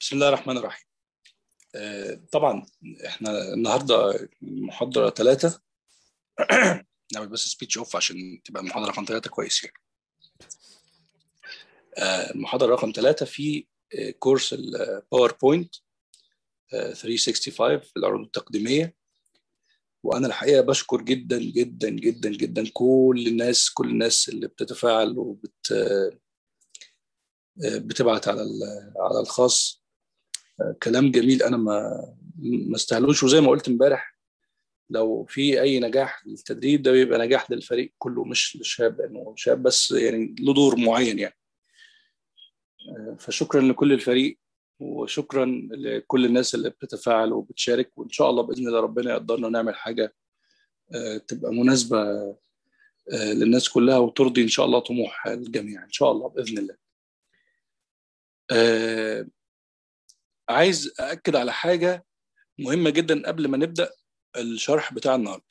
بسم الله الرحمن الرحيم آه، طبعا احنا النهارده محاضره ثلاثه نعمل بس سبيتش اوف عشان تبقى المحاضره رقم ثلاثه كويس يعني آه، المحاضره رقم ثلاثه في آه، كورس الباوربوينت 365 في العروض التقديميه وانا الحقيقه بشكر جدا جدا جدا جدا كل الناس كل الناس اللي بتتفاعل وبت بتبعت على على الخاص كلام جميل انا ما ما استاهلوش وزي ما قلت امبارح لو في اي نجاح للتدريب ده بيبقى نجاح للفريق كله مش للشاب لانه شاب بس يعني له دور معين يعني فشكرا لكل الفريق وشكرا لكل الناس اللي بتتفاعل وبتشارك وان شاء الله باذن الله ربنا يقدرنا نعمل حاجه تبقى مناسبه للناس كلها وترضي ان شاء الله طموح الجميع ان شاء الله باذن الله. آه عايز أأكد على حاجة مهمة جدا قبل ما نبدأ الشرح بتاع النهاردة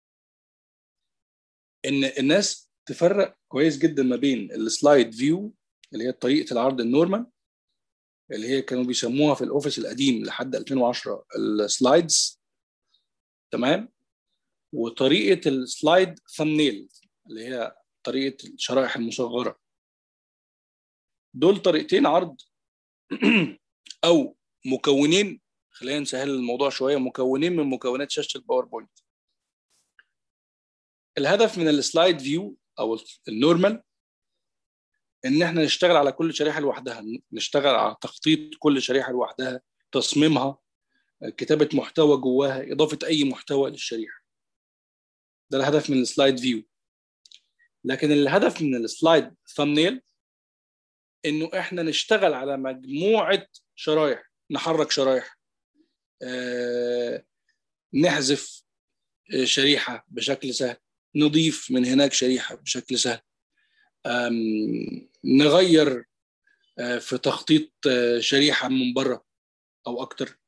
إن الناس تفرق كويس جدا ما بين السلايد فيو اللي هي طريقة العرض النورمال اللي هي كانوا بيسموها في الأوفيس القديم لحد 2010 السلايدز تمام وطريقة السلايد ثمنيل اللي هي طريقة الشرائح المصغرة دول طريقتين عرض او مكونين خلينا نسهل الموضوع شويه مكونين من مكونات شاشه الباوربوينت الهدف من السلايد فيو او النورمال ان احنا نشتغل على كل شريحه لوحدها نشتغل على تخطيط كل شريحه لوحدها تصميمها كتابه محتوى جواها اضافه اي محتوى للشريحه ده الهدف من السلايد فيو لكن الهدف من السلايد ثامنيل انه احنا نشتغل على مجموعه شرايح نحرك شرايح آه، نحذف شريحه بشكل سهل نضيف من هناك شريحه بشكل سهل نغير آه، في تخطيط آه، شريحه من بره او اكتر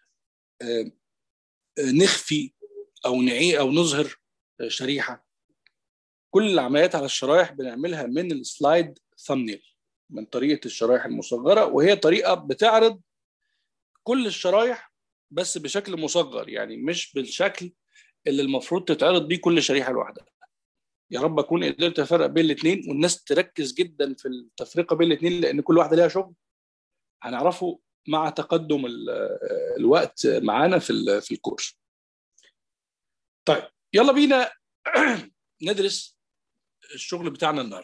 نخفي او نعي او نظهر شريحه كل العمليات على الشرايح بنعملها من السلايد ثامنيل من طريقه الشرايح المصغره وهي طريقه بتعرض كل الشرايح بس بشكل مصغر يعني مش بالشكل اللي المفروض تتعرض بيه كل شريحه لوحدها يا رب اكون قدرت افرق بين الاثنين والناس تركز جدا في التفرقه بين الاثنين لان كل واحده ليها شغل هنعرفه مع تقدم الوقت معانا في في الكورس طيب يلا بينا ندرس الشغل بتاعنا النهارده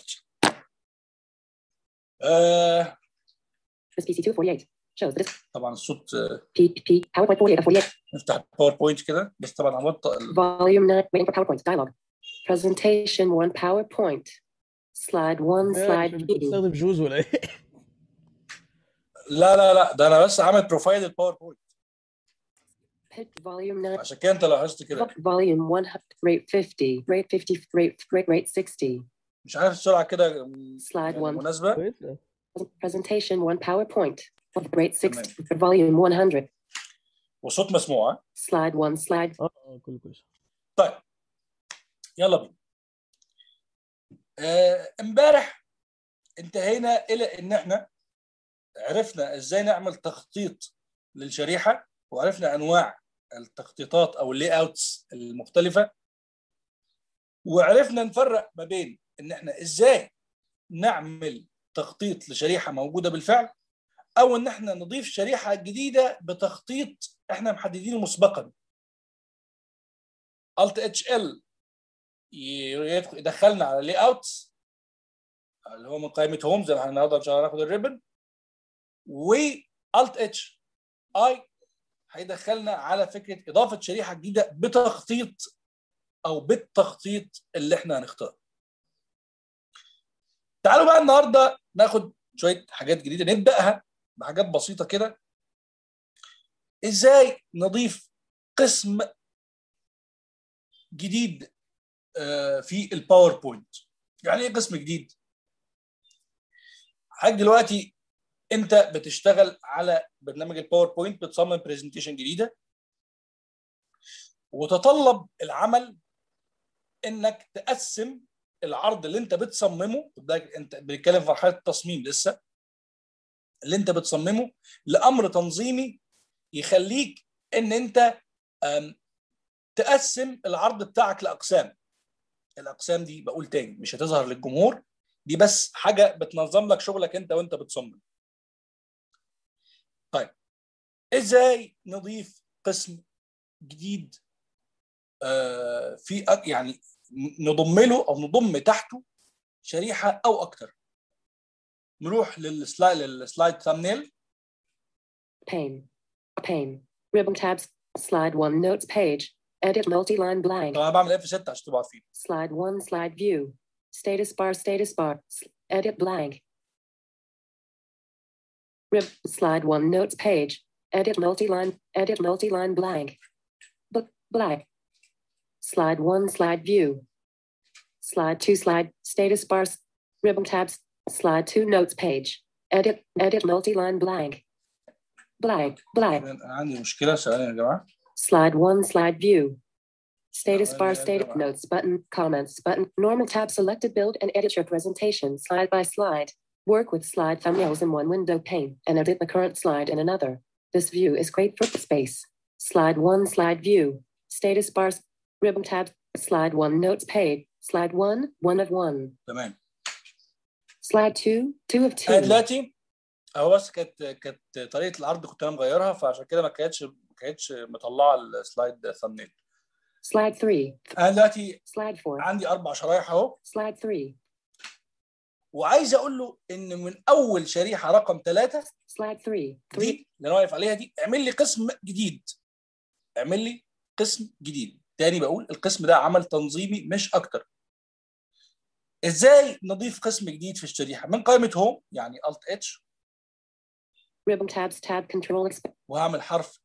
آه This PC 248 shows this طبعا الصوت P P PowerPoint 48 48 نفتح الباوربوينت كده بس طبعا هبطئ ال- volume 9 waiting for PowerPoint dialog presentation 1 PowerPoint slide 1 slide two بتستخدم جوز ولا ايه؟ لا لا لا ده انا بس عامل بروفايل الباوربوينت Pick volume 9 عشان كده انت لاحظت كده volume 1 rate 50 rate 50 rate rate rate 60 مش عارف السرعه كده Slide يعني one. مناسبه كويسه presentation 1 PowerPoint rate 6 تمام. volume 100 وصوت مسموع ها؟ slide 1 slide اه اه كله كويس طيب يلا بينا آه، امبارح انتهينا الى ان احنا عرفنا ازاي نعمل تخطيط للشريحه وعرفنا انواع التخطيطات او اللي اوتس المختلفه وعرفنا نفرق ما بين ان احنا ازاي نعمل تخطيط لشريحه موجوده بالفعل او ان احنا نضيف شريحه جديده بتخطيط احنا محددينه مسبقا Alt اتش ال يدخلنا على لي اوتس اللي هو من قائمه هوم زي ما احنا النهارده ان شاء الله هناخد الريبن و Alt اتش اي هيدخلنا على فكره اضافه شريحه جديده بتخطيط او بالتخطيط اللي احنا هنختاره. تعالوا بقى النهارده ناخد شويه حاجات جديده نبداها بحاجات بسيطه كده ازاي نضيف قسم جديد آه، في الباوربوينت يعني ايه قسم جديد حضرتك دلوقتي انت بتشتغل على برنامج الباوربوينت بتصمم برزنتيشن جديده وتطلب العمل انك تقسم العرض اللي انت بتصممه خد بالك انت بنتكلم في مرحله التصميم لسه اللي انت بتصممه لامر تنظيمي يخليك ان انت أم، تقسم العرض بتاعك لاقسام الاقسام دي بقول تاني مش هتظهر للجمهور دي بس حاجه بتنظم لك شغلك انت وانت بتصمم طيب ازاي نضيف قسم جديد آه، في أك- يعني نضم له او نضم تحته شريحه او اكتر نروح للسلايد للسلايد ثامنيل Pane. Pane. Ribbon tabs. Slide 1 notes page. Edit multi-line blank. طبعا بعمل اف 6 عشان تبقوا عارفين Slide 1 slide view. Status bar status bar. S- Edit blank. Rib slide 1 notes page. Edit multi-line. Edit multi-line blank. B- black. Slide 1 slide view. Slide 2 slide status bars. Ribbon tabs. Slide 2 notes page. Edit edit multi-line blank. Blank blank. انا عندي مشكله ثواني يا جماعه Slide 1 slide view. Status Oh, bar yeah, status yeah. notes button, comments button, normal tab selected build and edit your presentation slide by slide. Work with slide thumbnails in one window pane and edit the current slide in another. This view is great for space. Slide 1 slide view. Status bars, ribbon tab, slide 1 notes page, slide 1, 1 of 1. تمام Slide 2, 2 of 2. انا دلوقتي هو بس كانت كانت طريقه العرض كنت انا مغيرها فعشان كده ما كانتش ما كانتش مطلعه السلايد ثامنيل Slide 3, انا دلوقتي slide 4, عندي اربع شرايح اهو slide 3, وعايز اقول له ان من اول شريحه رقم ثلاثه slide 3, 3, دي اللي انا واقف عليها دي اعمل لي قسم جديد اعمل لي قسم جديد تاني بقول القسم ده عمل تنظيمي مش اكتر ازاي نضيف قسم جديد في الشريحه من قائمه هوم يعني الت اتش ribbon tabs, tab control, exp- وهعمل حرف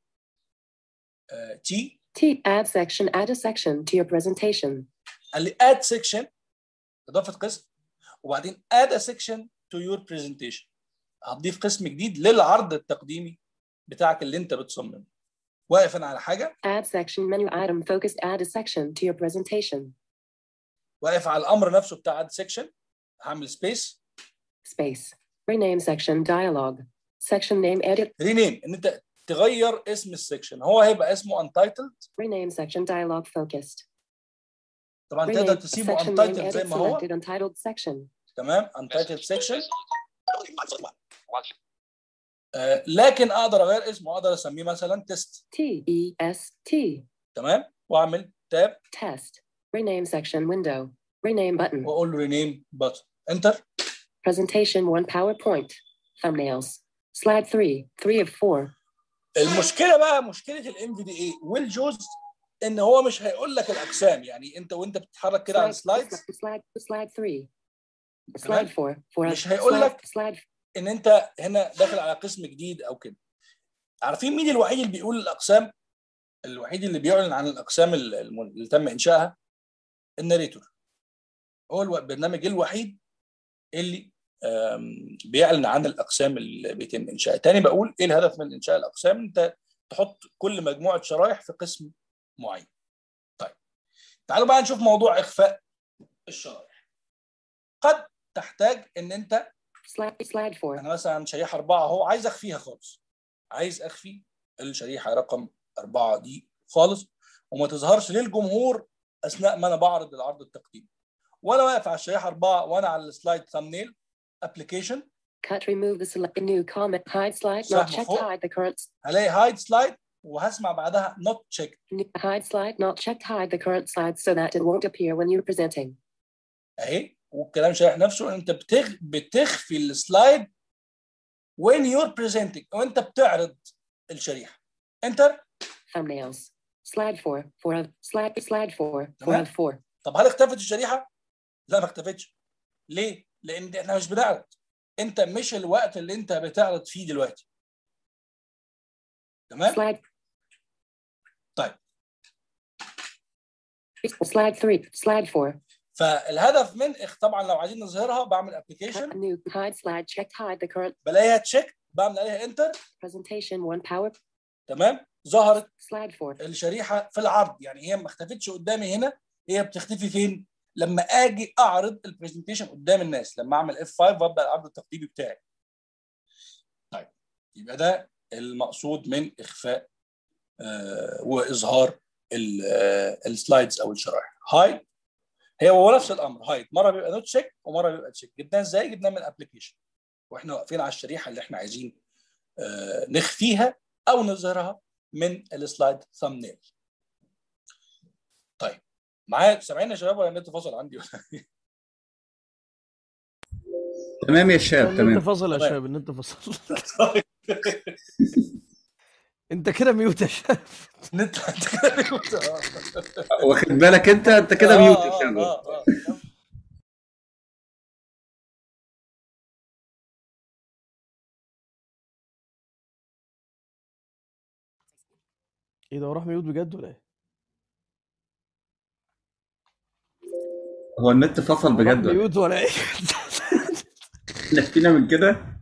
تي T, add section, add a section to your presentation. قال لي اد سيكشن اضافه قسم وبعدين اد سيكشن تو يور برزنتيشن هتضيف قسم جديد للعرض التقديمي بتاعك اللي انت بتصممه واقف انا على حاجه Add section menu item focused, add a section to your presentation. واقف على الامر نفسه بتاع اد سيكشن هعمل سبيس Space. Rename section dialog. Section name edit. رينيم ان انت تغير اسم السيكشن هو هيبقى اسمه انتايتلد Rename section dialog focused. طبعا تقدر Rename تسيبه section name انتايتلد زي edit ما هو selected untitled section. تمام انتايتلد سيكشن لكن اقدر اغير اسمه اقدر اسميه مثلا تيست T E S T. تمام واعمل تاب Test. Rename section window. Rename button. واقول له رينيم بutton انتر Presentation 1 PowerPoint. Thumbnails. Slide 3. 3 of 4. المشكله بقى مشكله الام في دي اي والجوز ان هو مش هيقول لك الاقسام يعني انت وانت بتتحرك كده على السلايدز Slide, slide 3. تمام؟ Slide 4. 4 مش هيقول slide- لك Slide ان انت هنا داخل على قسم جديد او كده عارفين مين الوحيد اللي بيقول الاقسام الوحيد اللي بيعلن عن الاقسام ال- الم- اللي تم انشائها الناريتور هو الو- البرنامج الوحيد اللي آم، بيعلن عن الاقسام اللي بيتم انشائها تاني بقول ايه الهدف من انشاء الاقسام انت تحط كل مجموعه شرايح في قسم معين طيب تعالوا بقى نشوف موضوع اخفاء الشرايح قد تحتاج ان انت slide slide 4. انا مثلا شريحه اربعه اهو عايز اخفيها خالص عايز اخفي الشريحه رقم اربعه دي خالص وما تظهرش للجمهور اثناء ما انا بعرض العرض التقديمي وانا واقف على الشريحه اربعه وانا على السلايد ثامنيل ابلكيشن Cut remove the select new comment hide slide سهم not checked فوق. hide the current هلاقي هايد سلايد وهسمع بعدها نوت تشيك new, hide slide not checked hide the current slide so that it won't appear when you're presenting. اهي والكلام شارح نفسه ان انت بتخ... بتخفي السلايد when you're presenting وانت بتعرض الشريحه انتر Thumbnails. Slide 4. 4 of slide slide 4. 4 تمام. of 4. طب هل اختفت الشريحه؟ لا ما اختفتش. ليه؟ لان دي- احنا مش بنعرض. انت مش الوقت اللي انت بتعرض فيه دلوقتي. تمام؟ Slide طيب slide 3. Slide 4. فالهدف من إخ- طبعا لو عايزين نظهرها بعمل Cut ابلكيشن new hide slide checked hide the current بلاقيها تشيك بعمل عليها انتر presentation 1 power تمام؟ ظهرت slide 4. الشريحه في العرض يعني هي ما اختفتش قدامي هنا هي بتختفي فين؟ لما اجي اعرض البرزنتيشن قدام الناس لما اعمل اف 5 وابدا العرض التقديمي بتاعي. يبقى ده المقصود من اخفاء آه، واظهار ال- آه، السلايدز او الشرائح هايد هي هو نفس الامر هايد مره بيبقى نوت تشيك ومره بيبقى تشيك جبناه ازاي جبناه من الابلكيشن واحنا واقفين على الشريحه اللي احنا عايزين آه، نخفيها او نظهرها من السلايد ثامنيل طيب معايا سامعين يا شباب ولا النت فصل عندي ولا إيه؟ تمام يا شباب النت تمام فصل يا تمام. شباب النت فصل طيب انت كده ميوت يا شباب النت انت كده بيقول- آه. واخد بالك انت انت كده آه، ميوت آه، يا شباب آه، آه. ايه ده هو راح ميوت بجد ولا ايه؟ هو النت فصل هو راح بجد ولا ميوت ولا ايه؟ احنا فينا من كده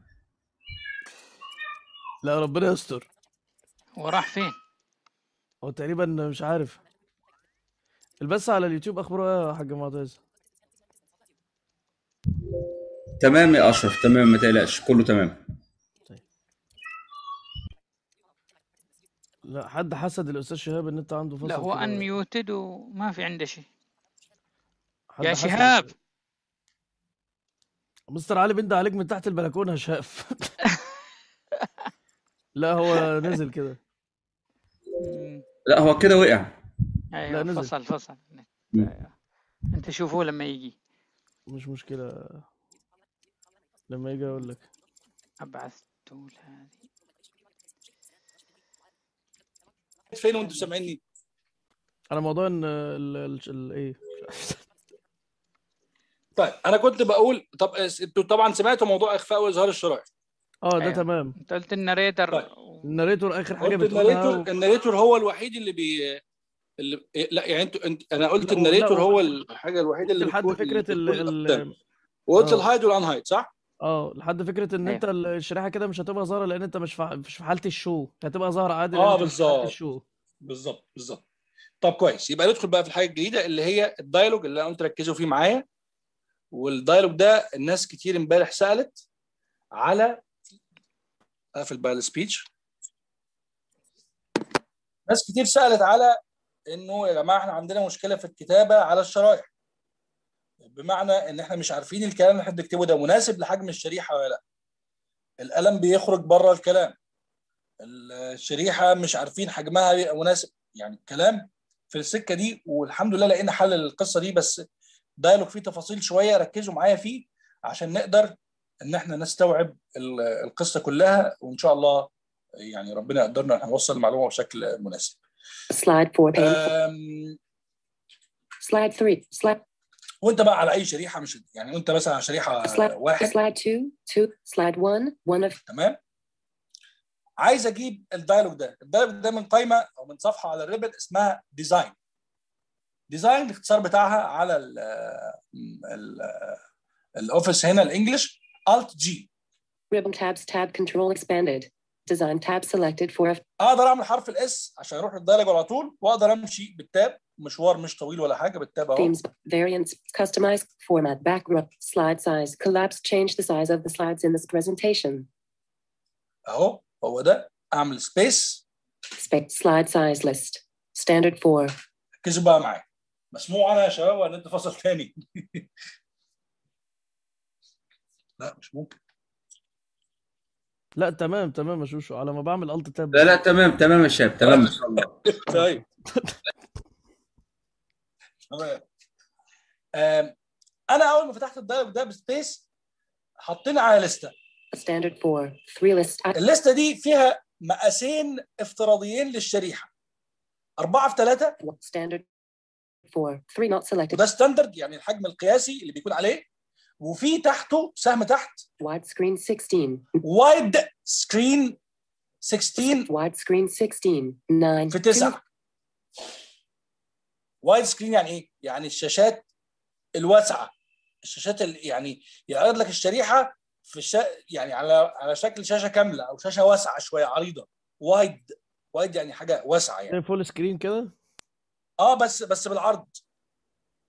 لا ربنا يستر وراح فين؟ هو تقريبا مش عارف البث على اليوتيوب اخباره ايه يا حاج معتز؟ تمام يا اشرف تمام ما تقلقش كله تمام لا حد حسد الاستاذ شهاب ان انت عنده فصل لا هو كده. انميوتد وما في عنده شيء حد يا حسد شهاب مستر علي بنده عليك من تحت البلكونه يا شهاب لا هو نزل كده مم. لا هو كده وقع ايوه نزل. فصل فصل مم. أيوة. انت شوفوه لما يجي مش مشكله لما يجي اقول لك ابعث تول هذه فين وانتم سامعيني؟ انا موضوع ان ال ال ال ايه طيب انا كنت بقول طب انتوا طبعا سمعتوا موضوع اخفاء واظهار الشرائح اه ده أيوة. تمام انت قلت الناريتر طيب. الناريتور اخر حاجه قلت بتقولها الناريتور و... الناريتور هو الوحيد اللي بي اللي لا يعني انتوا انت انا قلت لا، الناريتور لا، هو الحاجه الوحيده اللي لحد بتقول- فكره ال اللي بتقول ال الأقدام. وقلت آه. الهايد والانهايد صح؟ اه لحد فكره ان انت ال- الشريحه كده مش هتبقى ظاهره لان انت مش في مش في حاله الشو هتبقى ظاهره عادي لأن آه، أنت مش في حالة بالظبط. الشو بالظبط بالظبط طب كويس يبقى ندخل بقى في الحاجه الجديده اللي هي الدايلوج اللي انا قلت ركزوا فيه معايا والدايلوج ده الناس كتير امبارح سالت على اقفل بقى السبيتش ناس كتير سالت على انه يا جماعه احنا عندنا مشكله في الكتابه على الشرايح بمعنى ان احنا مش عارفين الكلام اللي احنا بنكتبه ده مناسب لحجم الشريحه ولا لا القلم بيخرج بره الكلام الشريحه مش عارفين حجمها بيبقى مناسب يعني كلام في السكه دي والحمد لله لقينا حل للقصه دي بس دايلوج فيه تفاصيل شويه ركزوا معايا فيه عشان نقدر ان احنا نستوعب ال- القصه كلها وان شاء الله يعني ربنا يقدرنا ان نوصل المعلومه بشكل مناسب. Slide 4 pane. أم، Slide 3. Slide, وانت بقى على اي شريحه مش يعني وانت مثلا على شريحه slide, واحد slide 2. 2. Slide 1. 1 of تمام عايز اجيب الدايلوج ده الدايلوج ده من قائمه او من صفحه على الريبت اسمها ديزاين ديزاين الاختصار بتاعها على ال ال الاوفيس هنا الانجليش الت جي ribbon tabs tab control expanded. Design tab selected for F. اقدر اعمل حرف الاس عشان اروح للدايلوج على طول واقدر امشي بالتاب مشوار مش طويل ولا حاجه بالتاب اهو Themes, variants, customize, format, background, slide size, collapse, change the size of the slides in this presentation. اهو هو ده اعمل سبيس Spec slide size list. Standard 4. ركزوا بقى معايا مسموع انا يا شباب ولا انت فاصل تاني لا مش ممكن لا تمام تمام يا شوشو على ما بعمل الت تاب لا لا تمام تمام يا شباب تمام ما شاء الله طيب تمام آم، انا اول ما فتحت الدايلوج ده بسبيس حطينا على لسته Standard 4. 3 list. I- الليسته دي فيها مقاسين افتراضيين للشريحه أربعة في ثلاثة Standard 4. 3 not selected. وده ستاندرد يعني الحجم القياسي اللي بيكون عليه وفي تحته سهم تحت Widescreen 16. وايد سكرين 16 Widescreen 16. 9. في 9 وايد سكرين يعني ايه؟ يعني الشاشات الواسعه الشاشات اللي يعني يعرض لك الشريحه في الشا... يعني على على شكل شاشه كامله او شاشه واسعه شويه عريضه وايد وايد يعني حاجه واسعه يعني فول سكرين كده اه بس بس بالعرض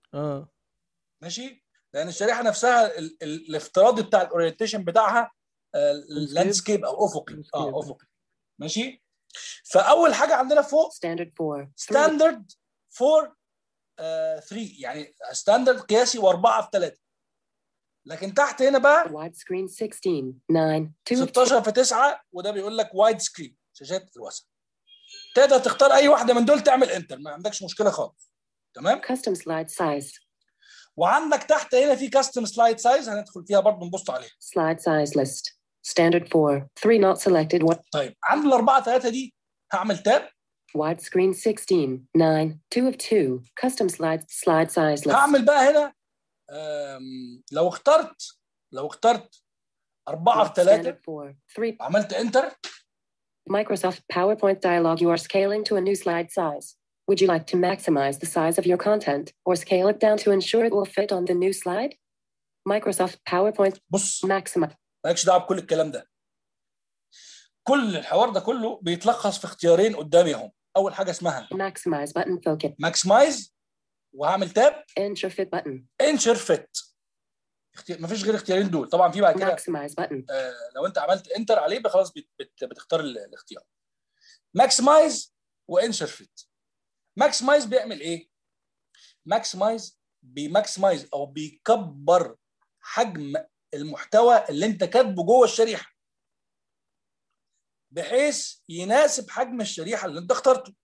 اه ماشي لان الشريحه نفسها ال... ال... الافتراضي بتاع الاورينتيشن بتاعها لاندسكيب او افقي اه Landscape. افقي ماشي فاول حاجه عندنا فوق Standard 4. 3. ستاندرد 4 3 يعني ستاندرد قياسي واربعه في ثلاثه لكن تحت هنا بقى Widescreen 16. 9. 2 of 16 في 9 وده بيقول لك وايد سكرين شاشات الواسعه تقدر تختار اي واحده من دول تعمل انتر ما عندكش مشكله خالص تمام Custom slide size. وعندك تحت هنا في كاستم سلايد سايز هندخل فيها برضه نبص عليها Slide size list. Standard 4. 3 not selected. What? طيب عند الاربعه ثلاثه دي هعمل تاب Widescreen 16. 9. 2 of 2. Custom slide slide size list. هعمل بقى هنا أم، لو اخترت لو اخترت أربعة في ثلاثة Standard 4. 3. عملت انتر Microsoft PowerPoint dialog. You are scaling to a new slide size. Would you like to maximize the size of your content or scale it down to ensure it will fit on the new slide? Microsoft PowerPoint بص Maximize. مالكش دعوه بكل الكلام ده كل الحوار ده كله بيتلخص في اختيارين قدامي اهم اول حاجه اسمها Maximize button focus. ماكسمايز وهعمل تاب Ensure fit button. انشر فيت اختيار مفيش غير الاختيارين دول طبعا في بعد كده Maximize button. آه، لو انت عملت انتر عليه يبقى خلاص بت- بت- بتختار ال- الاختيار ماكسمايز وانشر فيت ماكسمايز بيعمل ايه ماكسمايز بيماكسمايز او بيكبر حجم المحتوى اللي انت كاتبه جوه الشريحه بحيث يناسب حجم الشريحه اللي انت اخترته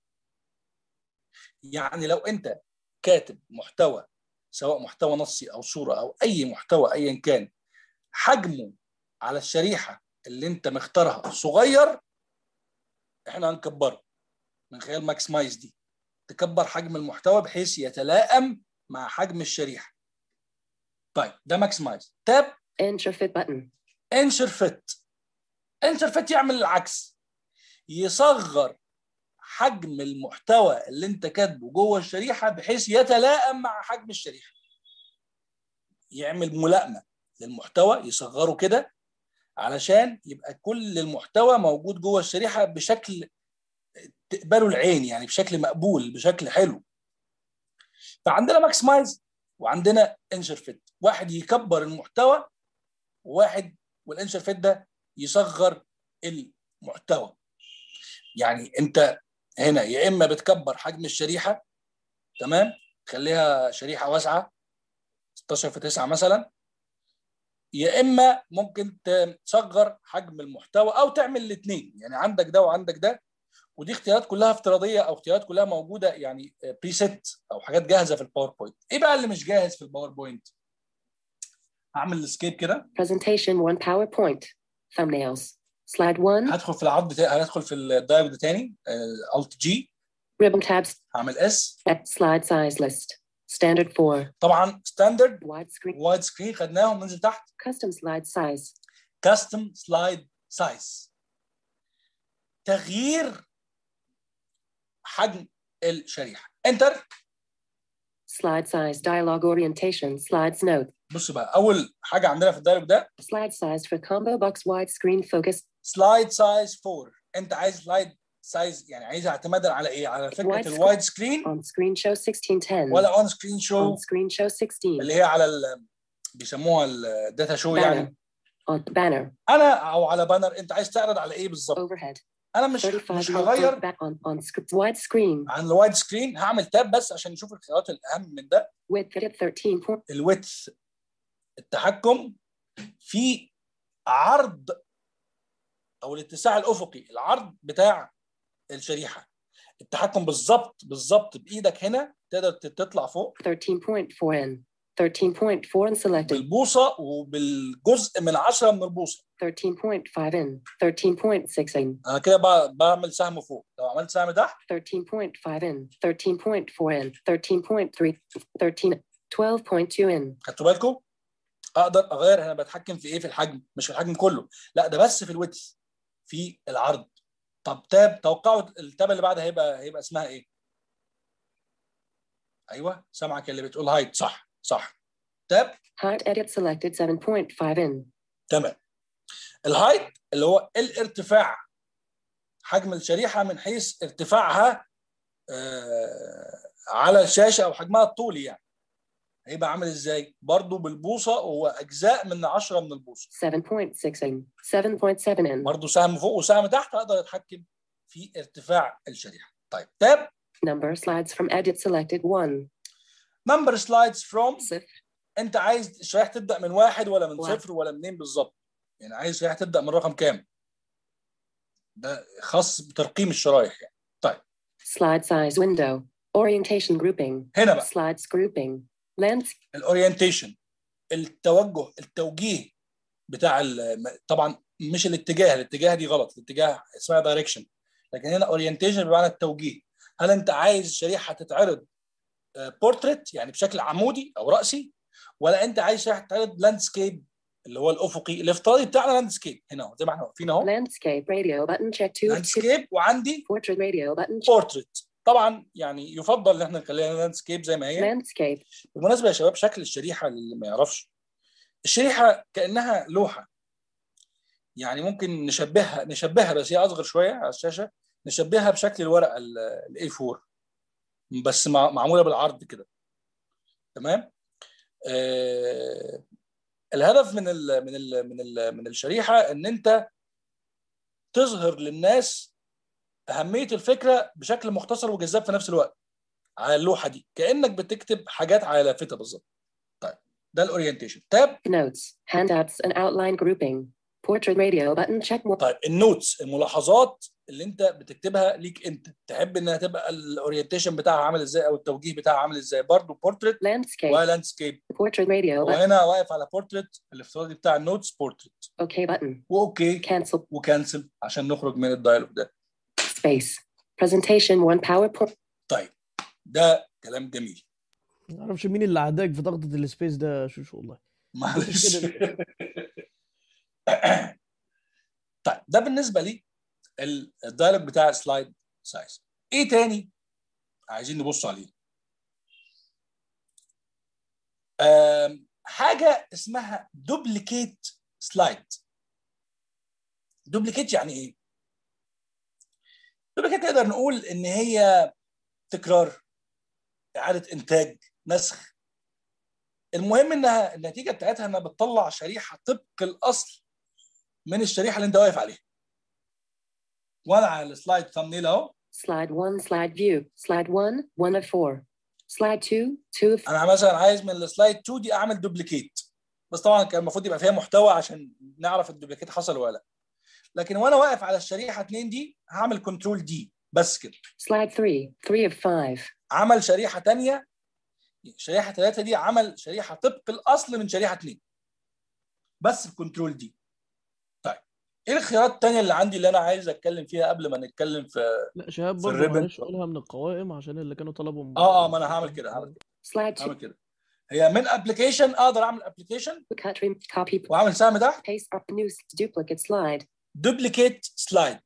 يعني لو انت كاتب محتوى سواء محتوى نصي او صوره او اي محتوى ايا كان حجمه على الشريحه اللي انت مختارها صغير احنا هنكبره من خلال ماكسمايز دي تكبر حجم المحتوى بحيث يتلائم مع حجم الشريحه طيب ده ماكسمايز تاب Ensure fit button. انشر فيت انشر فيت يعمل العكس يصغر حجم المحتوى اللي انت كاتبه جوه الشريحه بحيث يتلائم مع حجم الشريحه يعمل ملائمه للمحتوى يصغره كده علشان يبقى كل المحتوى موجود جوه الشريحه بشكل تقبله العين يعني بشكل مقبول بشكل حلو فعندنا ماكسمايز وعندنا انشر فيت واحد يكبر المحتوى وواحد والانشر فيت ده يصغر المحتوى يعني انت هنا يا اما بتكبر حجم الشريحه تمام تخليها شريحه واسعه 16 في 9 مثلا يا اما ممكن تصغر حجم المحتوى او تعمل الاثنين يعني عندك ده وعندك ده ودي اختيارات كلها افتراضيه او اختيارات كلها موجوده يعني بريسيت او حاجات جاهزه في الباوربوينت ايه بقى اللي مش جاهز في الباوربوينت هعمل السكيب كده Presentation 1 PowerPoint. Thumbnails. Slide 1. هدخل في العرض تاني هدخل في الدايلوج ده تاني الت جي Ribbon tabs. هعمل اس Slide size list. Standard 4. طبعا ستاندرد Widescreen. وايد سكرين خدناهم ننزل تحت Custom slide size. كاستم سلايد سايز تغيير حجم الشريحه انتر Slide size dialog orientation. Slides note. بص بقى اول حاجه عندنا في الدايلوج ده Slide size for combo box widescreen focus. سلايد سايز 4 انت عايز سلايد سايز يعني عايزها اعتمادا على ايه على فكره Wide الوايد سكرين On screen show 1610. ولا اون سكرين شو On screen show 16. اللي هي على ال بيسموها الداتا شو Banner. يعني On banner. انا او على بانر انت عايز تعرض على ايه بالظبط Overhead. انا مش 35 مش note هغير back on on script wide screen. عن الوايد سكرين هعمل تاب بس عشان نشوف الخيارات الاهم من ده Width at 13 point. الويدث التحكم في عرض او الاتساع الافقي العرض بتاع الشريحه التحكم بالظبط بالظبط بايدك هنا تقدر تطلع فوق 13.4 in. 13.4 in selected. بالبوصه وبالجزء من 10 من البوصه 13.5 in. 13.6 in. انا كده بع- بعمل سهم فوق لو عملت سهم تحت 13.5 in. 13.4 in. 13.3. 13. 12.2 in. خدتوا بالكم اقدر اغير انا بتحكم في ايه في الحجم مش في الحجم كله لا ده بس في الويدث في العرض طب تاب توقعوا التاب اللي بعدها هيبقى هيبقى اسمها ايه ايوه سامعك اللي بتقول هايت صح صح تاب Height edit selected 7.5 in. تمام الهايت اللي هو الارتفاع حجم الشريحه من حيث ارتفاعها آه على الشاشه او حجمها الطولي يعني هيبقى عامل ازاي برضو بالبوصه هو اجزاء من 10 من البوصه 7.6 in, 7.7 in, برضو سهم فوق وسهم تحت اقدر اتحكم في ارتفاع الشريحه طيب تاب number slides from edit selected 1, نمبر سلايدز فروم صفر, انت عايز الشريحه تبدا من واحد ولا من واحد. صفر ولا منين بالظبط يعني عايز الشريحه تبدا من رقم كام ده خاص بترقيم الشرايح يعني slide size window, orientation grouping, هنا بقى slides grouping, length, الاورينتيشن التوجه التوجيه بتاع ال- طبعا مش الاتجاه الاتجاه دي غلط الاتجاه اسمها دايركشن لكن هنا اورينتيشن بمعنى التوجيه هل انت عايز الشريحه تتعرض بورتريت يعني بشكل عمودي او راسي ولا انت عايز شريحه تتعرض لاندسكيب اللي هو الافقي الافتراضي بتاعنا لاندسكيب هنا اهو زي ما احنا واقفين اهو landscape radio button check 2, 2 لاندسكيب وعندي portrait radio button check, بورتريت طبعا يعني يفضل ان احنا نخليها لاندسكيب زي ما هي landscape, بالمناسبه يا شباب شكل الشريحه اللي ما يعرفش الشريحه كانها لوحه يعني ممكن نشبهها نشبهها بس هي اصغر شويه على الشاشه نشبهها بشكل الورقه الاي 4 بس مع- معموله بالعرض كده تمام آه الهدف من ال من ال من ال من الشريحه ان انت تظهر للناس اهميه الفكره بشكل مختصر وجذاب في نفس الوقت على اللوحه دي كانك بتكتب حاجات على لافته بالظبط طيب ده الاورينتيشن تاب notes, handouts and outline grouping, portrait radio button check more, طيب النوتس الملاحظات اللي انت بتكتبها ليك انت تحب انها تبقى الاورينتيشن بتاعها عامل ازاي او التوجيه بتاعها عامل ازاي برضه بورتريت landscape, ولاندسكيب portrait radio button, وهنا واقف على بورتريت الافتراضي بتاع النوتس بورتريت OK button, واوكي cancel, وكانسل عشان نخرج من الدايلوج ده space, presentation 1 PowerPoint, طيب ده كلام جميل ما اعرفش مين اللي عداك في ضغطة السبيس ده يا شوشو والله معلش طيب ده بالنسبه لي ال- الدايلوج بتاع سلايد سايز ايه تاني عايزين نبص عليه آم، حاجه اسمها دوبليكيت سلايد دوبليكيت يعني ايه دوبليكيت نقدر نقول ان هي تكرار اعاده انتاج نسخ المهم انها النتيجه بتاعتها انها بتطلع شريحه طبق الاصل من الشريحه اللي انت واقف عليها وانا على السلايد ثامنيل اهو slide 1 slide view, slide 1, 1 of 4, slide 2, 2 of انا مثلا عايز من السلايد 2 دي اعمل دوبليكيت بس طبعا كان المفروض يبقى فيها محتوى عشان نعرف الدوبليكيت حصل ولا لا لكن وانا واقف على الشريحه 2 دي هعمل كنترول دي بس كده slide 3, 3 of 5, عمل شريحه ثانيه شريحه 3 دي عمل شريحه طبق الاصل من شريحه 2 بس بكنترول دي طيب ايه الخيارات الثانيه اللي عندي اللي انا عايز اتكلم فيها قبل ما نتكلم في لا شهاب في برضه الريبن. معلش قولها من القوائم عشان اللي كانوا طلبوا من- اه اه ما انا هعمل كده هعمل كده slide 2, هعمل كده هي من ابلكيشن اقدر اعمل ابلكيشن cut, rem- copy, واعمل سهم تحت paste, up, new s- duplicate slide, دوبليكيت سلايد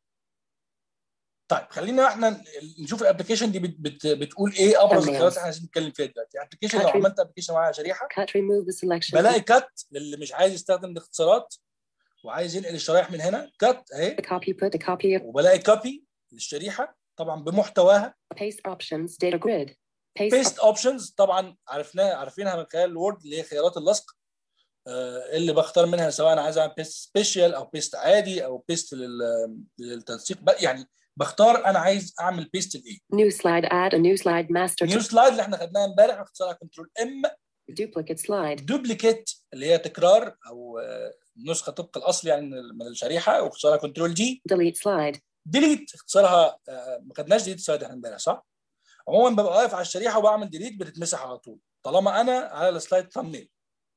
طيب خلينا احنا نشوف الابلكيشن دي بت بت بتقول ايه ابرز Thumbnails. الخيارات اللي احنا عايزين نتكلم فيها دلوقتي الابلكيشن لو Country. عملت ابلكيشن معاها شريحه cut, remove the selection, بلاقي كات للي مش عايز يستخدم الاختصارات وعايز ينقل الشرايح من هنا كات اهي the copy, put the copy of وبلاقي كوبي للشريحه طبعا بمحتواها paste options, data grid, paste, بيست اوبشنز طبعا عرفناها عارفينها من خلال الوورد اللي هي خيارات اللصق آه، اللي بختار منها سواء انا عايز اعمل بيست سبيشال او بيست عادي او بيست للتنسيق بقى- يعني بختار انا عايز اعمل بيست لايه new slide, add a new slide master نيو to سلايد اللي احنا خدناها امبارح اختصارها كنترول ام duplicate slide, دوبليكيت اللي هي تكرار او آه، نسخه طبق الاصل يعني من من الشريحه واختصارها كنترول جي delete slide, ديليت اختصارها آه، ما خدناش ديليت سلايد احنا امبارح صح؟ عموما ببقى واقف على الشريحه وبعمل ديليت بتتمسح على طول طالما انا على السلايد ثامنيل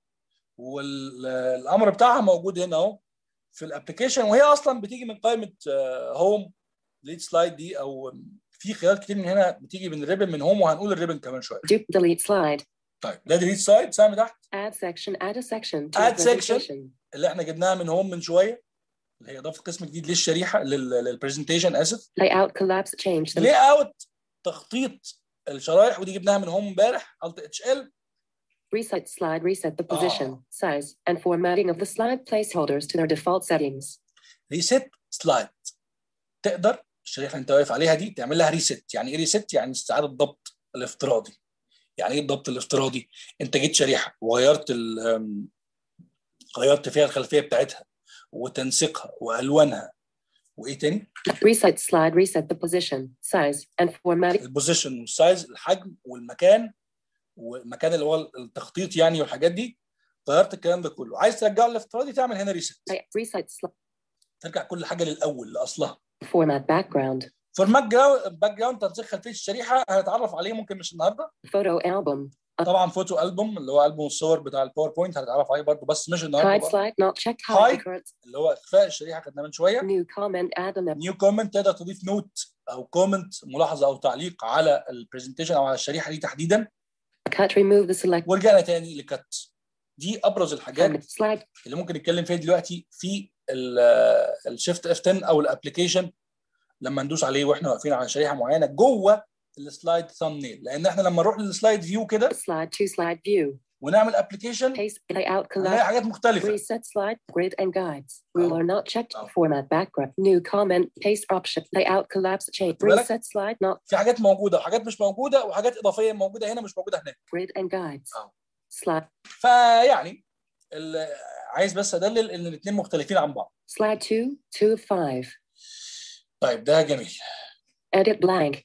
والامر بتاعها موجود هنا اهو في الابلكيشن وهي اصلا بتيجي من قائمه هوم ديليت سلايد دي او في خيارات كتير من هنا بتيجي من الريبن من هوم وهنقول الريبن كمان شويه du- delete slide, طيب ده ديليت سلايد سهم تحت add section, add a section to Add a section. presentation, اللي احنا جبناها من هوم من شويه اللي هي اضافه قسم جديد للشريحه للبرزنتيشن اسف layout collapse, change the لي اوت تخطيط الشرايح ودي جبناها من هوم امبارح الت اتش ال reset slide, reset the position, Ah. size, and formatting of the slide placeholders to their default settings. ريست سلايد تقدر الشريحه اللي انت واقف عليها دي تعمل لها ريست يعني ايه ريست يعني استعاده ضبط الافتراضي يعني ايه الضبط الافتراضي انت جيت شريحه وغيرت ال أم، غيرت فيها الخلفيه بتاعتها وتنسيقها والوانها وايه تاني Reset slide, reset the position, size, and formatting. البوزيشن والسايز الحجم والمكان والمكان اللي هو التخطيط يعني والحاجات دي غيرت الكلام ده كله عايز ترجعه للافتراضي تعمل هنا ريست Reset slide, ترجع كل حاجه للاول لاصلها format background. فورمات جراوند باك جراوند تنسيق خلفيه الشريحه هنتعرف عليه ممكن مش النهارده Photo album. طبعا فوتو البوم اللي هو البوم الصور بتاع الباوربوينت هنتعرف عليه برضه بس مش النهارده Hide برضه. slide, not checked. Hide Hide. the current. اللي هو اخفاء الشريحه خدناه من شويه New comment, add an نيو كومنت تقدر تضيف نوت او كومنت ملاحظه او تعليق على البرزنتيشن او على الشريحه دي تحديدا cut, remove the select ورجعنا تاني لكت دي ابرز الحاجات comment, slide, اللي ممكن نتكلم فيها دلوقتي في الشيفت اف 10 او الابلكيشن لما ندوس عليه واحنا واقفين على شريحه معينه جوه السلايد ثامنيل لان احنا لما نروح للسلايد فيو كده slide to slide view, ونعمل ابلكيشن paste, layout, هنلاقي collapse, حاجات مختلفه reset slide, grid and guides. Ruler not checked, Oh. format background, new comment, paste option, layout, collapse, change, بالك؟ reset slide, not في حاجات موجوده وحاجات مش موجوده وحاجات اضافيه موجوده هنا مش موجوده هناك grid and guides. Oh. Slide, فيعني ال- عايز بس ادلل ان الاثنين مختلفين عن بعض slide two, two of five. طيب ده جميل Edit blank.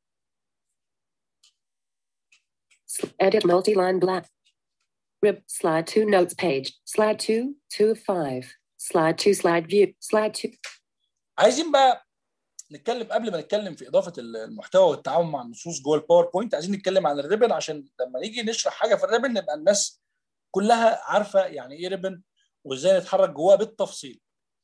S- Edit multi-line blank. Rib slide two notes page. Slide two, two of five. Slide two slide view. Slide two. عايزين بقى نتكلم قبل ما نتكلم في اضافه المحتوى والتعامل مع النصوص جوه الباوربوينت عايزين نتكلم عن الريبن عشان لما نيجي نشرح حاجه في الريبن نبقى الناس كلها عارفه يعني ايه ريبن وازاي نتحرك جواه بالتفصيل.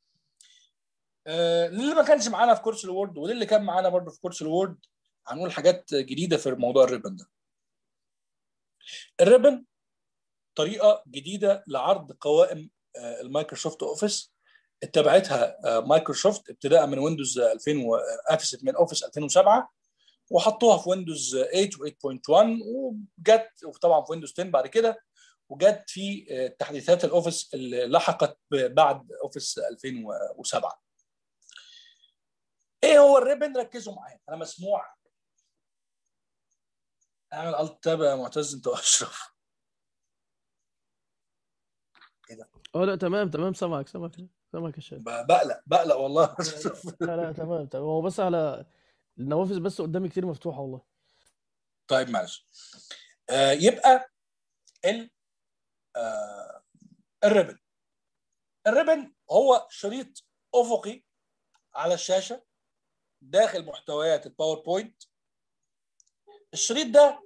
آه للي ما كانش معانا في كورس الوورد وللي كان معانا برضه في كورس الوورد هنقول حاجات جديده في موضوع الريبن ده. الريبن طريقه جديده لعرض قوائم آه، المايكروسوفت اوفيس اتبعتها آه، مايكروسوفت ابتداء من ويندوز 2000 و- قفزت من اوفيس 2007 وحطوها في ويندوز 8 و8.1 وجت وطبعا في ويندوز 10 بعد كده وجت في آه، تحديثات الاوفيس اللي لحقت ب- بعد اوفيس 2007 ايه هو الريبن ركزوا معايا انا مسموع اعمل الت تاب يا معتز انت واشرف اه لا تمام تمام سامعك سامعك سامعك يا شباب ب- بقلق بقلق والله لا لا تمام تمام هو بس على النوافذ بس قدامي كتير مفتوحه والله طيب معلش آه يبقى ال آه الريبن الريبن هو شريط افقي على الشاشه داخل محتويات الباوربوينت الشريط ده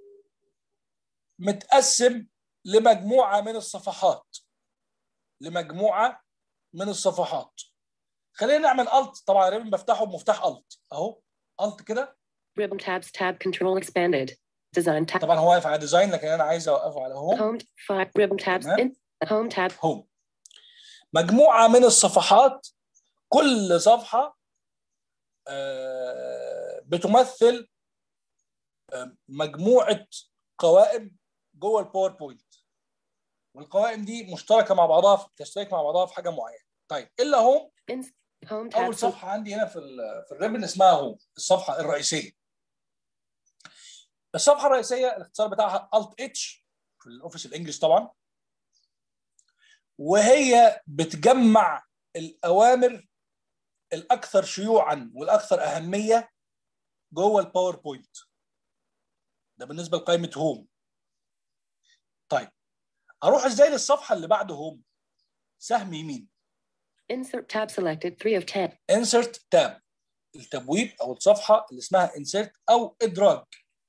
متقسم لمجموعه من الصفحات لمجموعه من الصفحات خلينا نعمل الت طبعا الريبن بفتحه بمفتاح الت اهو الت كده Ribbon tabs tab control expanded. Design tab. طبعا هو واقف على ديزاين لكن انا عايز اوقفه على هوم Home five ribbon tabs تمام. in home tab. هوم مجموعه من الصفحات كل صفحه آه، بتمثل آه، مجموعه قوائم جوه الباوربوينت والقوائم دي مشتركه مع بعضها في تشترك مع بعضها في حاجه معينه طيب الا هوم In home اول tab. صفحه عندي هنا في ال- في الريبن اسمها هوم الصفحه الرئيسيه الصفحه الرئيسيه الاختصار بتاعها Alt اتش في الاوفيس الانجليش طبعا وهي بتجمع الاوامر الاكثر شيوعا والاكثر اهميه جوه الباوربوينت ده بالنسبه لقائمه هوم طيب اروح ازاي للصفحه اللي بعد هوم سهم يمين Insert tab selected three of ten. insert tab التبويب او الصفحه اللي اسمها insert او ادراج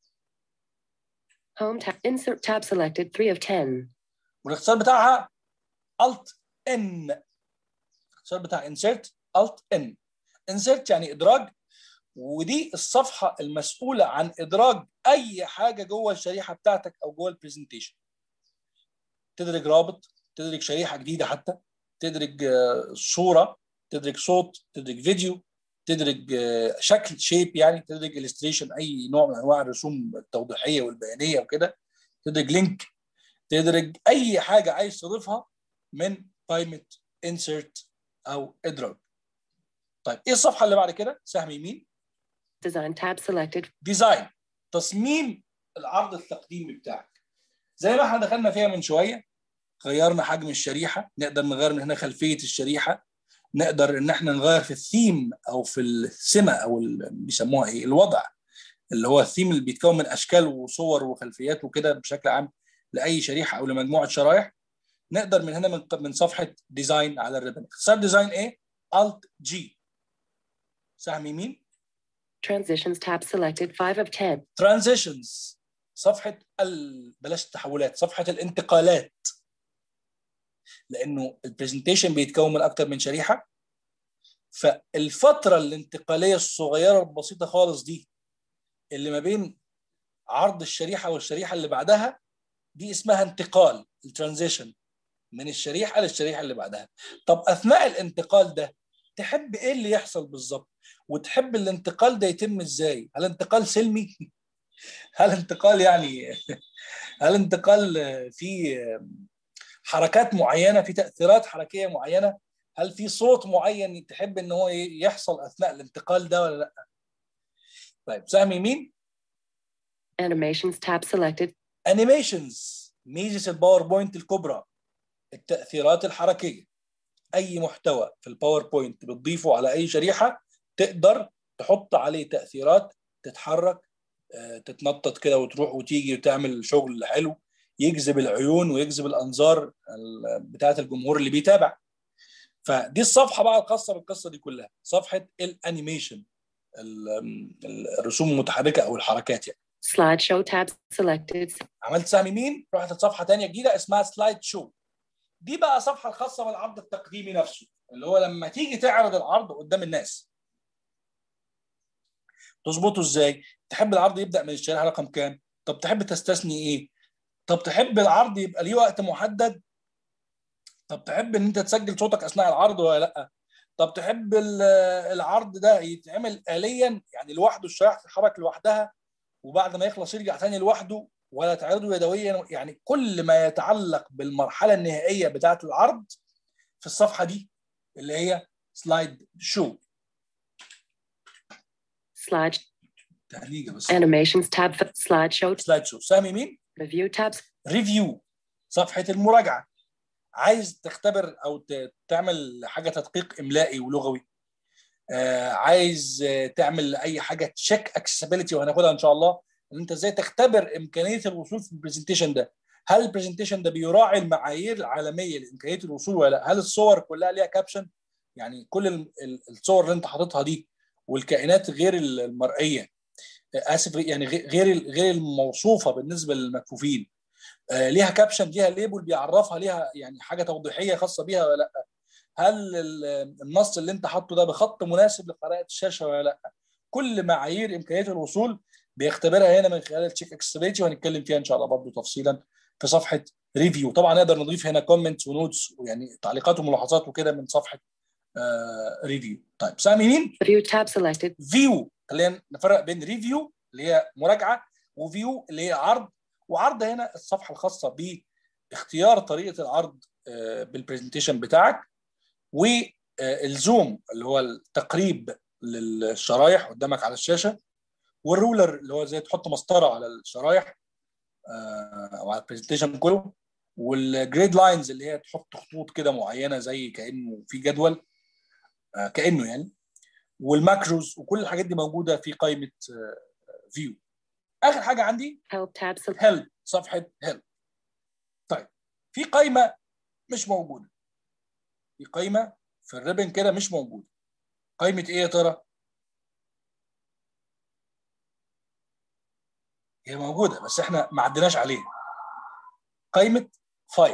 Home tab. Insert tab selected three of ten. والاختصار بتاعها Alt N الاختصار بتاع insert Alt N insert يعني ادراج ودي الصفحه المسؤوله عن ادراج اي حاجه جوه الشريحه بتاعتك او جوه البرزنتيشن تدرج رابط تدرج شريحه جديده حتى تدرج آه، صوره تدرج صوت تدرج فيديو تدرج آه، شكل شيب يعني تدرج illustration اي نوع من انواع الرسوم التوضيحيه والبيانيه وكده تدرج لينك تدرج اي حاجه عايز تضيفها من قائمه insert او ادراج طيب ايه الصفحه اللي بعد كده سهم يمين Design tab selected. ديزاين تصميم العرض التقديمي بتاعك زي ما احنا دخلنا فيها من شويه غيرنا حجم الشريحه نقدر نغير من هنا خلفيه الشريحه نقدر ان احنا نغير في الثيم او في السمه او ال- بيسموها ايه الوضع اللي هو الثيم اللي بيتكون من اشكال وصور وخلفيات وكده بشكل عام لاي شريحه او لمجموعه شرايح نقدر من هنا من من صفحه ديزاين على الريبن اختصار ديزاين ايه الت جي سهم يمين Transitions tab selected 5 of 10. ترانزيشنز صفحه ال... بلاش التحولات صفحه الانتقالات لانه البرزنتيشن بيتكون من اكتر من شريحه فالفتره الانتقاليه الصغيره البسيطه خالص دي اللي ما بين عرض الشريحه والشريحه اللي بعدها دي اسمها انتقال الترانزيشن من الشريحه للشريحه اللي بعدها طب اثناء الانتقال ده تحب ايه اللي يحصل بالظبط وتحب الانتقال ده يتم ازاي هل انتقال سلمي هل انتقال يعني هل انتقال في حركات معينه في تاثيرات حركيه معينه هل في صوت معين تحب ان هو يحصل اثناء الانتقال ده ولا لا طيب سهم يمين Animations tab selected. انيميشنز ميزه الباوربوينت الكبرى التاثيرات الحركيه اي محتوى في الباوربوينت بتضيفه على اي شريحه تقدر تحط عليه تاثيرات تتحرك آه، تتنطط كده وتروح وتيجي وتعمل شغل حلو يجذب العيون ويجذب الانظار ال- بتاعه الجمهور اللي بيتابع فدي الصفحه بقى الخاصه بالقصه دي كلها صفحه الانيميشن ال- ال- الرسوم المتحركه او الحركات يعني Slideshow tab selected. عملت سهم يمين رحت لصفحه ثانيه جديده اسمها سلايد شو دي بقى الصفحه الخاصه بالعرض التقديمي نفسه اللي هو لما تيجي تعرض العرض قدام الناس تظبطه ازاي تحب العرض يبدا من الشريحه رقم كام طب تحب تستثني ايه طب تحب العرض يبقى ليه وقت محدد طب تحب ان انت تسجل صوتك اثناء العرض ولا لا طب تحب ال- العرض ده يتعمل آليا يعني لوحده الشريحه تتحرك لوحدها وبعد ما يخلص يرجع تاني لوحده ولا تعرضه يدويا يعني كل ما يتعلق بالمرحله النهائيه بتاعه العرض في الصفحه دي اللي هي سلايد شو Slide تهليجه بس Animations tab for slideshow. سلايد شو سهم يمين Review tabs. ريفيو صفحه المراجعه عايز تختبر او ت- تعمل حاجه تدقيق املائي ولغوي آه، عايز آه، تعمل اي حاجه تشيك اكسسبيلتي وهناخدها ان شاء الله ان انت ازاي تختبر امكانيه الوصول في البرزنتيشن ده هل البرزنتيشن ده بيراعي المعايير العالميه لامكانيه الوصول ولا لا هل الصور كلها ليها كابشن يعني كل ال- ال- الصور اللي انت حاططها دي والكائنات غير المرئيه آه، اسف يعني غير غير ال- غير الموصوفه بالنسبه للمكفوفين آه، ليها كابشن ليها ليبل بيعرفها ليها يعني حاجه توضيحيه خاصه بيها ولا لا هل ال- النص اللي انت حاطه ده بخط مناسب لقراءه الشاشه ولا لا كل معايير امكانيه الوصول بيختبرها هنا من خلال التشيك اكسبيلتي وهنتكلم فيها ان شاء الله برضه تفصيلا في صفحه ريفيو طبعا نقدر نضيف هنا كومنتس ونوتس ويعني تعليقات وملاحظات وكده من صفحه ريفيو طيب سامي مين Review tab selected. فيو خلينا نفرق بين ريفيو اللي هي مراجعه وفيو اللي هي عرض وعرض هنا الصفحه الخاصه باختيار طريقه العرض آه، بالبرزنتيشن بتاعك والزوم اللي هو التقريب للشرايح قدامك على الشاشه والرولر اللي هو زي تحط مسطره على الشرايح آه، او على البرزنتيشن كله والجريد لاينز اللي هي تحط خطوط كده معينه زي كانه في جدول آه، كانه يعني والماكروز وكل الحاجات دي موجوده في قائمه فيو اخر حاجه عندي Help tab selected. هيلب صفحه هيلب طيب في قائمه مش موجوده في قائمه في الريبن كده مش موجوده قائمه ايه يا ترى هي موجوده بس احنا ما عدناش عليها قائمه فايل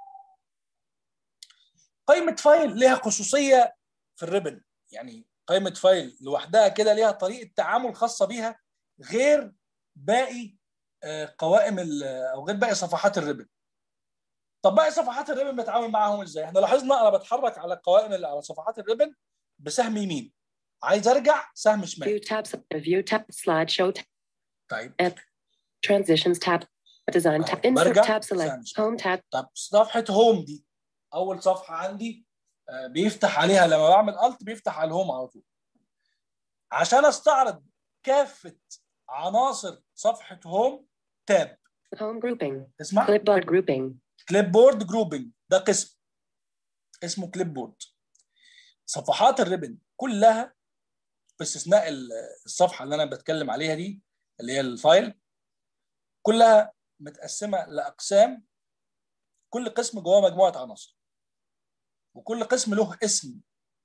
قائمه فايل ليها خصوصيه في الريبن يعني قائمه فايل لوحدها كده ليها طريقه تعامل خاصه بيها غير باقي آه، قوائم ال- او غير باقي صفحات الريبن طب باقي صفحات الريبن بتعامل معاهم ازاي احنا لاحظنا انا بتحرك على القوائم اللي على صفحات الريبن بسهم يمين عايز ارجع سهم شمال View tab. Review tab. Slideshow tab. طيب Transitions tab. Design tab. Insert برجع. tab select. ثانية. Home tab. طب صفحه هوم دي اول صفحه عندي آه، بيفتح عليها لما بعمل الت بيفتح على الهوم على طول عشان استعرض كافه عناصر صفحه هوم تاب Home grouping. اسمع Clipboard grouping. كليب بورد جروبنج ده قسم اسمه كليب بورد صفحات الريبن كلها باستثناء ال- الصفحه اللي انا بتكلم عليها دي اللي هي الفايل كلها متقسمه لاقسام كل قسم جواه مجموعه عناصر وكل قسم له اسم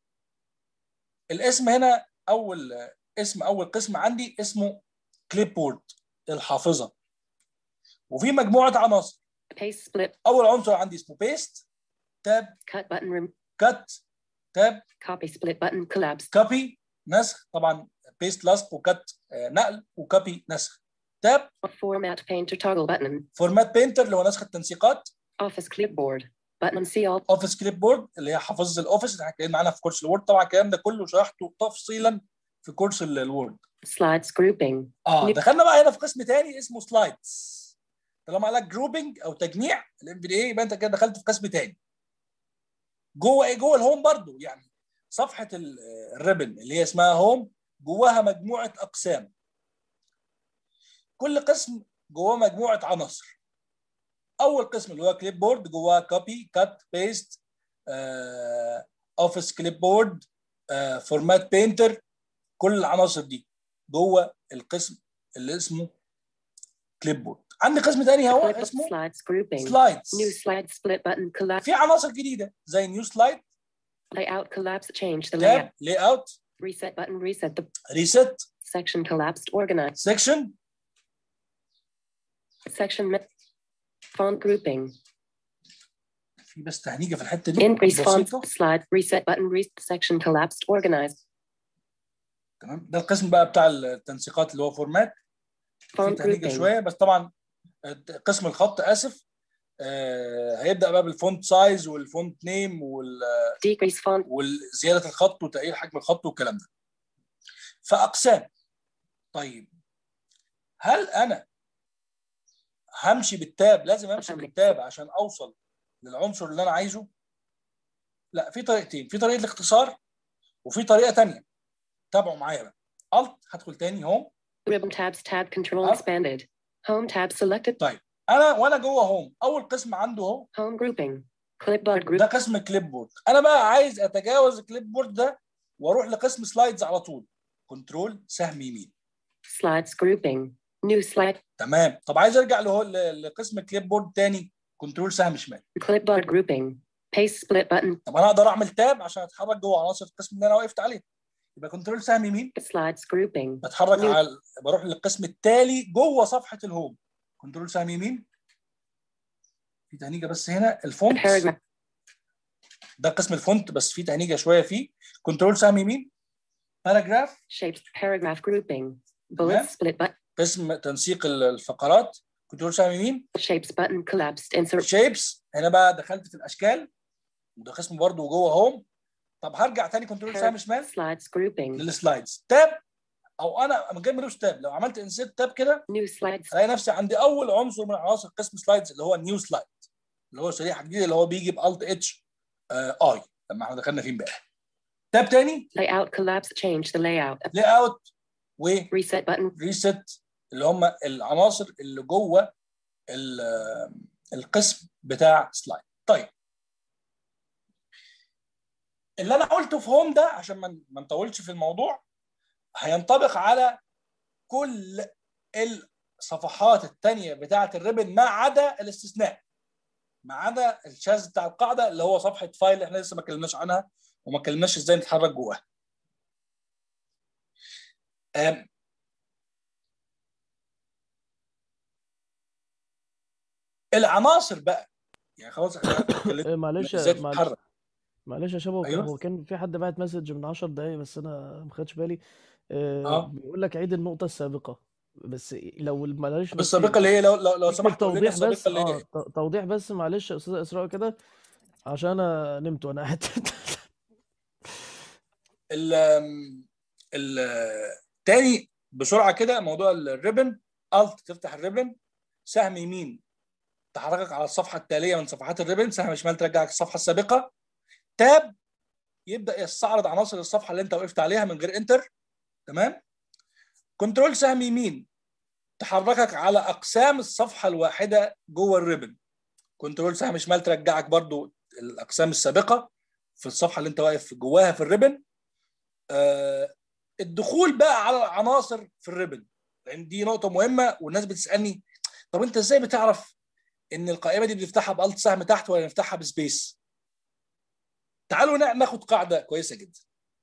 الاسم هنا اول اسم اول قسم عندي اسمه كليب بورد الحافظه وفي مجموعه عناصر Paste split. اول عنصر عندي اسمه بيست تاب Cut button room. كات تاب Copy split button collapse. كوبي نسخ طبعا بيست لصق وكات آه، نقل وكوبي نسخ تاب Format painter toggle button. فورمات بينتر اللي هو نسخ التنسيقات Office clipboard. Button C alt. اوفيس كليب بورد اللي هي حافظه الاوفيس اللي احنا اتكلمنا عنها في كورس الوورد طبعا الكلام ده كله شرحته تفصيلا في كورس ال- الوورد Slides grouping. اه نب- دخلنا بقى هنا في قسم تاني اسمه سلايدز طالما قال لك جروبنج او تجميع الام بي دي اي يبقى انت كده دخلت في قسم تاني جوه ايه جوه الهوم برضو يعني صفحه ال- الريبن اللي هي اسمها هوم جواها مجموعه اقسام كل قسم جواه مجموعه عناصر اول قسم اللي هو كليب بورد جواه كوبي كات بيست اوفيس كليب بورد فورمات بينتر كل العناصر دي جوه القسم اللي اسمه كليب بورد عندي قسم تاني هو Clip اسمه slides grouping. سلايدز New slide split button collapse. في عناصر جديده زي نيو سلايد Layout collapse. Change the layout. تاب لاي اوت Reset button. Reset the ريست section collapsed. Organize. سيكشن Section. mi- Font grouping. في بس تهنيجه في الحته دي Increase font. بسيطه Slide. Reset button. Reset section collapsed. Organize. تمام ده القسم بقى بتاع التنسيقات اللي هو فورمات في Font تهنيجه grouping. شويه بس طبعا قسم الخط اسف آه هيبدا بقى بالفونت سايز والفونت نيم وال Decrease font. وزياده الخط وتغيير حجم الخط والكلام ده فاقسام طيب هل انا همشي بالتاب لازم امشي أفهمك. بالتاب عشان اوصل للعنصر اللي انا عايزه لا في طريقتين في طريقه الاختصار وفي طريقه تانية تابعوا معايا بقى الت هدخل تاني هوم Ribbon tabs. Tab control Up. expanded. Home tab selected. انا وانا جوه هوم اول قسم عنده اهو Home grouping. Clipboard group. ده قسم كليب بورد انا بقى عايز اتجاوز الكليب بورد ده واروح لقسم سلايدز على طول كنترول سهم يمين Slides grouping. New slide. تمام طب عايز ارجع له ل- لقسم كليب بورد تاني كنترول سهم شمال Clipboard grouping. Paste split button. طب انا اقدر اعمل تاب عشان اتحرك جوه عناصر القسم اللي انا وقفت عليه يبقى كنترول سهم يمين Slides grouping. بتحرك مم. على بروح للقسم التالي جوه صفحه الهوم كنترول سهم يمين في تهنيجه بس هنا الفونت Paragraph. ده قسم الفونت بس في تهنيجه شويه فيه كنترول سهم يمين باراجراف Shapes. Paragraph grouping. Yeah. Bullet split button. قسم تنسيق ال- الفقرات كنترول سهم يمين Shapes button collapsed. Insert. شيبس هنا بقى دخلت في الاشكال وده قسم برضه جوه هوم طب هرجع تاني كنترول سهم شمال Slides grouping. للسلايدز تاب او انا من غير ملوش تاب لو عملت انسيت تاب كده New slides. الاقي نفسي عندي اول عنصر من عناصر قسم سلايدز اللي هو النيو سلايد اللي هو شريحه جديده اللي هو بيجي بالت اتش اي لما احنا دخلنا فيه امبارح تاب تاني Layout collapse. Change the layout. لاي اوت Reset button. وريست اللي هم العناصر اللي جوه ال- القسم بتاع سلايد طيب اللي انا قلته في هوم ده عشان ما ما نطولش في الموضوع هينطبق على كل الصفحات التانية بتاعة الريبن ما عدا الاستثناء ما عدا الشاذ بتاع القاعدة اللي هو صفحة فايل احنا لسه ما اتكلمناش عنها وما اتكلمناش ازاي نتحرك جواها أم، العناصر بقى يعني خلاص احنا اتكلمنا إيه، معلش ازاي معلش تتحرك معلش يا شباب أيوة. هو كان في حد بعت مسج من 10 دقايق بس انا ما خدتش بالي آه آه. بيقول لك عيد النقطة السابقة بس لو معلش طب بس السابقه اللي هي لو لو, لو اكتب سمحت قول لنا توضيح السابقه بس اللي اه هي ت- توضيح بس معلش يا استاذ اسراء كده عشان انا نمت وانا قاعد ال ال تاني بسرعه كده موضوع الريبن الت تفتح الريبن سهم يمين تحركك على الصفحه التاليه من صفحات الريبن سهم شمال ترجعك الصفحه السابقه تاب يبدا يستعرض عناصر الصفحه اللي انت وقفت عليها من غير انتر تمام كنترول سهم يمين تحركك على اقسام الصفحه الواحده جوه الريبن كنترول سهم شمال ترجعك برضو الاقسام السابقه في الصفحه اللي انت واقف جواها في الريبن آه الدخول بقى على العناصر في الريبن لان دي نقطه مهمه والناس بتسالني طب انت ازاي بتعرف ان القائمه دي بنفتحها بالت سهم تحت ولا نفتحها بسبيس تعالوا نا- ناخد قاعده كويسه جدا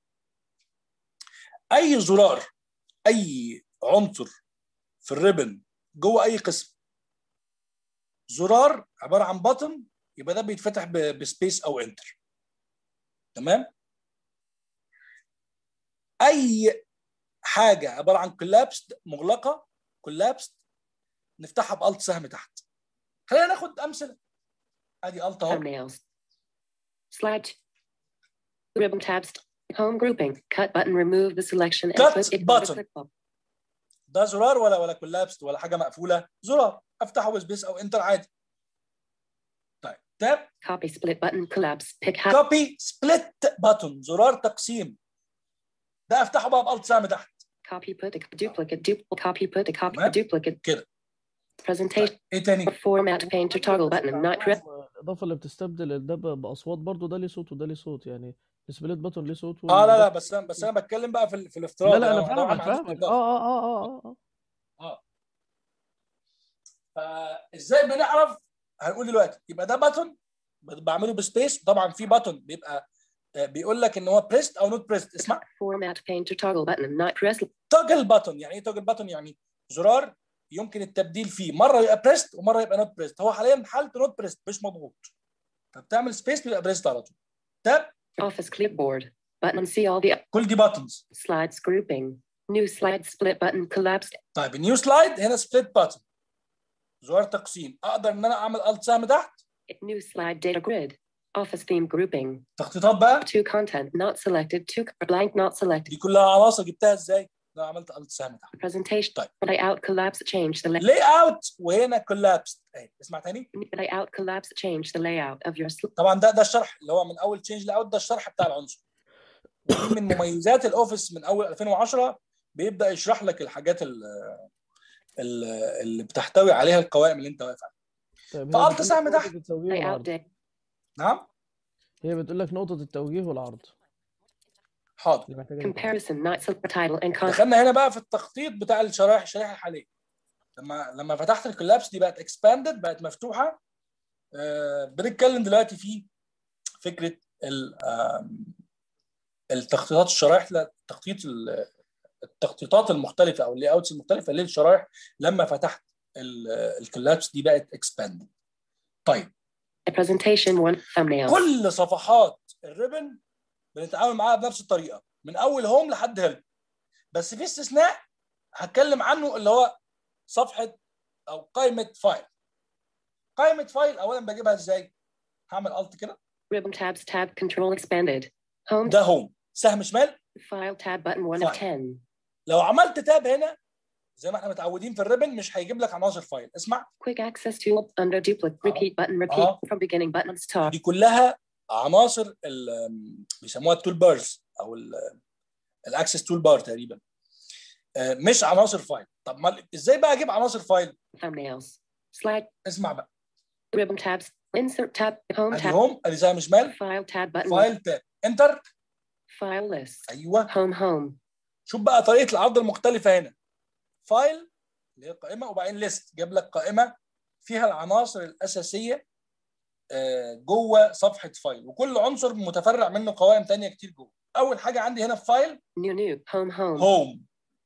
اي زرار اي عنصر في الريبن جوه اي قسم زرار عباره عن بطن يبقى ده بيتفتح ب- بسبيس او انتر تمام اي حاجه عباره عن كولابست مغلقه كولابست نفتحها بالت سهم تحت خلينا ناخد امثله ادي الت اهو Thumbnails. Slide. Ribbon tabs. Home grouping. Cut button. Remove the selection and Cut flip it button. click up. ده زرار ولا ولا كولابست ولا حاجه مقفوله زرار افتحه بسبيس او انتر عادي طيب تاب Copy split button. Collapse. Pick half. كوبي سبليت بutton زرار تقسيم ده افتحه بقى بالت سهم تحت Copy put a duplicate. Dup- copy put a copy تمام. duplicate. كده Presentation. ايه تاني Format painter toggle button. Not press. الاضافه اللي بتستبدل ده ب- باصوات برضو ده ليه صوت وده ليه صوت يعني السبليت باتون ليه صوت اه لا لا والباتون- بس انا بس انا بتكلم بقى في, ال- في الافتراض لا لا انا يعني طبعاً فاهمك ما عنديش فاهمك إضافة. اه اه اه اه اه فازاي بنعرف هنقول دلوقتي يبقى ده باتون بعمله بسبيس طبعا في باتون بيبقى آه، بيقول لك ان هو بريست او نوت بريست اسمع Format painter toggle button. Not press. توجل باتون يعني ايه توجل باتون يعني زرار يمكن التبديل فيه مره يبقى بريست ومره يبقى نوت بريست هو حاليا حالته نوت بريست مش مضغوط فبتعمل سبيس بيبقى بريست على طول تاب Office clipboard. Button. See all the كل دي باتونز slides grouping. New slide split button. Collapsed. طيب النيو سلايد هنا سبليت باتون زرار تقسيم اقدر ان انا اعمل الت سهم تحت New slide data grid. Office theme grouping. تخطيطات بقى To content not selected. To blank not selected. دي كلها عناصر جبتها ازاي؟ لو عملت الت سهم تحت Presentation. طيب. Layout collapse. Change the layout. لاي اوت وهنا كولابس اهي اسمع تاني Layout collapse. Change the layout of your slide. طبعا ده ده الشرح اللي هو من اول تشينج لاوت ده الشرح بتاع العنصر ودي من مميزات الاوفيس من اول 2010 بيبدا يشرح لك الحاجات ال- ال- اللي بتحتوي عليها القوائم اللي انت واقف عليها طيب فألت هي بتقول سهم لك تحت. نقطة التوجيه Layout والعرض day. نعم هي بتقول لك نقطة التوجيه والعرض حاضر اللي محتاجة Comparison not select title and content. دخلنا هنا بقى في التخطيط بتاع الشرائح الشرائح الحاليه لما لما فتحت الكولابس دي بقت اكسباندد بقت مفتوحه آه، بنتكلم دلوقتي في فكره ال- آم، التخطيطات الشرائح لا تخطيط ال- التخطيطات المختلفه او اللي اوتس المختلفه للشرائح لما فتحت ال- الكولابس دي بقت اكسباندد طيب Presentation one. Thumbnail. كل صفحات الريبن بنتعامل معاها بنفس الطريقه من اول هوم لحد هيلب بس في استثناء هتكلم عنه اللي هو صفحه او قائمه فايل قائمه فايل اولا بجيبها ازاي هعمل الت كده Ribbon tabs tab control expanded. Home ده هوم سهم شمال file tab button one of File. 10. لو عملت تاب هنا زي ما احنا متعودين في الريبن مش هيجيب لك عناصر فايل اسمع Quick access tool under duplicate. Repeat button. Repeat Uh-huh. from beginning button. Start. دي كلها عناصر ال- بيسموها التول بارز او الاكسس تول بار تقريبا آه، مش عناصر فايل طب ما ازاي بقى اجيب عناصر فايل Thumbnails. Slide. اسمع بقى Ribbon tabs. Insert tab. Home ادي tab. هوم ادي سهم شمال File tab button. فايل تاب انتر File list. ايوه Home home. شوف بقى طريقه العرض المختلفه هنا فايل اللي هي قائمه وبعدين ليست جاب لك قائمه فيها العناصر الاساسيه آه، جوه صفحه فايل وكل عنصر متفرع منه قوائم تانية كتير جوه اول حاجه عندي هنا في فايل New new. Home home. هوم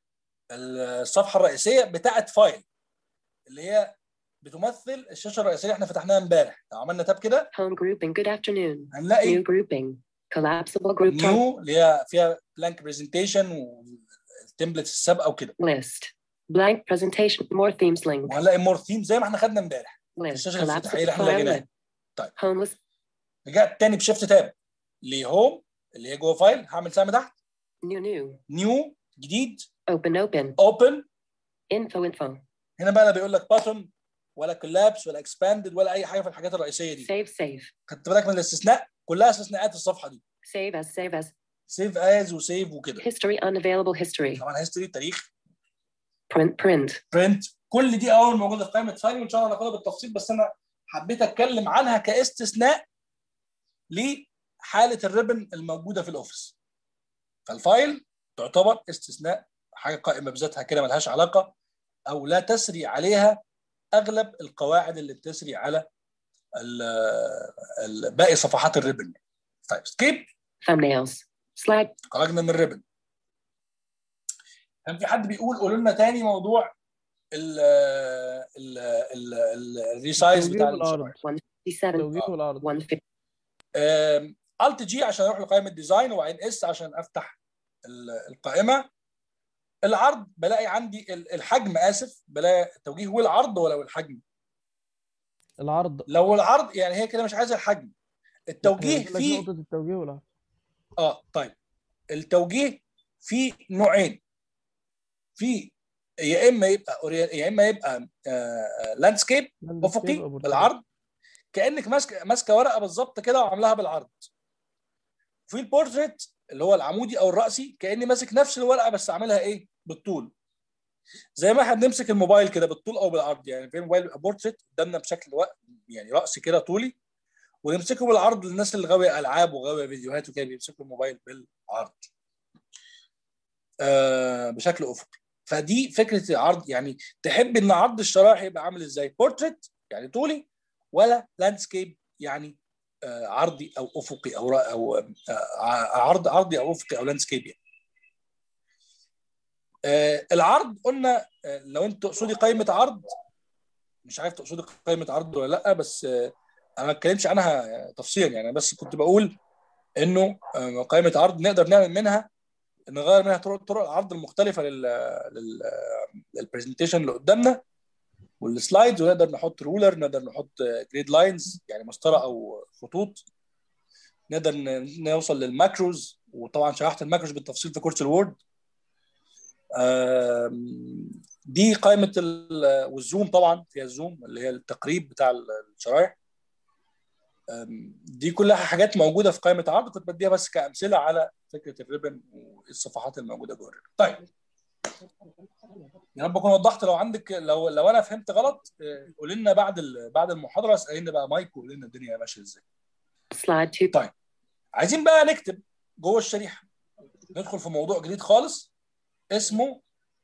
الصفحه الرئيسيه بتاعت فايل اللي هي بتمثل الشاشه الرئيسيه اللي احنا فتحناها امبارح لو عملنا تاب كده Home grouping. Good afternoon. هنلاقي New grouping. Collapsible group type. نيو اللي هي فيها بلانك برزنتيشن والتمبلتس السابقه وكده List. Blank presentation. More themes link. وهنلاقي مور ثيم زي ما احنا خدنا امبارح List. الشاشه الافتتاحيه اللي Collapsible احنا file لقيناها list. طيب. Homeless. رجعت تاني بشيفت تاب لهوم اللي هي جوه فايل هعمل سهم تحت New new. نيو جديد Open open. اوبن Info info. هنا بقى لا بيقول لك باتون ولا كولابس ولا اكسباندد ولا اي حاجه في الحاجات الرئيسيه دي Save save. خدت بالك من الاستثناء كلها استثناءات في الصفحه دي Save as save as. سيف از وسيف وكده History unavailable history. طبعا هيستوري تاريخ print, print, برنت كل دي اول موجوده في قائمه فايل وان شاء الله هناخدها بالتفصيل بس انا حبيت اتكلم عنها كاستثناء لحاله الريبن الموجوده في الاوفيس فالفايل تعتبر استثناء حاجه قائمه بذاتها كده ملهاش علاقه او لا تسري عليها اغلب القواعد اللي بتسري على ال- ال- باقي صفحات الريبن طيب سكيب thumbnails, slide, خرجنا من الريبن كان في حد بيقول قولوا لنا تاني موضوع ال ال ال ال- الريسايز توجيه بتاع والعرض 157, توجيه والعرض 150, الت جي عشان اروح لقائمه ديزاين وبعدين اس عشان افتح ال- القائمه العرض بلاقي عندي ال- الحجم اسف بلاقي التوجيه والعرض ولا الحجم العرض لو العرض يعني هي كده مش عايزه الحجم التوجيه هيقول لك فيه نقطة التوجيه والعرض اه طيب التوجيه في نوعين في يا اما يبقى أوري- يا اما يبقى لاندسكيب افقي بالعرض كانك ماسكه ماسكه ورقه بالظبط كده وعاملاها بالعرض في البورتريت اللي هو العمودي او الراسي كاني ماسك نفس الورقه بس عاملها ايه بالطول زي ما احنا بنمسك الموبايل كده بالطول او بالعرض يعني في الموبايل بيبقى بورتريت قدامنا بشكل وق- يعني راسي كده طولي ونمسكه بالعرض للناس اللي غاويه العاب وغاويه فيديوهات وكده بيمسكوا الموبايل بالعرض آه بشكل افقي فدي فكره العرض يعني تحب ان عرض الشرائح يبقى عامل ازاي بورتريت يعني طولي ولا لاندسكيب يعني آه عرضي او افقي او را- او آه عرض عرضي او افقي او لاندسكيب يعني. آه العرض قلنا آه لو انت تقصدي قائمه عرض مش عارف تقصدي قائمه عرض ولا لا بس آه انا ما اتكلمش عنها تفصيلا يعني أنا بس كنت بقول انه آه، قائمه عرض نقدر نعمل منها نغير منها طرق طرق العرض المختلفه لل لل للبرزنتيشن اللي قدامنا والسلايدز ونقدر نحط رولر نقدر نحط جريد لاينز يعني مسطره او خطوط نقدر ن- نوصل للماكروز وطبعا شرحت الماكروز بالتفصيل في كورس الوورد آم، دي قائمه ال- والزوم طبعا فيها الزوم اللي هي التقريب بتاع الشرايح أم، دي كلها حاجات موجوده في قائمه عرض كنت بديها بس كامثله على فكره الريبن والصفحات الموجوده جوه الريبن. طيب يا رب اكون وضحت لو عندك لو لو انا فهمت غلط آه، قولي لنا بعد ال- بعد المحاضره اسالنا بقى مايك وقولي لنا الدنيا ماشيه ازاي. slide 2, طيب عايزين بقى نكتب جوه الشريحه ندخل في موضوع جديد خالص اسمه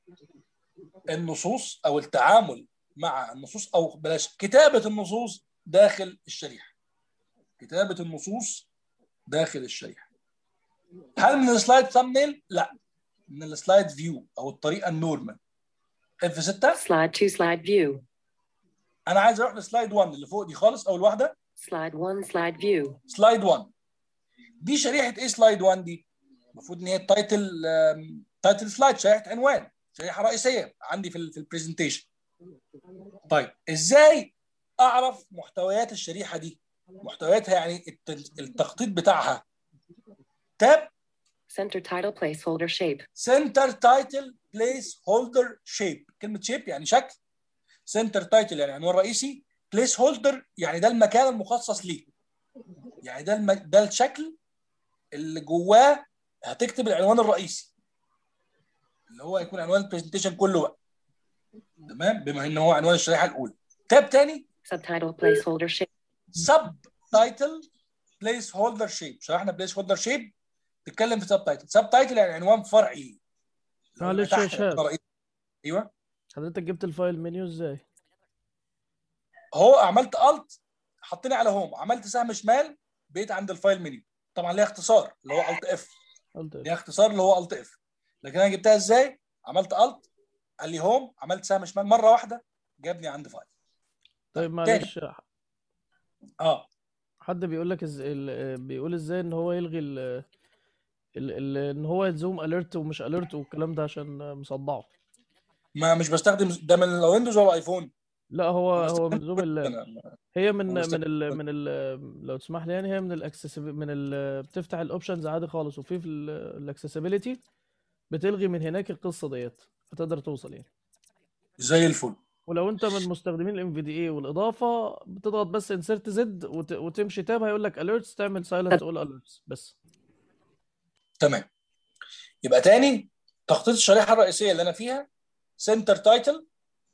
النصوص او التعامل مع النصوص او بلاش كتابه النصوص داخل الشريحه. كتابه النصوص داخل الشريحه. هل من السلايد ثامنيل؟ لا من السلايد فيو او الطريقه النورمال. اف 6 slide 2, slide view, انا عايز اروح لسلايد 1 اللي فوق دي خالص اول واحده slide 1, slide view, سلايد 1 دي شريحه ايه سلايد 1 دي؟ المفروض ان هي التايتل آم، تايتل سلايد شريحه عنوان شريحه رئيسيه عندي في ال في البرزنتيشن طيب ازاي اعرف محتويات الشريحه دي محتوياتها يعني الت- التخطيط بتاعها تاب center title placeholder shape, سنتر تايتل بليس هولدر شيب كلمه شيب يعني شكل سنتر تايتل يعني عنوان رئيسي بليس هولدر يعني ده المكان المخصص ليه يعني ده الم... ده الشكل اللي جواه هتكتب العنوان الرئيسي اللي هو يكون عنوان البرزنتيشن كله بقى تمام بما ان هو عنوان الشريحه الاولى تاب تاني subtitle placeholder shape, سب تايتل بليس هولدر شيب شرحنا بليس هولدر شيب تتكلم في سب تايتل سب تايتل يعني عنوان فرعي اللي هو معلش تحت يا شباب. العنوان الرئيسي. ايوه حضرتك جبت الفايل منيو ازاي؟ هو عملت الت حطيني على هوم عملت سهم شمال بقيت عند الفايل منيو طبعا ليها اختصار اللي هو الت اف قلت إيه؟ ليها اختصار اللي هو الت اف لكن انا جبتها ازاي عملت الت قال لي هوم عملت سهم شمال مره واحده جابني عند فايل طيب معلش اه حد بيقول لك إز... ال... بيقول ازاي ان هو يلغي ال... ال... ال... ان هو يزوم اليرت ومش اليرت والكلام ده عشان مصدعه ما مش بستخدم ده من الويندوز ولا ايفون لا هو بس هو من زوم ال... أنا- هي من هو من ال من ال لو تسمح لي يعني هي من الاكسس من ال بتفتح الاوبشنز عادي خالص وفي في الاكسسبيليتي بتلغي من هناك القصه ديت فتقدر توصل يعني زي الفل ولو انت من مستخدمين الام في دي اي والاضافه بتضغط بس انسرت زد وت... وتمشي تاب هيقول لك اليرتس تعمل سايلنت اول اليرتس بس تمام يبقى تاني تخطيط الشريحه الرئيسيه اللي انا فيها سنتر تايتل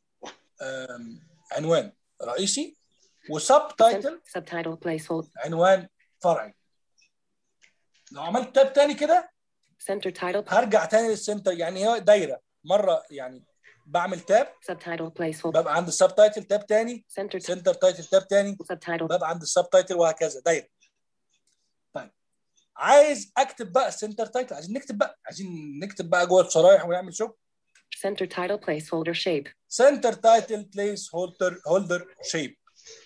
عنوان رئيسي وسب تايتل Subtitle placeholder. عنوان فرعي لو عملت تاب تاني كده Center title. هرجع تاني للسنتر يعني هي دايره مره يعني بعمل تاب Subtitle placeholder. ببقى عند السب تايتل تاب تاني Center سنتر تايتل تاب تاني subtitle. ببقى عند السب تايتل وهكذا دايره طيب عايز اكتب بقى السنتر تايتل عايزين نكتب بقى عايزين نكتب بقى جوه الشرايح ونعمل شغل Center title placeholder shape. سنتر تايتل بليس هولدر هولدر شيب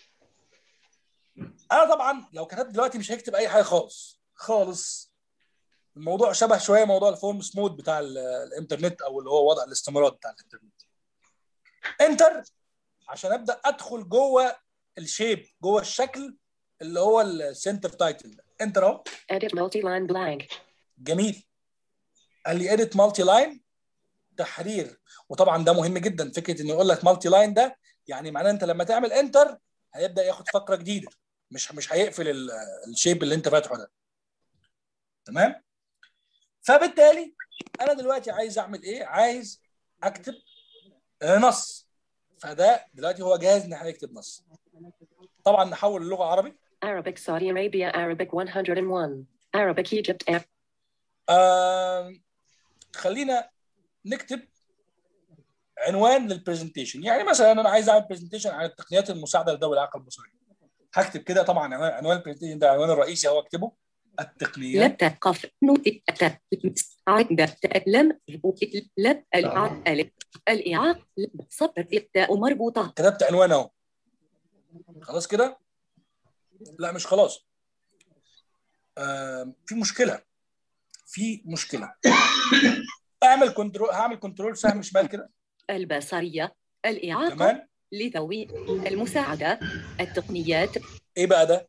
انا طبعا لو كتبت دلوقتي مش هكتب اي حاجه خالص خالص الموضوع شبه شويه موضوع الفورم سمود بتاع ال- الانترنت او اللي هو وضع الاستمرار بتاع الانترنت انتر عشان ابدا ادخل جوه الشيب جوه الشكل اللي هو السنتر تايتل انتر اهو Edit multi-line blank. جميل قال لي اديت مالتي لاين تحرير وطبعا ده مهم جدا فكره انه يقول لك مالتي لاين ده يعني معناه انت لما تعمل انتر هيبدا ياخد فقره جديده مش مش هيقفل ال- الشيب اللي انت فاتحه ده تمام فبالتالي انا دلوقتي عايز اعمل ايه عايز اكتب آه، نص فده دلوقتي هو جاهز ان احنا نكتب نص طبعا نحول اللغه عربي Arabic Saudi Arabia Arabic 101. Arabic Egypt Ar- آم، خلينا نكتب عنوان للبرزنتيشن يعني مثلا انا عايز اعمل برزنتيشن عن التقنيات المساعده لذوي الاعاقه البصريه هكتب كده طبعا عنوان عنوان البرزنتيشن ده العنوان الرئيسي هو اكتبه التقنيات لم تقف نوت عند لم لم الع الف الإعاق صفر التاء مربوطة كتبت عنوان اهو خلاص كده لا مش خلاص آم، في مشكله في مشكله اعمل كنترول هعمل كنترول سهم شمال كده البصرية الإعاقة تمام لذوي المساعدة التقنيات ايه بقى ده؟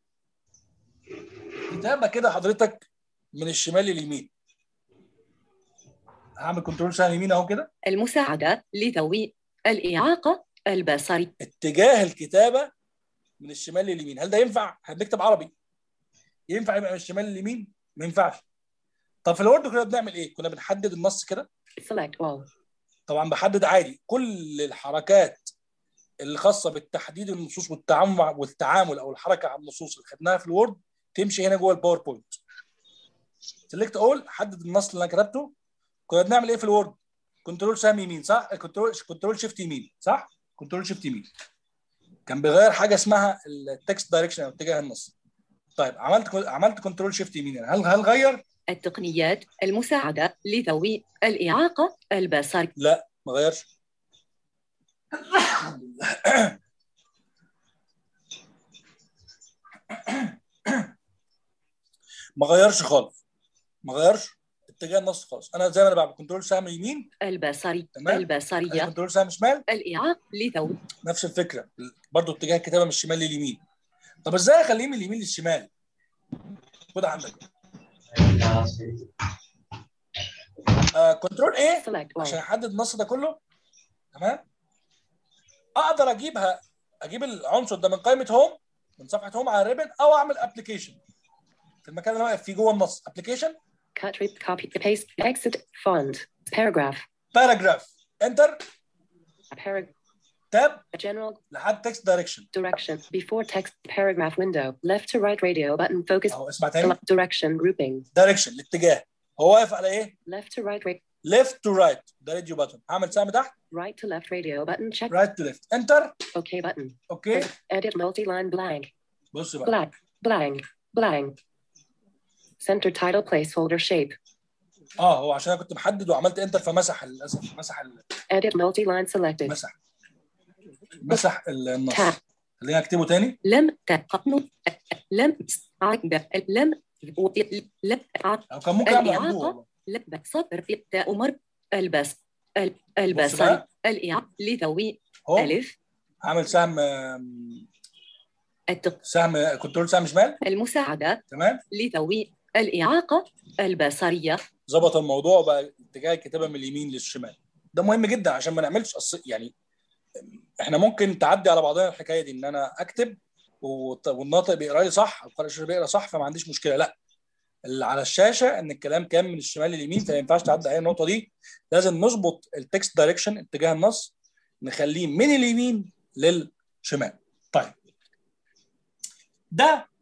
كتابه كده حضرتك من الشمال لليمين هعمل كنترول سهم يمين اهو كده المساعدة لذوي الإعاقة البصري اتجاه الكتابه من الشمال لليمين هل ده ينفع؟ احنا بنكتب عربي ينفع يبقى من الشمال لليمين؟ ما ينفعش طب في الوورد كنا بنعمل ايه؟ كنا بنحدد النص كده Select all. طبعا بحدد عادي كل الحركات الخاصه بالتحديد النصوص والتعامل مع والتعامل او الحركه على النصوص اللي خدناها في الوورد تمشي هنا جوه الباوربوينت سيلكت اول حدد النص اللي انا كتبته كنا بنعمل ايه في الوورد كنترول سهم يمين صح كنترول كنترول شيفت يمين صح كنترول شيفت يمين كان بيغير حاجه اسمها التكست دايركشن او اتجاه النص طيب عملت عملت كنترول شيفت يمين يعني هل هل غير التقنيات المساعدة لذوي الإعاقة البصري لا ما غيرش ما غيرش خالص ما غيرش اتجاه النص خالص انا زي ما انا بعمل كنترول سهم يمين البصري تمام. البصرية كنترول سهم شمال الإعاقة لذوي نفس الفكره برضو اتجاه الكتابه من الشمال لليمين طب ازاي اخليه من اليمين للشمال خد عندك آه كنترول ايه Select عشان all. احدد النص ده كله تمام اقدر اجيبها اجيب العنصر ده من قائمه هوم من صفحه هوم على الريبن او اعمل ابلكيشن في المكان اللي انا واقف فيه جوه النص ابلكيشن Cut, rip, copy, paste, exit, font, paragraph, باراجراف انتر parag, تاب general لحد تكست دايركشن direction, before text, paragraph window, left to right radio button, focus, اهو اسمع تاني select direction, grouping, دايركشن الاتجاه هو واقف على ايه؟ left to right, ra- ليفت تو رايت ده راديو باتون هعمل سهم تحت right to left radio button, check, رايت تو ليفت انتر OK button, اوكي edit multi-line blank, بص بقى black, blank, blank. Center title placeholder shape, اه هو عشان انا كنت محدد وعملت انتر فمسح للاسف مسح ال- edit multi-line selected, مسح مسح النص tab, خلينا اكتبه تاني لم تقف نوت لم عند لم لم او كان ممكن اعمل الإعاقة. اندو والله لم صفر التاء مر البس ال- بص البصري بقى الإعاقة لذوي اهو ألف هعمل سهم آم، التق... سهم كنترول سهم شمال المساعدة تمام لذوي الإعاقة البصرية ظبط الموضوع بقى اتجاه الكتابه من اليمين للشمال ده مهم جدا عشان ما نعملش أص... يعني احنا ممكن تعدي على بعضنا الحكايه دي ان انا اكتب والت- والناطق بيقرا لي صح القارئ الشاشة بيقرا صح فما عنديش مشكله لا اللي على الشاشه ان الكلام كان من الشمال لليمين فما ينفعش تعدي اي النقطه دي لازم نظبط التكست دايركشن اتجاه النص نخليه من اليمين للشمال طيب ده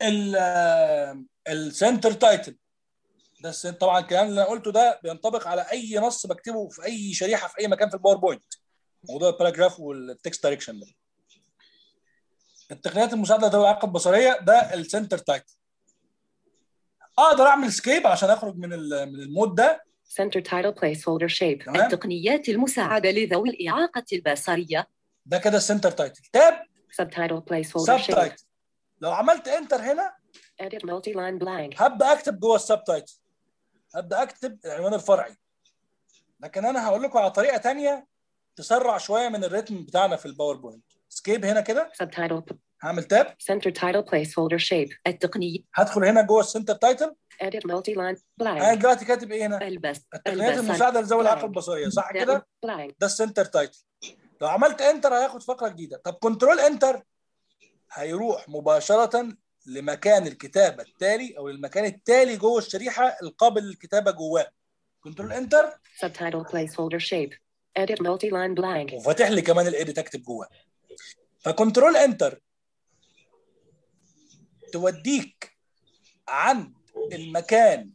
السنتر تايتل ده السن- طبعا الكلام اللي انا قلته ده بينطبق على اي نص بكتبه في اي شريحه في اي مكان في الباوربوينت موضوع الباراجراف والتكست دايركشن ده التقنيات المساعده ذوي الاعاقه البصريه ده السنتر تايتل اقدر اعمل سكيب عشان اخرج من ال- من المود ده Center title placeholder shape. تمام التقنيات المساعدة لذوي الإعاقة البصرية ده كده السنتر تايتل تاب Subtitle placeholder سب shape. تايتل لو عملت انتر هنا Edit multi-line blank. هبدا اكتب جوه السب تايتل هبدا اكتب العنوان الفرعي لكن انا هقول لكم على طريقه تانية تسرع شويه من الريتم بتاعنا في الباوربوينت سكيب هنا كده Subtitle p- هعمل تاب center title placeholder shape. التقنية هدخل هنا جوه السنتر تايتل Edit multi-line انا blank. دلوقتي كاتب ايه هنا البس التقنيات البصر المساعده لذوي الاعاقه blank. البصريه صح كده Blank. ده السنتر تايتل لو عملت انتر هياخد فقره جديده طب كنترول انتر هيروح مباشره لمكان الكتابه التالي او المكان التالي جوه الشريحه القابل للكتابه جواه كنترول انتر Subtitle placeholder shape. Edit multi-line blank. وفاتح لي كمان الايديت اكتب جواه فكنترول انتر توديك عند المكان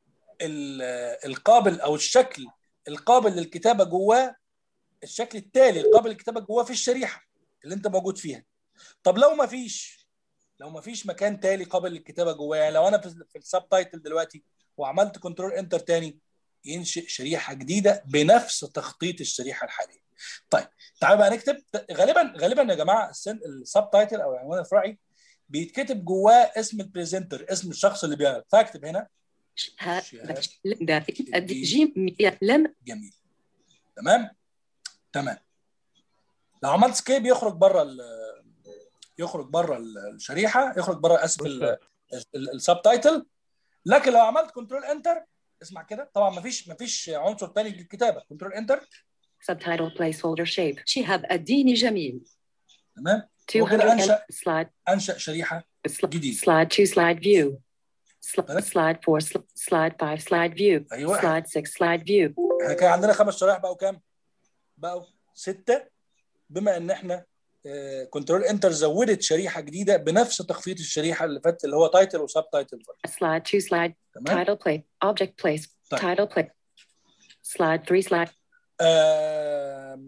ال- القابل او الشكل القابل للكتابه جواه الشكل التالي القابل للكتابه جواه في الشريحه اللي انت موجود فيها طب لو ما فيش لو ما فيش مكان تالي قابل للكتابه جواه يعني لو انا في في السب تايتل دلوقتي وعملت كنترول انتر تاني ينشئ شريحه جديده بنفس تخطيط الشريحه الحاليه طيب تعالوا بقى نكتب غالبا غالبا يا جماعه السب تايتل او العنوان الفرعي بيتكتب جواه اسم البريزنتر اسم الشخص اللي بيعرض فاكتب هنا شهادة شهادة. جيم لم جميل تمام تمام لو عملت سكيب يخرج بره ال- يخرج بره الشريحه يخرج بره اسف السب تايتل لكن لو عملت كنترول انتر اسمع كده طبعا ما فيش ما فيش عنصر ثاني للكتابه كنترول انتر Subtitle placeholder shape. شهاب الدين جميل تمام 200 وكده and أنشأ. slide انشا شريحه sl- جديد. slide 2 slide view. Sl- تمام. slide 4 sl- slide 5 slide view. أيوة. Slide 6 slide view. احنا كان عندنا خمس شرائح بقوا كام؟ بقوا سته بما ان احنا كنترول انتر زودت شريحه جديده بنفس تخطيط الشريحه اللي فاتت اللي هو تايتل وسب تايتل Slide 2 slide تمام title play object place طيب. title play. Slide 3 slide آم،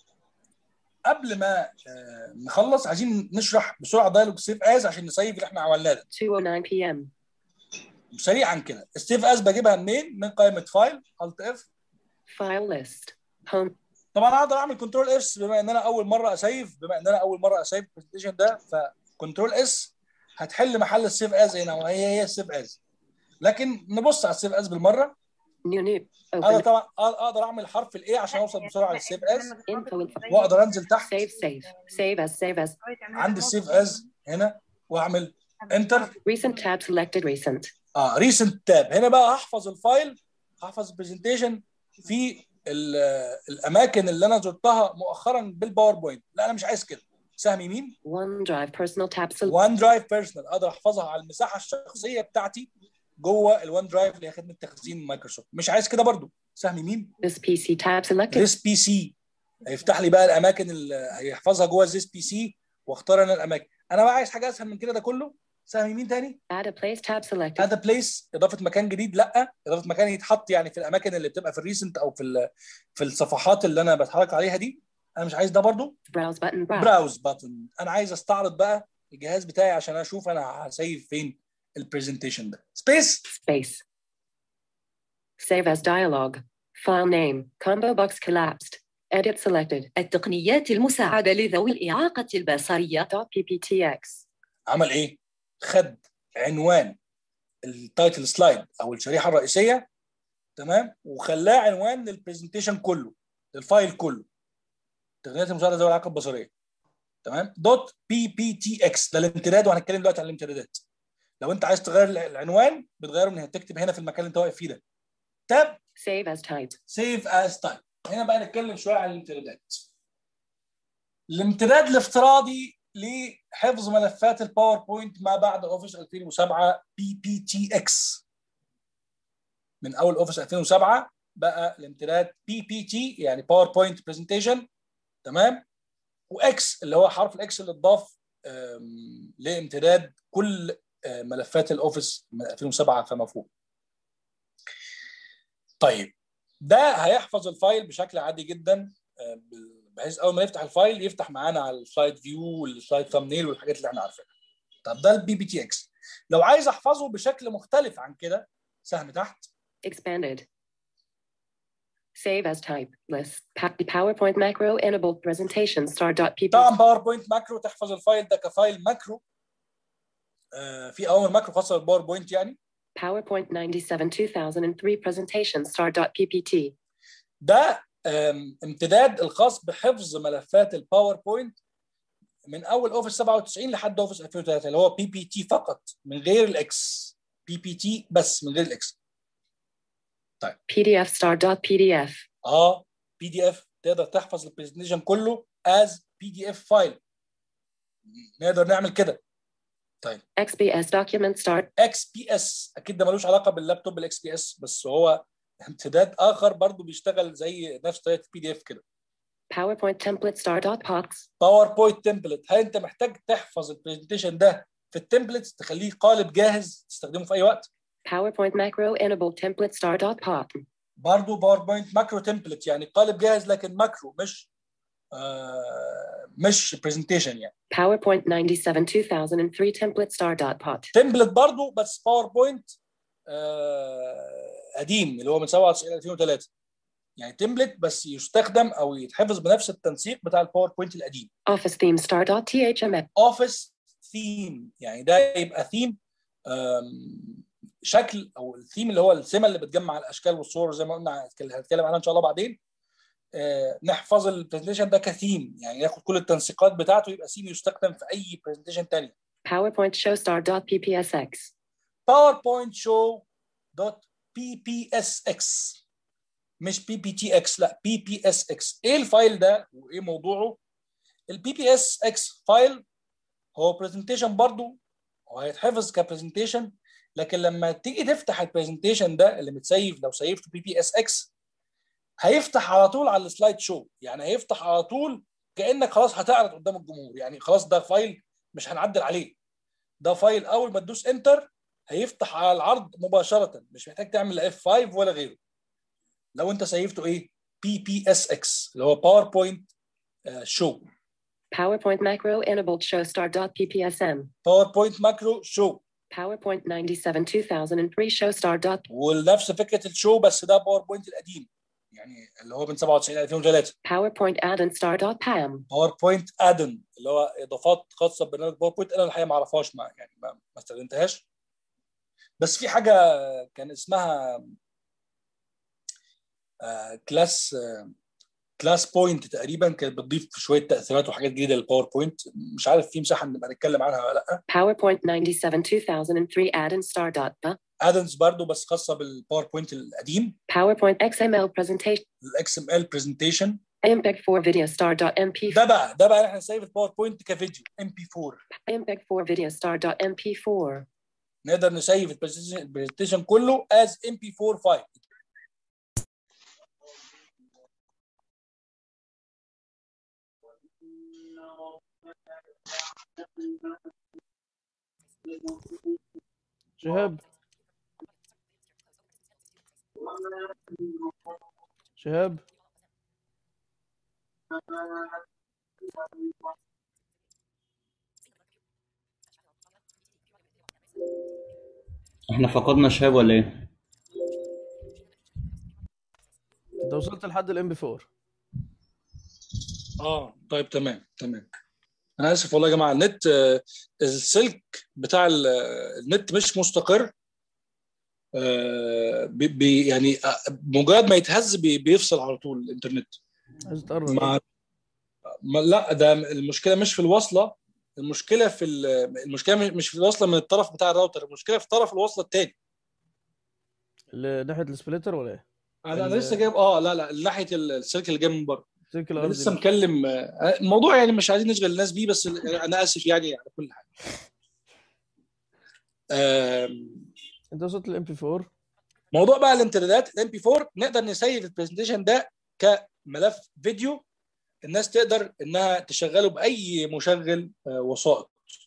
قبل ما آه، نخلص عايزين نشرح بسرعه دايلوج سيف از عشان نسيف اللي احنا عملناه ده 2:09 p.m. سريعا كده السيف از بجيبها منين؟ من قائمه فايل الت اف File list. Home. طبعا اقدر اعمل كنترول اس بما ان انا اول مره اسيف بما ان انا اول مره اسيف البرزنتيشن ده فكنترول اس هتحل محل السيف از هنا وهي هي السيف از لكن نبص على السيف از بالمره New new. اقدر Open. طبعا اقدر اعمل حرف الاي عشان اوصل بسرعه للسيف از Info. info. واقدر انزل تحت Save save. Save as save as. عند السيف از هنا واعمل انتر Recent tab selected recent. اه ريسنت تاب هنا بقى هحفظ الفايل هحفظ البرزنتيشن في ال- الاماكن اللي انا زرتها مؤخرا بالباوربوينت لا انا مش عايز كده سهم يمين OneDrive personal tab select. وان درايف بيرسونال اقدر احفظها على المساحه الشخصيه بتاعتي جوه الوان درايف اللي هي خدمه تخزين مايكروسوفت مش عايز كده برضو سهم يمين This PC tab selected. ذيس بي سي هيفتح لي بقى الاماكن اللي هيحفظها جوه ذيس بي سي واختار انا الاماكن انا بقى عايز حاجه اسهل من كده ده كله سهم يمين تاني Add a place tab selected. هذا بليس اضافه مكان جديد لا اضافه مكان يتحط يعني في الاماكن اللي بتبقى في الريسنت او في ال- في الصفحات اللي انا بتحرك عليها دي انا مش عايز ده برضو Browse button. Browse. براوز باتن انا عايز استعرض بقى الجهاز بتاعي عشان اشوف انا هسيف فين البرزنتيشن ده سبيس Space. Save as dialog. File name. Combo box collapsed. Edit selected. التقنيات المساعدة لذوي الإعاقة البصرية .pptx. عمل ايه خد عنوان التايتل سلايد او الشريحه الرئيسيه تمام وخلاه عنوان للبرزنتيشن كله للفايل كله تقنيات المساعده ذوي الاعاقه البصريه تمام دوت بي بي تي اكس ده الامتداد وهنتكلم دلوقتي عن الامتدادات لو انت عايز تغير العنوان بتغيره من هنا تكتب هنا في المكان اللي انت واقف فيه ده تاب Save as type. سيف از تايم هنا بقى نتكلم شويه عن الامتدادات الامتداد الافتراضي لحفظ ملفات الباوربوينت ما بعد اوفيس 2007 بي بي تي اكس من اول اوفيس 2007 بقى الامتداد بي بي تي يعني باوربوينت برزنتيشن تمام واكس اللي هو حرف الاكس اللي اتضاف آم، لامتداد كل آه، ملفات الاوفيس من 2007 فما فوق طيب ده هيحفظ الفايل بشكل عادي جدا آه، ب- بحيث اول ما نفتح الفايل يفتح معانا على السلايد فيو والسلايد ثامنيل والحاجات اللي احنا عارفينها طب ده البي بي تي اكس لو عايز احفظه بشكل مختلف عن كده سهم تحت Expanded. Save as type. List. Pa- PowerPoint macro enabled presentation star.pp. طبعا باوربوينت ماكرو تحفظ الفايل ده كفايل ماكرو آه، في اوامر ماكرو خاصه بالباوربوينت يعني PowerPoint 97 2003 presentation star.ppt. ده آم، امتداد الخاص بحفظ ملفات الباوربوينت من اول اوفيس 97 لحد اوفيس 2003 اللي هو بي بي تي فقط من غير الاكس بي بي تي بس من غير الاكس PDF star.pdf. اه بي دي اف تقدر تحفظ البرزنتيشن كله از بي دي اف فايل نقدر نعمل كده XPS document start. اكس بي اس اكيد ده ملوش علاقه باللابتوب الاكس بي اس بس هو امتداد اخر برضو بيشتغل زي نفس طريقه البي دي اف كده PowerPoint template star.pox. باوربوينت تمبلت هل انت محتاج تحفظ البرزنتيشن ده في التمبلتس تخليه قالب جاهز تستخدمه في اي وقت PowerPoint macro enabled template star.pop. برضو باوربوينت ماكرو تمبلت يعني قالب جاهز لكن ماكرو مش آه مش برزنتيشن يعني PowerPoint 97 2003 template star.pot. تمبلت برضو بس باوربوينت آه قديم اللي هو من 97 2003 يعني تمبلت بس يستخدم او يتحفظ بنفس التنسيق بتاع الباوربوينت القديم Office theme star.thmf. اوفيس ثيم يعني ده يبقى ثيم شكل او الثيم اللي هو السمه اللي بتجمع الاشكال والصور زي ما قلنا هنتكلم عنها ان شاء الله بعدين آه، نحفظ البرزنتيشن ده كثيم يعني ياخد كل التنسيقات بتاعته يبقى ثيم يستخدم في اي برزنتيشن تاني PowerPoint show star.ppsx. باوربوينت شو دوت بي بي اس اكس مش بي بي تي اكس لا بي بي اس اكس ايه الفايل ده وايه موضوعه البي بي اس اكس فايل هو برزنتيشن برضو وهيتحفظ كبرزنتيشن لكن لما تيجي تفتح البرزنتيشن ده اللي متسيف لو سيفته بي بي اس اكس هيفتح على طول على السلايد شو يعني هيفتح على طول كانك خلاص هتعرض قدام الجمهور يعني خلاص ده فايل مش هنعدل عليه ده فايل اول ما تدوس انتر هيفتح على العرض مباشره مش محتاج تعمل اف 5 ولا غيره لو انت سيفته ايه بي بي اس اكس اللي هو باوربوينت شو PowerPoint macro enabled show star.ppsm. باوربوينت ماكرو شو PowerPoint 97 2003 show star. ونفس فكره الشو بس ده باوربوينت القديم يعني اللي هو من 97 2003 PowerPoint add-in star.pam. باوربوينت ادن اللي هو اضافات خاصه ببرنامج باوربوينت انا الحقيقه ما اعرفهاش ما يعني ما, ما استخدمتهاش بس في حاجه كان اسمها كلاس كلاس بوينت تقريبا كانت بتضيف شويه تاثيرات وحاجات جديده للباوربوينت مش عارف في مساحه نبقى نتكلم عنها ولا لا PowerPoint 97 2003 add-in star.pa. ادنز برضو بس خاصه بالباوربوينت القديم PowerPoint XML presentation. الاكس ام ال برزنتيشن MPEG 4 video star.mp. ده بقى ده بقى احنا نسيف الباوربوينت كفيديو ام بي 4 MPEG 4 video star.mp4. نقدر نسيف البرزنتيشن كله از ام بي 4 فايل شهاب شهاب احنا فقدنا شهاب ولا ايه؟ انت وصلت لحد الام بي 4 اه طيب تمام تمام انا اسف والله يا جماعه النت آه، السلك بتاع ال- آه، النت مش مستقر آه، بي- بي يعني آه، مجرد ما يتهز بي- بيفصل على طول الانترنت عايز تقرب مع ما لا ده المشكله مش في الوصله المشكله في ال- المشكله مش في الوصله من الطرف بتاع الراوتر المشكله في طرف الوصله الثاني ل- ناحيه السبليتر ولا ايه؟ انا ال- لسه جايب اه لا لا ناحيه السلك اللي جاي من بره السلك أنا الارضي لسه ده. مكلم آه، الموضوع يعني مش عايزين نشغل الناس بيه بس انا اسف يعني على كل حاجه آم، انت وصلت للام بي 4 موضوع بقى الامتدادات الام بي 4 نقدر نسيف البرزنتيشن ده كملف فيديو الناس تقدر انها تشغله باي مشغل آه، وسائط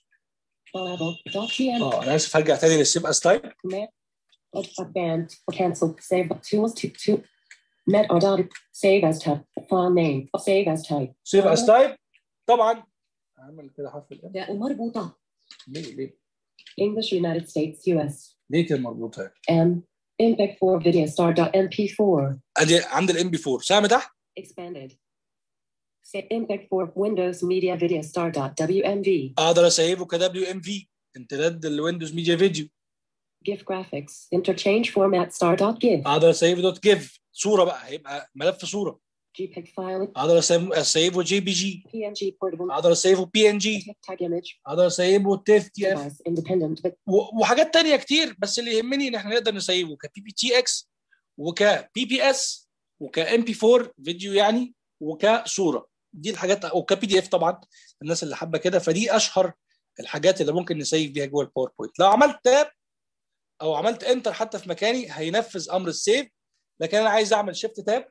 Level.tm. اه انا اسف هرجع تاني للسيف اس تايب Met. Banned. Cancel. Save. Tools to to. Met or dot. Save as type. File name. Save as type. سيف اس تايب طبعا هعمل كده حرف الام تاء مربوطة ليه ليه English United States US. ليه كده مربوطه M. Impact 4 Video Star. MP4. ادي عند الام بي 4 سهم تحت Expanded. Say Impact 4 Windows Media Video Star. WMV. اقدر اسيفه كدبليو ام في امتداد الويندوز ميديا فيديو GIF graphics. Interchange format. Star. GIF. اقدر اسيفه دوت جيف صوره بقى هيبقى ملف صوره JPEG file. اقدر أسيف- اسيفه جي بي جي PNG portable. اقدر اسيفه بي ان جي Tag image. اقدر اسيبه تيف تي اف Device independent. But و- وحاجات تانية كتير بس اللي يهمني ان احنا نقدر نسيبه كبي بي تي اكس وكبي بي اس وكام بي 4 فيديو يعني وكصوره دي الحاجات وكبي دي اف طبعا الناس اللي حابه كده فدي اشهر الحاجات اللي ممكن نسيف بيها جوه الباوربوينت لو عملت تاب او عملت انتر حتى في مكاني هينفذ امر السيف لكن انا عايز اعمل شيفت تاب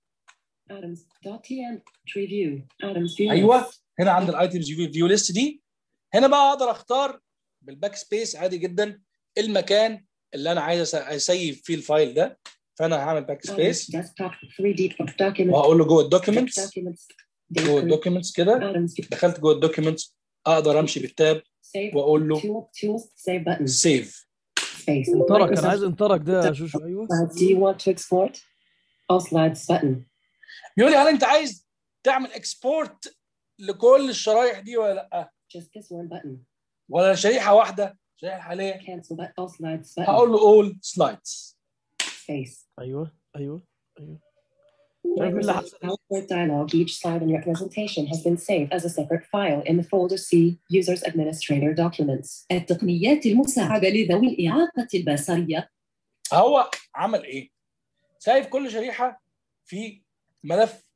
Items.tm. Tree view. Items view. ايوه هنا عند الايتمز فيو فيو ليست دي هنا بقى اقدر اختار بالباك سبيس عادي جدا المكان اللي انا عايز أس- اسيف فيه الفايل ده فانا هعمل باك Items. سبيس Desktop. 3D document. وهقول له جوه الدوكيومنتس Documents. جوه الدوكيومنتس كده Items. دخلت جوه الدوكيومنتس اقدر امشي بالتاب Save. واقول له Tool, tools. Save button. سيف Space. انطرك انا Microsoft عايز انطرك ده يا شوشو ايوه Slides. Do you want to export? All slides button. بيقول لي هل انت عايز تعمل اكسبورت لكل الشرايح دي ولا لا Just this one button. ولا شريحه واحده الشريحه الحاليه Cancel but all slides button. هقول له اول سلايدز Space. ايوه ايوه ايوه مش عارف مين اللي Microsoft حس- PowerPoint dialog. Each slide in your presentation has been saved as a separate file in the folder C, Users Administrator Documents. التقنيات المساعدة لذوي الإعاقة البصرية هو عمل ايه؟ سايب كل شريحه في ملف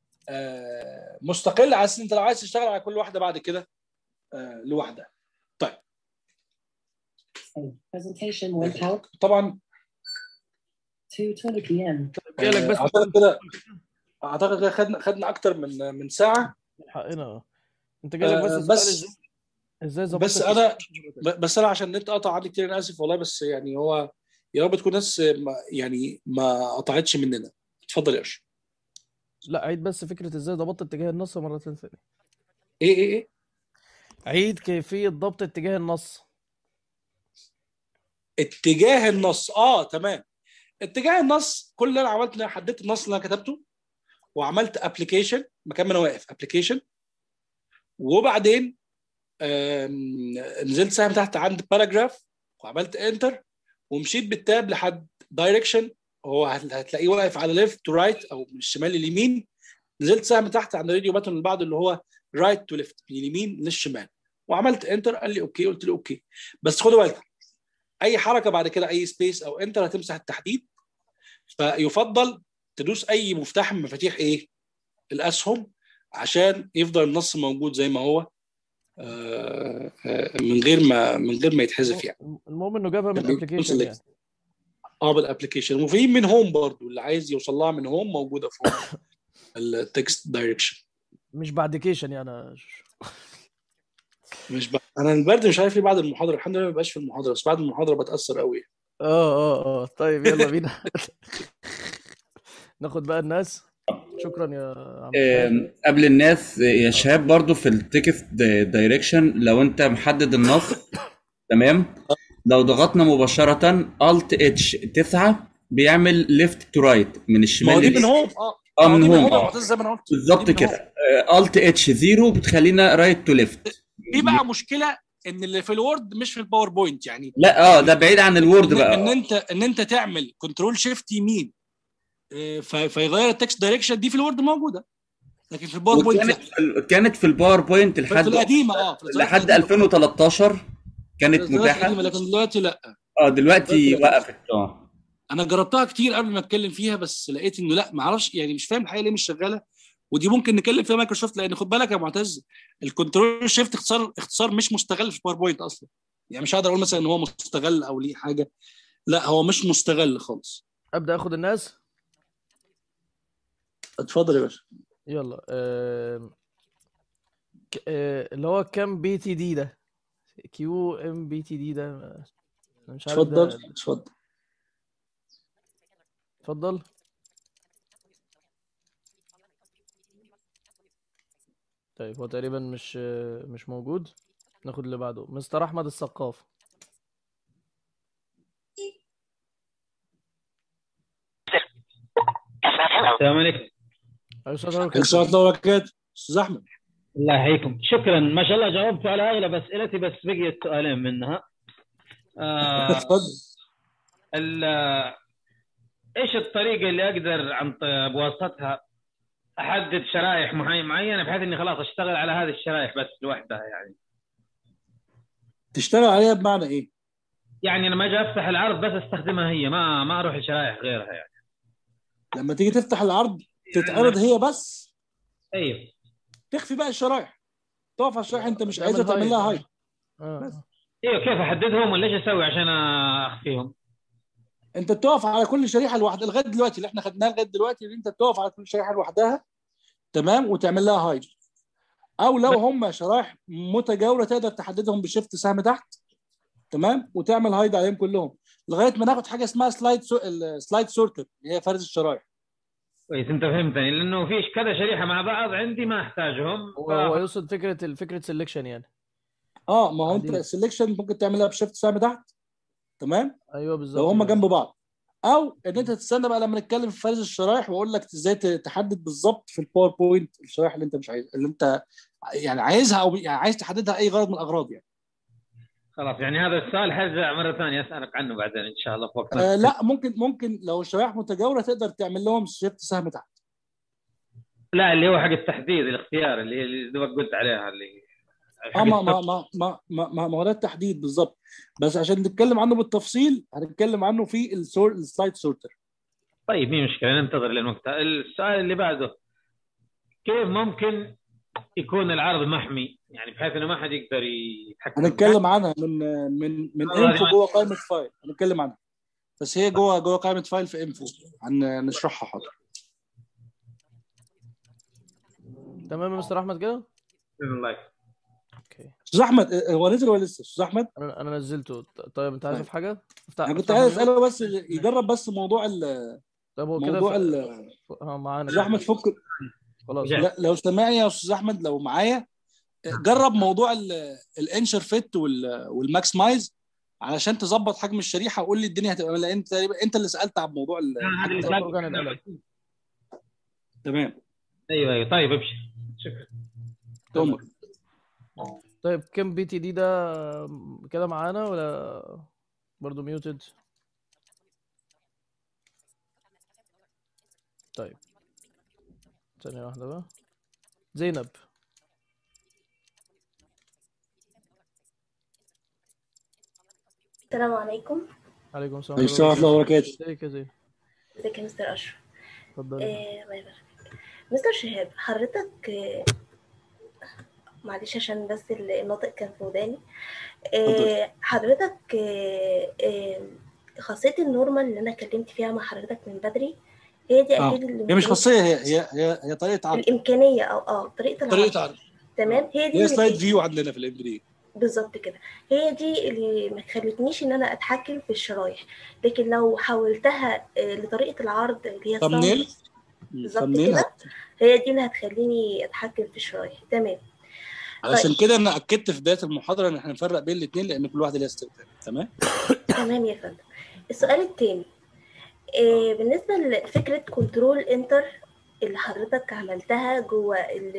آه، مستقل على اساس انت لو عايز تشتغل على كل واحده بعد كده آه، لوحدها Save. Presentation when PowerPoint طبعا 2:20 p.m. جايلك بس آه، اعتقد كده اعتقد كده خدنا خدنا اكتر من من ساعه حقنا اه انت جايلك بس آه، السؤال بس ازاي ازاي ظبطت بس التسجيل؟ أنا- ب- بس انا عشان النت قطع عندي كتير انا اسف والله بس يعني هو يا رب تكون ناس ما يعني ما قطعتش مننا اتفضل يا اشرف لا عيد بس فكره ازاي ضبطت اتجاه النص مرتين ثانيه ايه ايه ايه عيد كيفيه ضبط اتجاه النص اتجاه النص اه تمام اتجاه النص كل اللي انا عملته ان انا حددت النص اللي انا كتبته وعملت ابلكيشن مكان ما انا واقف ابلكيشن وبعدين آم، نزلت سهم تحت عند باراجراف وعملت انتر ومشيت بالتاب لحد دايركشن هو هت- هتلاقيه واقف على ليفت تو رايت او من الشمال لليمين نزلت سهم تحت عند الراديو باتون اللي بعده اللي هو رايت تو ليفت من اليمين للشمال وعملت انتر قال لي اوكي قلت له اوكي بس خدوا بالك اي حركه بعد كده اي سبيس او انتر هتمسح التحديد فيفضل تدوس اي مفتاح من مفاتيح ايه الاسهم عشان يفضل النص موجود زي ما هو آه، آه، من غير ما من غير ما يتحذف يعني المهم انه جابها من يعني الابلكيشن select. يعني اه بالابلكيشن وفي من هوم برضو اللي عايز يوصل لها من هوم موجوده فوق التكست دايركشن مش بعد كيشن يعني يا شوشو. مش بقى. انا البرد مش عارف ليه بعد المحاضره الحمد لله ما بقاش في المحاضره بس بعد المحاضره بتاثر قوي اه اه اه طيب يلا بينا ناخد بقى الناس شكرا يا عم شهاب. آم، قبل الناس آه، يا شهاب برضو في التكست دايركشن لو انت محدد النص تمام لو ضغطنا مباشرة Alt H 9 بيعمل ليفت تو رايت من ما الشمال هو دي من لليمين. هوم اه اه ما هو من دي هوم يا اه معتز زي ما انا قلت بالظبط دي من هوم. كده الت اتش 0 بتخلينا رايت تو ليفت في بقى مشكله ان اللي في الوورد مش في الباوربوينت يعني لا اه ده بعيد عن الوورد ان, بقى إن انت ان انت تعمل كنترول شيفت يمين آه، في- فيغير التكست دايركشن دي في الوورد موجوده لكن في الباوربوينت لا وكانت في ال- كانت في الباوربوينت في لحد القديمه اه في الإصدارات لحد القديمة. 2013 كانت في الإصدارات متاحه القديمة، لكن دلوقتي لا اه دلوقتي دلوقتي لا. وقفت اه انا جربتها كتير قبل ما اتكلم فيها بس لقيت انه لا ما اعرفش يعني مش فاهم الحقيقه ليه مش شغاله ودي ممكن نتكلم فيها مايكروسوفت لان خد بالك يا معتز الكنترول شيفت اختصار اختصار مش مستغل في باوربوينت اصلا يعني مش هقدر اقول مثلا ان هو مستغل او ليه حاجه لا هو مش مستغل خالص ابدا اخد الناس اتفضل يا باشا يلا آم، ك- آه، اللي هو كام بي تي دي ده كيو ام بي تي دي ده أنا مش عارف ده اتفضل اتفضل اتفضل طيب هو تقريبا مش مش موجود ناخد اللي بعده مستر احمد السقاف السلام عليكم أيوة، أستاذ عمر عليك السلام ورحمه الله وبركاته استاذ احمد الله يحييكم شكرا ما شاء الله جاوبتوا على اغلب اسئلتي بس بقيت سؤالين منها آه اتفضل ال- ايش الطريقه اللي اقدر عن ط- بواسطتها احدد شرائح معي- معينه بحيث اني خلاص اشتغل على هذه الشرائح بس لوحدها يعني تشتغل عليها بمعنى ايه؟ يعني لما اجي افتح العرض بس استخدمها هي ما ما اروح لشرائح غيرها يعني لما تيجي تفتح العرض تتعرض هي بس ايوه تخفي بقى الشرايح تقف على الشرايح انت مش تعمل عايزها تعمل لها هايد. هايد آه. بس. ايوه كيف احددهم ولا ايش اسوي عشان اخفيهم؟ انت بتقف على كل شريحه لوحدها لغايه دلوقتي اللي احنا خدناه لغايه دلوقتي اللي انت بتقف على كل شريحه لوحدها تمام وتعمل لها هايد او لو هم شرايح متجاوره تقدر تحددهم بشيفت سهم تحت تمام وتعمل هايد عليهم كلهم لغايه ما ناخد حاجه اسمها سلايد سو... السلايد سورتر اللي هي فرز الشرايح كويس انت فهمتني لانه في كذا شريحه مع بعض عندي ما احتاجهم هو هو يقصد فكره الفكره سelection يعني اه ما هو انت عادي. السلكشن ممكن تعملها بشيفت سهم تحت تمام ايوه بالظبط لو هم كده. جنب بعض او ان انت تستنى بقى لما نتكلم في فرز الشرايح واقول لك ازاي ت- تحدد بالظبط في الباوربوينت الشرايح اللي انت مش عايز اللي انت يعني عايزها او يعني عايز تحددها اي غرض من الاغراض يعني خلاص يعني هذا السؤال حرجع مره ثانيه اسالك عنه بعدين ان شاء الله في وقت آه لا ممكن ممكن لو الشرايح متجاوره تقدر تعمل لهم شيفت سهم تحت لا اللي هو حق التحديد الاختيار اللي هي اللي دوبك قلت عليها اللي حق اه ما ما التف- ما ما ما, ما, ما هو ده التحديد بالظبط بس عشان نتكلم عنه بالتفصيل هنتكلم عنه في السور السلايد سورتر طيب مي مشكله ننتظر للوقت السؤال اللي بعده كيف ممكن يكون العرض محمي يعني بحيث انه ما حد يقدر يتحكم هنتكلم عنها من من من آه، انفو دي- جوه قائمه فايل هنتكلم عنها بس هي جوه جوه قائمه فايل في انفو هن- نشرحها حاضر تمام يا مستر احمد كده بإذن الله اوكي استاذ احمد آه، هو نزل ولا لسه استاذ احمد انا انا نزلته طيب انت عايز طيب. في حاجه افتح انا كنت افتح عايز ميوت. اساله بس يجرب بس موضوع ال طيب هو كده موضوع ف... ال اه معانا استاذ احمد فك خلاص جاي. لا لو سامعني يا استاذ احمد لو معايا جرب موضوع الانشر فيت والماكس مايز علشان تظبط حجم الشريحه وقول لي الدنيا هتبقى لان انت تقريبا انت اللي سالت عن موضوع ال- هذا اللي خرج سألت عن القلم. تمام ايوه ايوه طيب ابشر شكرا تؤمر طيب كم بي تي دي ده كده معانا ولا برضه ميوتد طيب ثانية واحدة بقى زينب السلام عليكم عليكم السلام السلام ورحمه الله وبركاته ازيك يا زين ازيك يا مستر اشرف اتفضل آه، الله يبارك فيك. مستر شهاب حضرتك آه، معلش عشان بس الناطق كان في وداني اتفضل. آه، حضرتك آه، آه، خاصية النورمال اللي أنا اتكلمت فيها مع حضرتك من بدري هي دي اه أكيد اللي هي مش ممكن- خاصيه هي هي هي, هي طريقه عرض الإمكانية أو أه طريقة العرض طريقه عرض تمام هي دي هي اللي سلايد بت- فيو عندنا في الام دي بالظبط كده هي دي اللي ما خلتنيش ان انا اتحكم في الشرايح لكن لو حولتها آه، لطريقه العرض اللي هي ثامنيل بالظبط ثامنيل كده هي دي اللي هتخليني اتحكم في الشرايح تمام علشان طيب. كده انا اكدت في بدايه المحاضره ان احنا نفرق بين الاثنين لان كل واحده ليها استخدام تمام تمام يا فندم السؤال التاني آه، بالنسبه لفكره كنترول انتر اللي حضرتك عملتها جوه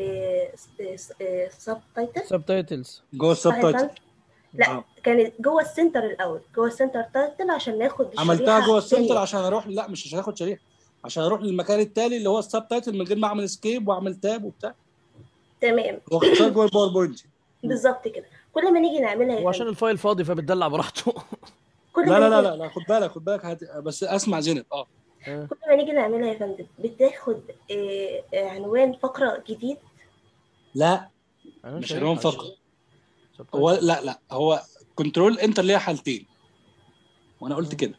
السب تايتل سب تايتلز جوه السب تايتل لا آه. كانت جوه السنتر الاول جوه السنتر تايتل عشان ناخد عملتها الشريحة جوه السنتر التانية. عشان اروح لا مش عشان اخد شريحه عشان اروح للمكان التالي اللي هو السب تايتل من غير ما اعمل اسكيب واعمل تاب وبتاع تمام واختصار جوه الباوربوينت بالظبط كده كل ما نيجي نعملها يا وعشان فندم، الفايل فاضي فبتدلع براحته كل لا ما لا لا نيجي- لا, لا خد بالك خد بالك هت... بس اسمع زينب اه آه. كل ما نيجي نعملها يا فندم بتاخد آه، آه، عنوان فقرة جديد لا أنا مش شايف عنوان عشان- فقط سب هو تايتل. لا لا هو كنترول انتر ليها حالتين وانا قلت كده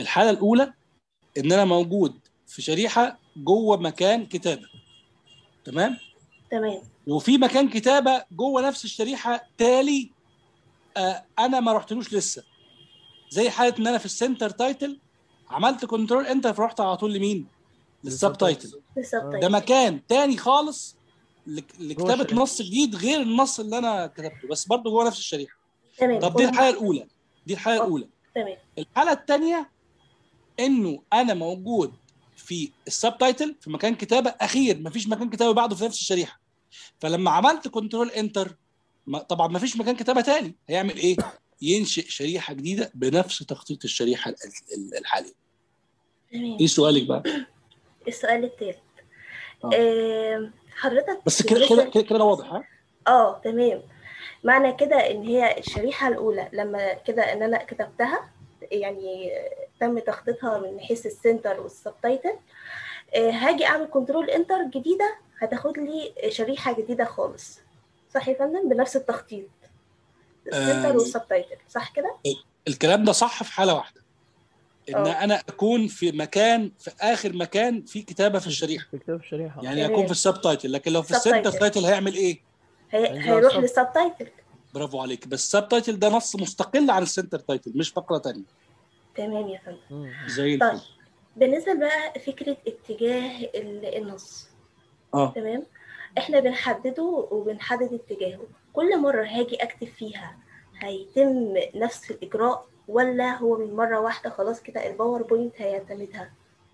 الحاله الاولى ان انا موجود في شريحه جوه مكان كتابه تمام تمام وفي مكان كتابه جوه نفس الشريحه تالي آه انا ما رحتلوش لسه زي حاله ان انا في السنتر تايتل عملت كنترول انتر فرحت على طول لمين؟ للسب تايتل بالظبط ده مكان تاني خالص لك- لكتابه الشريحة. نص جديد غير النص اللي انا كتبته بس برضه جوه نفس الشريحه تمام طب دي الحاله الاولى دي الحاله الاولى تمام الحاله الثانيه انه انا موجود في السب تايتل في مكان كتابه اخير مفيش مكان كتابه بعده في نفس الشريحه فلما عملت كنترول انتر طبعا مفيش مكان كتابه تاني هيعمل ايه؟ ينشئ شريحه جديده بنفس تخطيط الشريحه ال- ال- الحاليه تمام ايه سؤالك بقى؟ السؤال التالت آه. آه، حضرتك بس كده كده بالنسبة- كده كده واضح ها؟ اه تمام معنى كده ان هي الشريحة الأولى لما كده ان انا كتبتها يعني تم تخطيطها من حيث السنتر والسبتايتل آه، هاجي اعمل كنترول انتر جديدة هتاخد لي شريحة جديدة خالص صح يا فندم بنفس التخطيط السنتر آم. والسبتايتل صح كده؟ الكلام ده صح في حاله واحده ان آه. انا اكون في مكان في اخر مكان في كتابه في الشريحه في كتاب الشريحه يعني تمام. اكون في السب تايتل لكن لو في Subtitle. السنتر تايتل هيعمل ايه؟ هي... هينزل هيروح على السب. للسبتايتل برافو عليك بس السب تايتل ده نص مستقل عن السنتر تايتل مش فقره تانية تمام يا فندم مم. زي طيب الفل بالنسبة بقى فكرة اتجاه ال- النص اه تمام احنا بنحدده وبنحدد اتجاهه كل مرة هاجي اكتب فيها هيتم نفس الإجراء ولا هو من مرة واحدة خلاص كده الباوربوينت هيعتمدها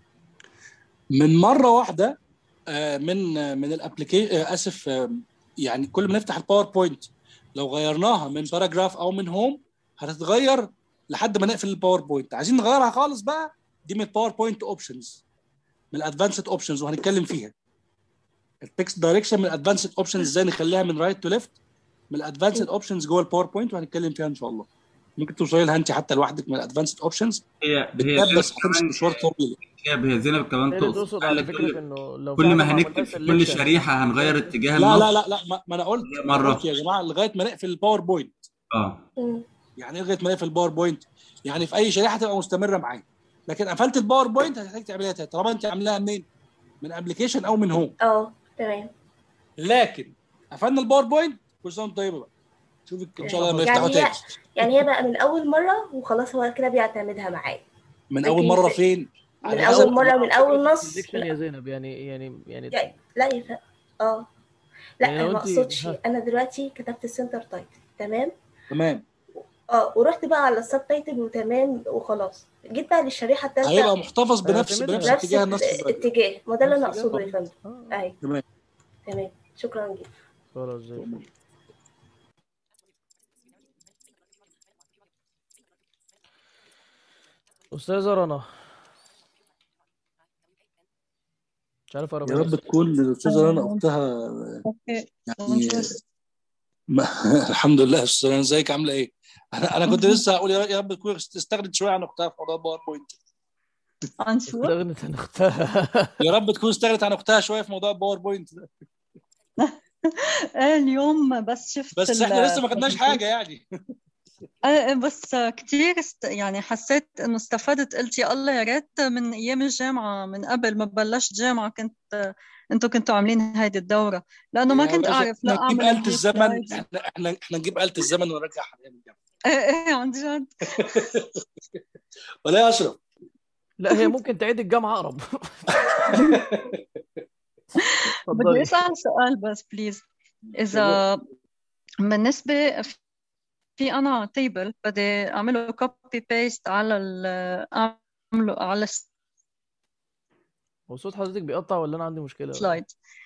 من مره واحده آه، من آه، من الابلكيشن اسف آه، يعني كل ما نفتح الباوربوينت لو غيرناها من باراجراف او من هوم هتتغير لحد ما نقفل الباوربوينت عايزين نغيرها خالص بقى دي من الباوربوينت اوبشنز من الادفانسد اوبشنز وهنتكلم فيها التكست دايركشن من الادفانسد اوبشنز ازاي نخليها من رايت تو ليفت من الادفانسد اوبشنز جوه الباوربوينت وهنتكلم فيها ان شاء الله ممكن توصلي لها انت حتى لوحدك من الادفانسد اوبشنز هي هي بالتاب زينب بس هتمشي كمان مشوار طويل هي هي زينب كمان هي اللي تقصد تقصد قال على لك فكره كل انه لو كل في ما حاجه هنكتب عملتها في كل selection شريحه هنغير اتجاه لا النص لا لا لا ما, ما انا قلت هي أنا مرة. قلت يا جماعه لغايه ما نقفل الباوربوينت اه مم. يعني ايه لغايه ما نقفل الباوربوينت يعني في اي شريحه تبقى مستمره معايا لكن قفلت الباوربوينت هتحتاج تعمليها تاني طالما انت عاملاها منين؟ من ابلكيشن او من هوم اه تمام لكن قفلنا الباوربوينت كل سنه وانت طيبه بقى شوفك ان شاء الله لما يعني يفتحوا هي تاني يعني هي بقى من أول مرة وخلاص هو كده بيعتمدها معايا من لكن اول مره في- فين؟ من على أول حسب مرة من أول نص selection يا زينب يعني يعني يعني يعني لا يف... اه لا يعني لو انا ما انت- اقصدش ها. انا دلوقتي كتبت السنتر تايتل تمام تمام اه ورحت بقى على السب تايتل وتمام وخلاص جيت بقى للشريحه الثالثه هيبقى محتفظ بنفس هيعتمدها. بنفس نفس اتجاه النص الزرقاء. الاتجاه ما ده اللي انا نفس اقصده اتجاه. يا فندم آه، ايوه تمام تمام شكرا جدا خلاص زي الفل استاذه رنا مش عارف اقرا يا رب تكون الاستاذه رنا اختها اوكي يعني ما الحمد لله استاذه رنا ازيك عامله ايه؟ انا انا كنت لسه هقول يا يا رب تكون استغنت شويه عن اختها في موضوع الباوربوينت عن شو؟ استغنت عن اختها يا رب تكون استغنت عن اختها شويه في موضوع الباوربوينت ده ايه اليوم بس شفت بس ال- احنا لسه ما خدناش حاجه يعني ايه بس كتير است... يعني حسيت انه استفدت قلت يا الله يا ريت من ايام الجامعه من قبل ما بلشت جامعه كنت انتوا كنتوا عاملين هيدي الدوره لانه ما يا كنت باشا، اعرف لا احنا نجيب اعمل آلة الزمن slides. احنا احنا احنا نجيب آلة الزمن ونرجعها ايام الجامعه ايه ايه عن جد ولا يا اشرف لا هي ممكن تعيد الجامعه اقرب بدي اتفضلي اسال سؤال بس بليز اذا بالنسبه في انا تيبل بدي اعمله كوبي بيست على ال اعمله على هو صوت حضرتك بيقطع ولا انا عندي مشكله السلايد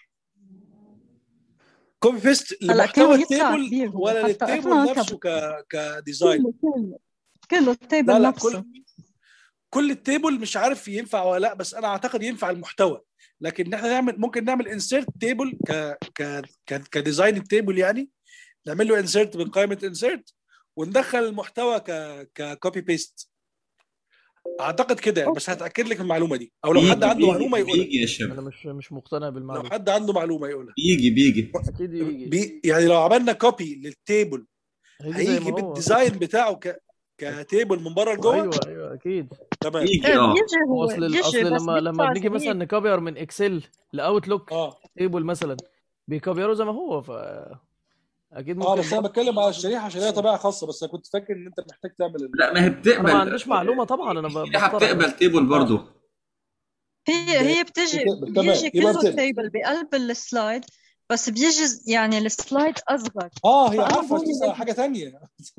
كوبي بيست هلا لمحتوى كان يطلع التيبل كبير هو ولا حتى للتيبل احنا نفسه ك كديزاين كله كله كله التيبل لا لا نفسه كل كل التيبل مش عارف ينفع ولا لا بس انا اعتقد ينفع المحتوى لكن احنا نعمل ممكن نعمل انسيرت تيبل ك ك ك كديزاين التيبل يعني نعمل له انسيرت من قائمه انسيرت وندخل المحتوى ك ككوبي بيست اعتقد كده يعني بس هتاكد لك المعلومه دي او لو حد بيجي عنده بيجي معلومه يقولها بيجي يا انا شباب مش مش مقتنع لو بالمعلومه حد عنده معلومه يقولها بيجي بيجي اكيد يجي بي يعني لو عملنا كوبي للتيبل هيجي زي هيجي ما هو بالديزاين بتاعه ك كتيبل من بره لجوه ايوه ايوه اكيد تمام يجي إيه، اه بيجي هو اصل بيجي اصل بس لما لما بيطلع بنيجي مثلا زهيق نكوبير من اكسل لاوتلوك اه تيبل مثلا بيكوبيروا زي ما هو ف اكيد اه ممكن بس انا برضه بتكلم على الشريحه عشان ليها طبيعه خاصه بس انا كنت فاكر ان انت محتاج تعمل ال- لا ما هي انا ما بتقبل عنديش معلومه طبعا انا ب- الشريحه بقترح بتقبل تيبل برضه هي هي بتجي بتقبل تمام بيجي يبقى كله بتقبل تيبل بقلب السلايد بس بيجي ز- يعني السلايد اصغر اه هي فانا عارفه هون تسال على حاجه ثانيه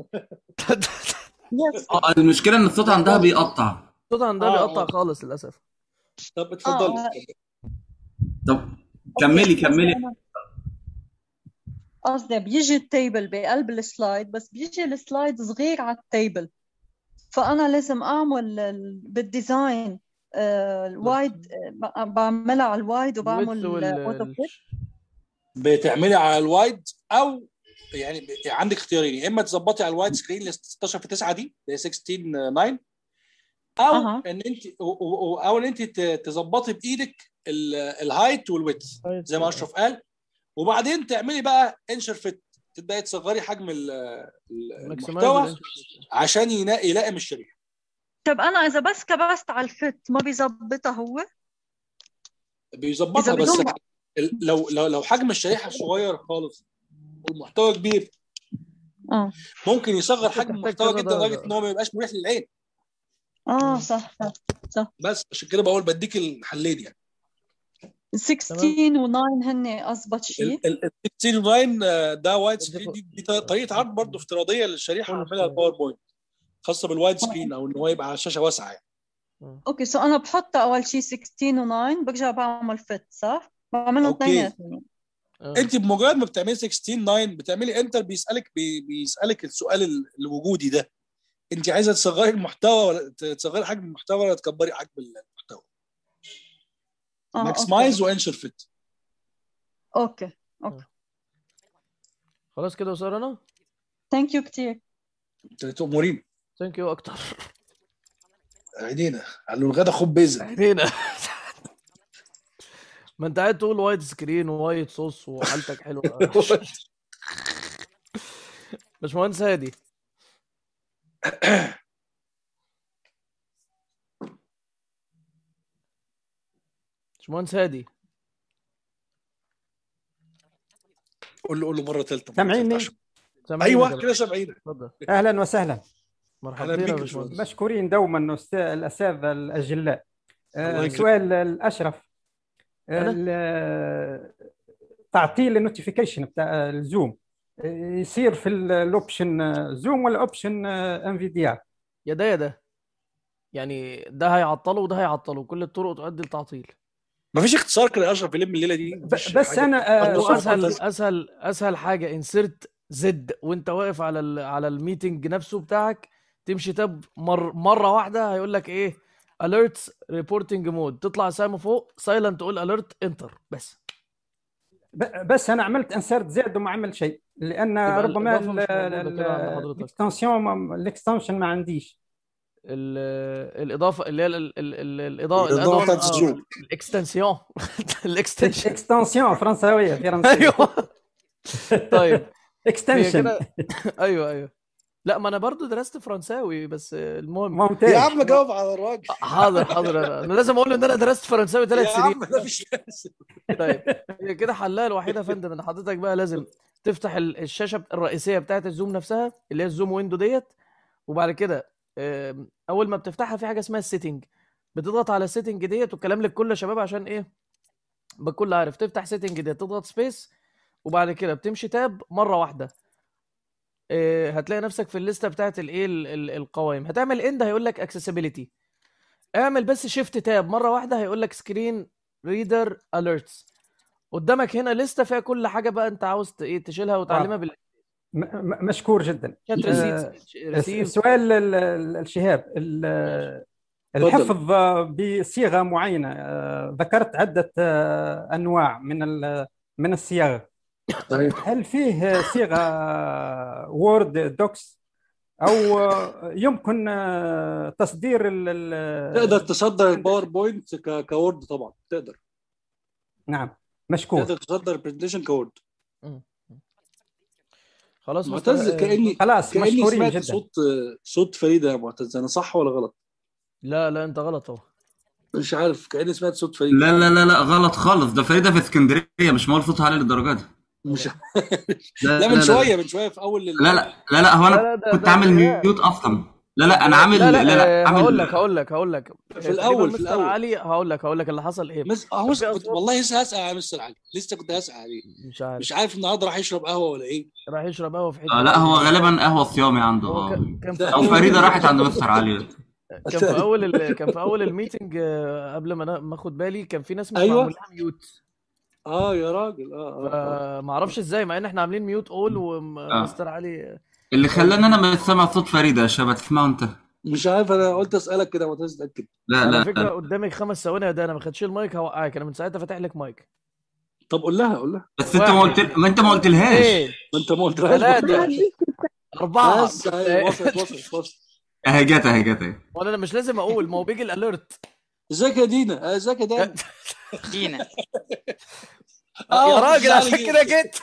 يس اه المشكله ان الصوت عندها بيقطع الصوت عندها اه بيقطع اه خالص للاسف طب اه اتفضلي آه، اتفضلي. طب اوكي كملي قصدي كملي انا قصدي بيجي التيبل بقلب السلايد بس بيجي السلايد صغير على التيبل فانا لازم اعمل ال- بالديزاين آه، الوايد آه، بعملها على الوايد الويدث وبعمل وال اوتو ال- بتعملي على الوايد او يعني ب- عندك اختيارين يا اما تظبطي على الوايد سكرين اللي 16 في 9 دي اللي هي 16 9 او اها ان انت و- و- او ان انت ت- تظبطي بايدك ال- الهايت والويدث هايت زي ما اشرف قال وبعدين تعملي بقى انشر فيت تبداي تصغري حجم ال- ال- ماكسمايز المحتوى عشان ينا- يلائم الشريحه طب انا اذا بس كبست على الفت ما بيظبطها هو اذا بيظبطها بس بدون ال- لو لو لو حجم الشريحه صغير خالص والمحتوى كبير اه ممكن يصغر ممكن حجم تحتاج المحتوى كذا جدا لدرجه درجه ان هو ما يبقاش مريح للعين اه صح صح صح بس عشان كده بقول بديك الحلين يعني 16 تمام و9 هن اصبط شيء ال ال- ال 16 9 ده وايد دي سكرين ف- دي, دي طريقه عرض برضه افتراضيه للشريحه فول عاملها سكرين الباوربوينت خاصه بالوايد سكرين او ان هو يبقى على شاشه واسعه يعني اوكي سو انا بحط اول شيء 16 و9 برجع بعمل فت صح بعملهم اوكي اثنيناتهم اه انت بمجرد ما بتعملي 16 9 بتعملي انتر بيسالك بي بيسالك السؤال ال- الوجودي ده انت عايزه تصغري المحتوى ولا ت- تصغري حجم المحتوى ولا تكبري حجم المحتوى اه اوكي ماكسمايز وانشر فيت اوكي اوكي خلاص كده وصار انا ثانك يو كثير تأمرين ثانك يو اكتر عينينا قال له الغدا خد بيزن عينينا ما انت قاعد تقول وايد سكرين ووايد صوص وحالتك حلوه باشمهندس هادي باشمهندس هادي قول له قول له مره ثالثه سامعيني سامعينك يا ايوه باشا كده سامعيننا اتفضل اهلا وسهلا اهلا مرحبتين بيك يا يا باشمهندس باشمهندس مشكورين دوما أستاذ- الاساتذه الاجلاء الله آه، يكرمك سؤال الاشرف انا ال- تعطيل النوتيفيكيشن بتاع الزوم آه، يصير في ال- الاوبشن زوم ولا اوبشن انفيديا يا ده يا ده يعني ده هيعطله وده هيعطله كل الطرق تؤدي لتعطيل مفيش اختصار كده يا اشرف يلم الليله دي ب- مفيش بس حاجه انا آه، هو اختصار شفت اسهل ال- فانتازي اسهل اسهل حاجه انسرت زد وانت واقف على ال على الميتنج نفسه بتاعك تمشي تاب مر مره واحده هيقول لك ايه alerts reporting mode تطلع سهم فوق سايلنت تقول alert انتر بس ب- بس انا عملت انسرت زائد وما عمل شيء لان يبقى ربما الاضافه مش موجوده كده عند حضرتك الاكستنسيون الاكستنشن ما عنديش ال- الاضافه اللي هي ال- ال- ال- الاضافه الاضافه الادون بتاعت اه الزوم الاكستنسيون الاكستنشن اكستنسيون فرنساويه فرنسيه ايوه طيب هي اكستنشن كده ايوه ايوه لا ما انا برضو درست فرنساوي بس المهم يا ممتاز عم جاوب على الراجل حاضر حاضر انا أنا لازم اقول ان انا درست فرنساوي ثلاث يا سنين عم ده مش لازم طيب هي كده حلها الوحيده يا فندم ان حضرتك بقى لازم تفتح ال- الشاشه بت- الرئيسيه بتاعت الزوم نفسها اللي هي الزوم ويندو ديت وبعد كده آم، اول ما بتفتحها في حاجه اسمها السيتنج بتضغط على السيتنج ديت والكلام للكل يا شباب عشان ايه بكل عارف تفتح سيتنج ديت تضغط سبيس وبعد كده بتمشي تاب مره واحده آه، هتلاقي نفسك في الليسته بتاعت الايه ال- ال- القوائم هتعمل اند هيقول لك اكسسبيليتي اعمل بس شيفت تاب مره واحده هيقول لك سكرين ريدر اليرتس قدامك هنا لسته فيها كل حاجه بقى انت عاوز ت- ايه تشيلها وتعلمها بال م- م- مشكور جدا شات آه، ريسيت ريسيف السؤال ال- ال- الشهاب ال- اتفضل الحفظ بصيغه معينه آه، ذكرت عده آه، انواع من ال- من الصيغ صحيح هل فيه صيغه وورد دوكس او آه، يمكن آه، تصدير ال- ال- تقدر تصدر الباوربوينت ك- كوورد طبعا تقدر نعم مشكور تقدر تصدر البرزنتيشن كوورد خلاص مستر معتز كاني خلاص كاني مشكورين سمعت جدا صوت صوت فريده يا معتز انا صح ولا غلط؟ لا لا انت غلط اهو مش عارف كاني سمعت صوت فريد لا لا لا لا غلط خالص ده فريده في اسكندريه مش معقول صوتها عالي للدرجه دي مش لا لا من شويه من شويه في اول ال- لا لا لا لا هو لا، لا، انا ده- كنت ده عامل انتهاء. ميوت اصلا لا لا انا عامل لا لا, لا لا آه، هقول عامل لك هقول لك هقول لك في الأول، في مستر الأول. علي هقول لك هقول لك اللي حصل ايه مس... اهو في كنت أصوات. والله لسه هسال على مستر علي لسه كنت هسال عليه مش عارف مش عارف النهارده راح يشرب قهوه ولا ايه راح يشرب قهوه في حته آه لا هو غالبا قهوه صيامي عنده هو آه. كان كان في او اول فريده راحت عند مستر علي كان في اول ال... كان في اول الميتنج آه، قبل ما أنا- ما اخد بالي كان في ناس مش أيوة. معمول لها ميوت اه يا راجل اه اه, آه. ما اعرفش ازاي مع ان احنا عاملين ميوت اول ومستر علي اللي خلاني انا مش سامع صوت فريده يا شباب تسمعه انت مش عارف انا قلت اسالك كده وانت تتاكد لا على لا فكره لا قدامك خمس ثواني يا ده انا ما خدش المايك هوقعك انا من ساعتها فاتح لك مايك طب قول لها قول لها بس انت ما قلت ما انت ما قلتلهاش ايه ما انت ما قلتلهاش ثلاثه اربعه بس أيوة، وصلت وصلت وصلت اهي جت اهي جت اهي وانا أنا مش لازم اقول ما هو بيجي الاليرت ازيك يا دينا آه، ازيك يا دانا دينا آه، يا راجل مفيش عشان علي كده جيت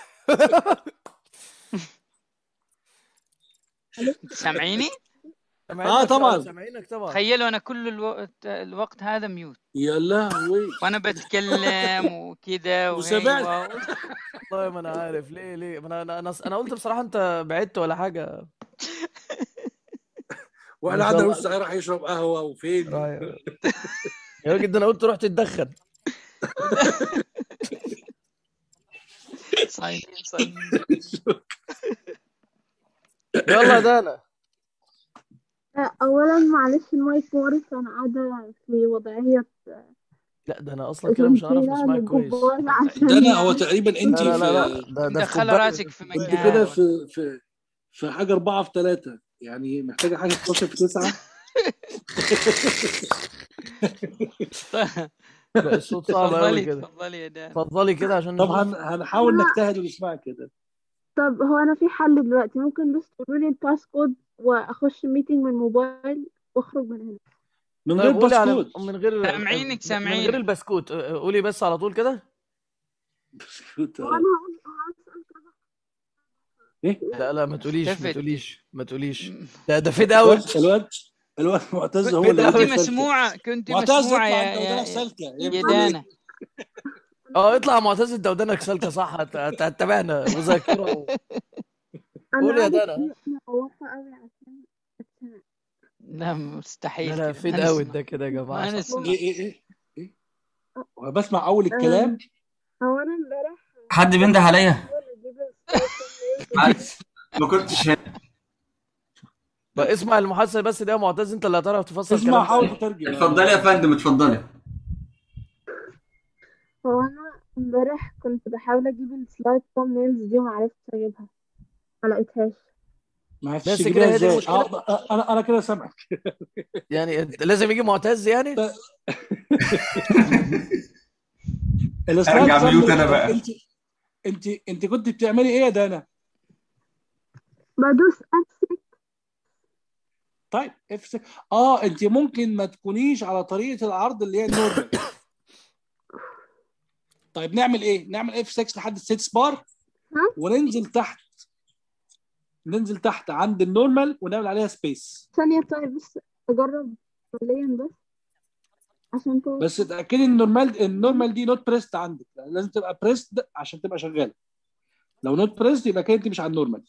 سامعيني؟ آه، طبعاً. سامعينك طبعا تخيلوا انا كل الوقت الوقت هذا ميوت يا لهوي وانا بتكلم وكده وسمعت. وهيوا والله ما انا عارف ليه ليه ما انا انا انا, أنا قلت بصراحه انت بعدت ولا حاجه واحنا ما شاء قعدنا الله. نص ساعه راح يشرب قهوه وفين رايح. يا راجل ده انا قلت رحت تتدخل صايمين صايمين يلا يا دانا اولا معلش المايك مورس انا قاعده في وضعيه لا ده انا اصلا كده مش هعرف نسمعك كويس جبارة عشان دانا هو تقريبا انت لا لا لا في لا ده ده في دخل كوبايه راسك في انت مكان كده في في في حاجه اربعه في ثلاثه يعني محتاجه حاجه 12 في تسعه لا الصوت صعب قوي تفضلي كده تفضلي يا دان اتفضلي كده عشان طب نشوف هن... هنحاول نجتهد ونسمعك كده طب هو انا في حل دلوقتي ممكن بس تقولوا لي الباس كود واخش ميتنج من الموبايل واخرج من هنا من غير طيب قولي على باسكوت من غير سامعينك، من غير سامعينك. البسكوت قولي بس على طول كده بسكوت وانا آه. هقول هسأل كذا ايه لا لا ما تقوليش ما اختفت. تقوليش ما تقوليش ده ده فيد اوت الواد الواد معتز هو اللي كنت عنده كنت سلكة. مسموعة كنت معتز مسموعة اطلع يا انت ودانك يا سلكه يا يا دانا اه اطلع معتز انت ودانك سالكه صح هت- هت- هتتابعنا مذاكره و... انا قول يا عايزة دانا. أكون موفقة قوي عشان أتسمع. لا مستحيل لا لا كده. فيد ما اوت نسمع. ده كده يا ما جماعه نسمع ايه ايه ايه ايه وبسمع اول الكلام هو انا امبارح حد بينده عليا بحاول اجيب السلايد ما كنتش هنا بقى اسمع المحادثه بس ده يا معتز انت اللي هتعرف تفسر اسمع الكلام حاول ده تترجم اتفضلي يا فندم اتفضلي هو انا امبارح كنت بحاول اجيب السلايد thumbnails دي وما عرفتش اجيبها ما لقيتهاش ما بس عرفتش كده تجيبها هي دي ازاي المشكلة؟ آه، آه، انا انا كده سامعك يعني انت لازم يجي معتز يعني السلايد ارجع ميوت thumbnail، انا بقى انت انت انت كنت بتعملي ايه يا دانا؟ بدوس امسك طيب اف اه انت ممكن ما تكونيش على طريقه العرض اللي هي النورمال طيب نعمل ايه؟ نعمل اف 6 لحد السيتس بار ها؟ وننزل تحت ننزل تحت عند النورمال ونعمل عليها سبيس ثانية طيب بس اجرب حاليا بس عشان كده بس اتاكدي ان النورمال النورمال دي نوت بريست عندك لازم تبقى بريست عشان تبقى شغاله لو نوت بريست يبقى كده انت مش على النورمال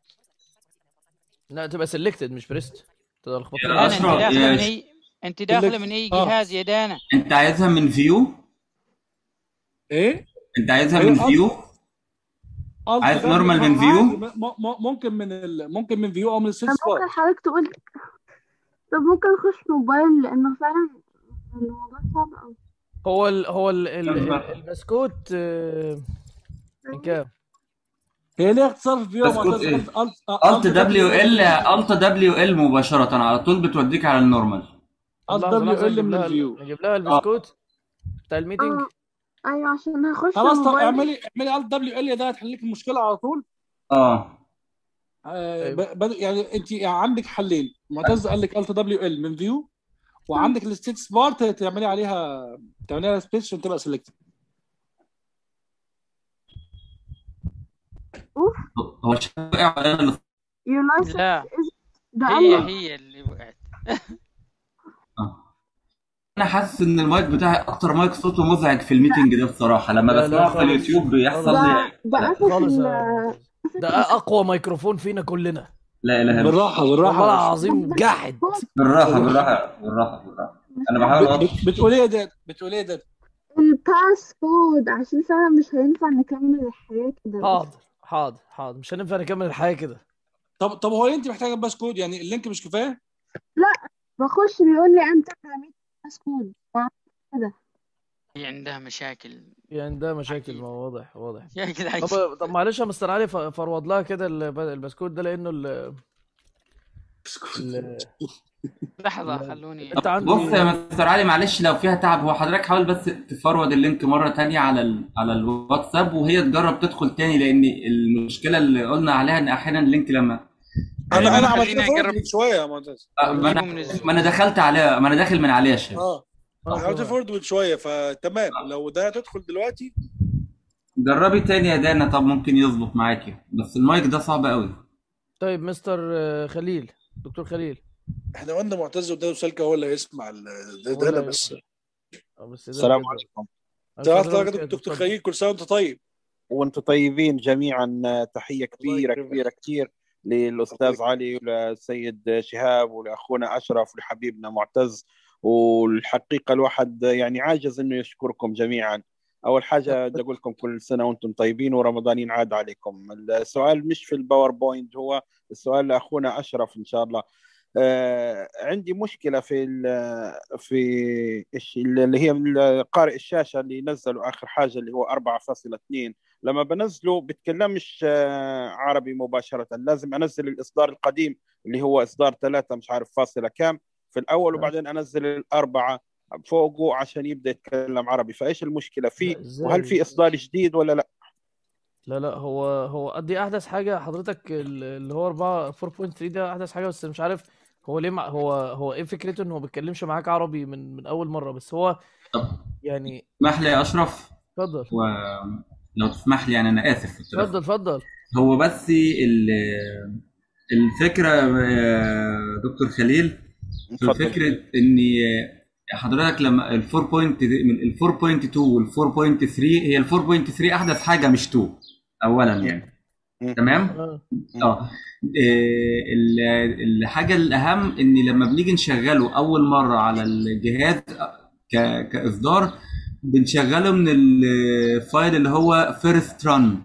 لا تبقى سيلكتد مش بريست تبقى لخبطت يا دانا انت أشرف، داخلة يا من ش- اي انت داخلة اللي- من اي آه. جهاز يا دانا انت عايزها من فيو ايه؟ انت عايزها أيوة، من آه. فيو Alt عايز W نورمال من عادي، فيو م- م- ممكن من ال... ممكن من فيو او من طب السيتس بار ممكن حضرتك تقول طب ممكن اخش موبايل لانه فعلا الموضوع صعب اوي هو ال هو ال ال كم ال بقى؟ البسكوت آه، من كام؟ هي ليها اختصار في فيو بسكوت معتز إيه؟ Alt- الت دبليو ال الت دبليو ال مباشره على طول بتوديك على النورمال Alt لحظة W لحظة L نجيب من لها الفيو نجيب لها البسكوت بتاع الميتنج اه ايوه عشان هخش خلاص طب موبايل اعملي اعملي Alt W L ده هتحل لك المشكله على طول اه آه، طيب. ب- ب- يعني انت يعني عندك حلين معتز قال لك Alt W L من فيو وعندك الستيتس بار تعملي عليها تعملي عليها سبيس عشان تبقى سيلكت اوف هو الشباب وقع ولا أنا اللي- your license لا is ده هي قال هي اللي وقعت آه. انا حاسس ان المايك بتاعي اكتر مايك صوته مزعج في الميتنج ده بصراحه لما لا، لا بسمعه في خالص. اليوتيوب بيحصل لي ده ده قفش خالص ال يا- ده اقوى ميكروفون فينا كلنا لا اله الا الله بالراحه بالراحه والله يا باشا. العظيم جاحد بالراحه بالراحه بالراحه بالراحه انا بحاول بت- أوضح. بت- بتقول ايه يا داد بتقول ايه يا داد الباس كود عشان فعلا مش هينفع نكمل الحياة كده حاضر حاضر حاضر مش هننفع نكمل الحياه كده طب طب هو انت محتاجه باس كود يعني اللينك مش كفايه بخش بيقول لي انت عملت باس كود هي عندها مشاكل يعني ده مشاكل ما هو واضح واضح يا جدعان طب طب معلش يا مستر علي ف- فروض لها كده الب- البسكوت ده لانه ال ال- لحظة خلوني انت عندي بص يا مستر علي معلش لو فيها تعب هو حضرتك حاول بس تفرود اللينك مره تانية على ال... على الواتساب وهي تجرب تدخل تاني لان المشكله اللي قلنا عليها ان احيانا اللينك لما انا انا عملت خليني فورورد أجرب. من شويه يا معتز آه، ما انا ما انا دخلت عليها ما انا داخل من عليها يا شباب اه آه، عملت طبعا. فورورد من شويه فتمام لو ده تدخل دلوقتي جربي تاني يا دانا طب ممكن يظبط معاكي بس المايك ده صعب قوي طيب مستر آه، خليل دكتور خليل احنا قلنا معتز قدام سلكة هو اللي هيسمع ال- ده, هو ده اللي انا بس آه، بس ده السلام بجد. عليكم ألف تعرف سلامة درجة عليك، دكتور اتفضل. خليل كل سنه وانت طيب وانتم طيبين جميعا تحيه كبيره يكرمك. كبيره كثير للاستاذ علي وللسيد شهاب ولاخونا اشرف ولحبيبنا معتز والحقيقه الواحد يعني عاجز انه يشكركم جميعا اول حاجه بدي اقول لكم كل سنه وانتم طيبين ورمضان ينعاد عليكم السؤال مش في الباوربوينت هو السؤال لاخونا اشرف ان شاء الله آه عندي مشكله في ال- في إيش اللي هي قارئ الشاشه اللي نزلوا اخر حاجه اللي هو 4.2 لما بنزله بتكلمش آه، عربي مباشره لازم انزل الاصدار القديم اللي هو اصدار 3 مش عارف فاصله كام في الاول وبعدين انزل الاربعه فوقه عشان يبدا يتكلم عربي فايش المشكله فيه لا، إزاي؟ وهل في اصدار جديد ولا لا لا لا هو هو دي احدث حاجه حضرتك ال- اللي هو 4 4.3 ده احدث حاجه بس مش عارف هو ليه مع هو هو ايه فكرته ان هو بيتكلمش معاك عربي من من اول مره بس هو طب يعني اسمح لي يا اشرف اتفضل ولو تسمح لي يعني انا اسف في التدخل. اتفضل اتفضل هو بس ال- الفكره يا دكتور خليل في اتفضل. فكره ان حضرتك لما ال 4 بوينت من ال 4.2 وال 4.3 هي ال 4.3 احدث حاجه مش 2 اولا يعني مم. تمام آه. اه إيه، ال- الحاجه الاهم ان لما بنيجي نشغله اول مره على الجهاز ك- كاصدار بنشغله من الفايل اللي هو فيرست ران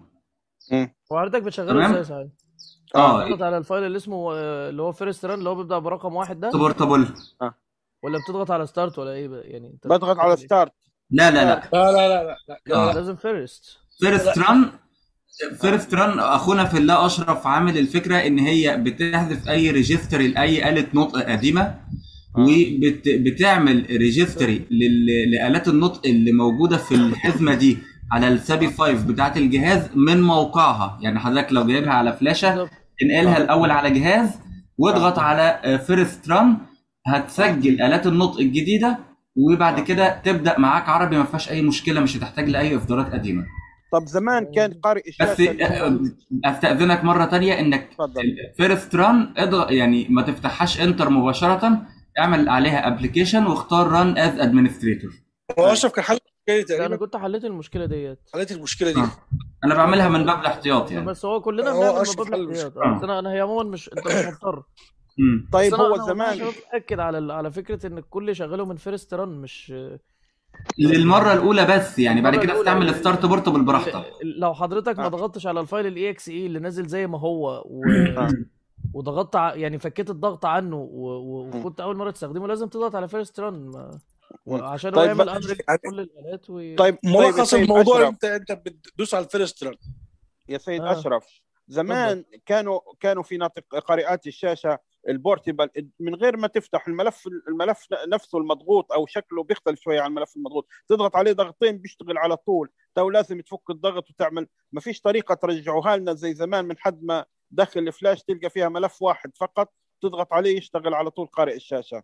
وحضرتك بتشغله تمام. ازاي صحيح؟ اه بتضغط على الفايل اللي اسمه آه، اللي هو فيرست ران اللي هو بيبدأ برقم واحد ده بورتابل ولا بتضغط على ستارت ولا ايه بقى؟ يعني انت بضغط على ستارت لا لا لا لا لا لا لا, لا. لا آه. لازم فيرست فيرست ران فيرست ران اخونا في الله اشرف عامل الفكره ان هي بتحذف اي ريجستري لاي اله نطق قديمه وبتعمل ريجستري لالات النطق اللي موجوده في الحزمه دي على السابي 5 بتاعت الجهاز من موقعها يعني حضرتك لو جايبها على فلاشه بالظبط. انقلها الاول على جهاز واضغط على فيرست ران هتسجل الات النطق الجديده وبعد كده تبدا معاك عربي ما فيهاش اي مشكله مش هتحتاج لاي اصدارات قديمه طب زمان كان قارئ بس الشاشه اللي هو- آه، استاذنك مره تانية انك تفضل فيرست ران اضغط يعني ما تفتحهاش انتر مباشره اعمل عليها ابلكيشن واختار ران از ادمنستريتور هو اشرف كان حل المشكله لا انا تقريبا كنت حليت المشكله ديت حليت المشكله دي آه. انا بعملها من باب الاحتياط يعني بس هو كلنا هو بنعمل من أشرف باب حل الاحتياط المشكلة. آه، بس انا انا هي عموما مش انت مش مضطر مم. طيب بس أنا- هو أنا زمان والله باكد على ال- على فكره ان الكل يشغله من فيرست ران مش للمره الاولى بس يعني بعد المرة كده الأولى استعمل ال- ستارت بورتبل براحتك ال- لو حضرتك ما آه. ضغطتش على الفايل الاي اكس اي اللي نازل زي ما هو و... آه. وضغطت ع... يعني فكيت الضغط عنه و... و... وكنت اول مره تستخدمه لازم تضغط على فيرست ران ما... عشان هو طيب يعمل بقى- امر كل الالات و... طيب طيب يا ملخص سيد الموضوع أشرف. انت انت بتدوس على الفيرست ران يا سيد آه. اشرف زمان كانوا كانوا في ناطق قارئات الشاشه البورتبل من غير ما تفتح الملف الملف نفسه المضغوط او شكله بيختلف شويه عن الملف المضغوط تضغط عليه ضغطين بيشتغل على طول تو لازم تفك الضغط وتعمل ما فيش طريقه ترجعوها لنا زي زمان من حد ما دخل الفلاش تلقى فيها ملف واحد فقط تضغط عليه يشتغل على طول قارئ الشاشه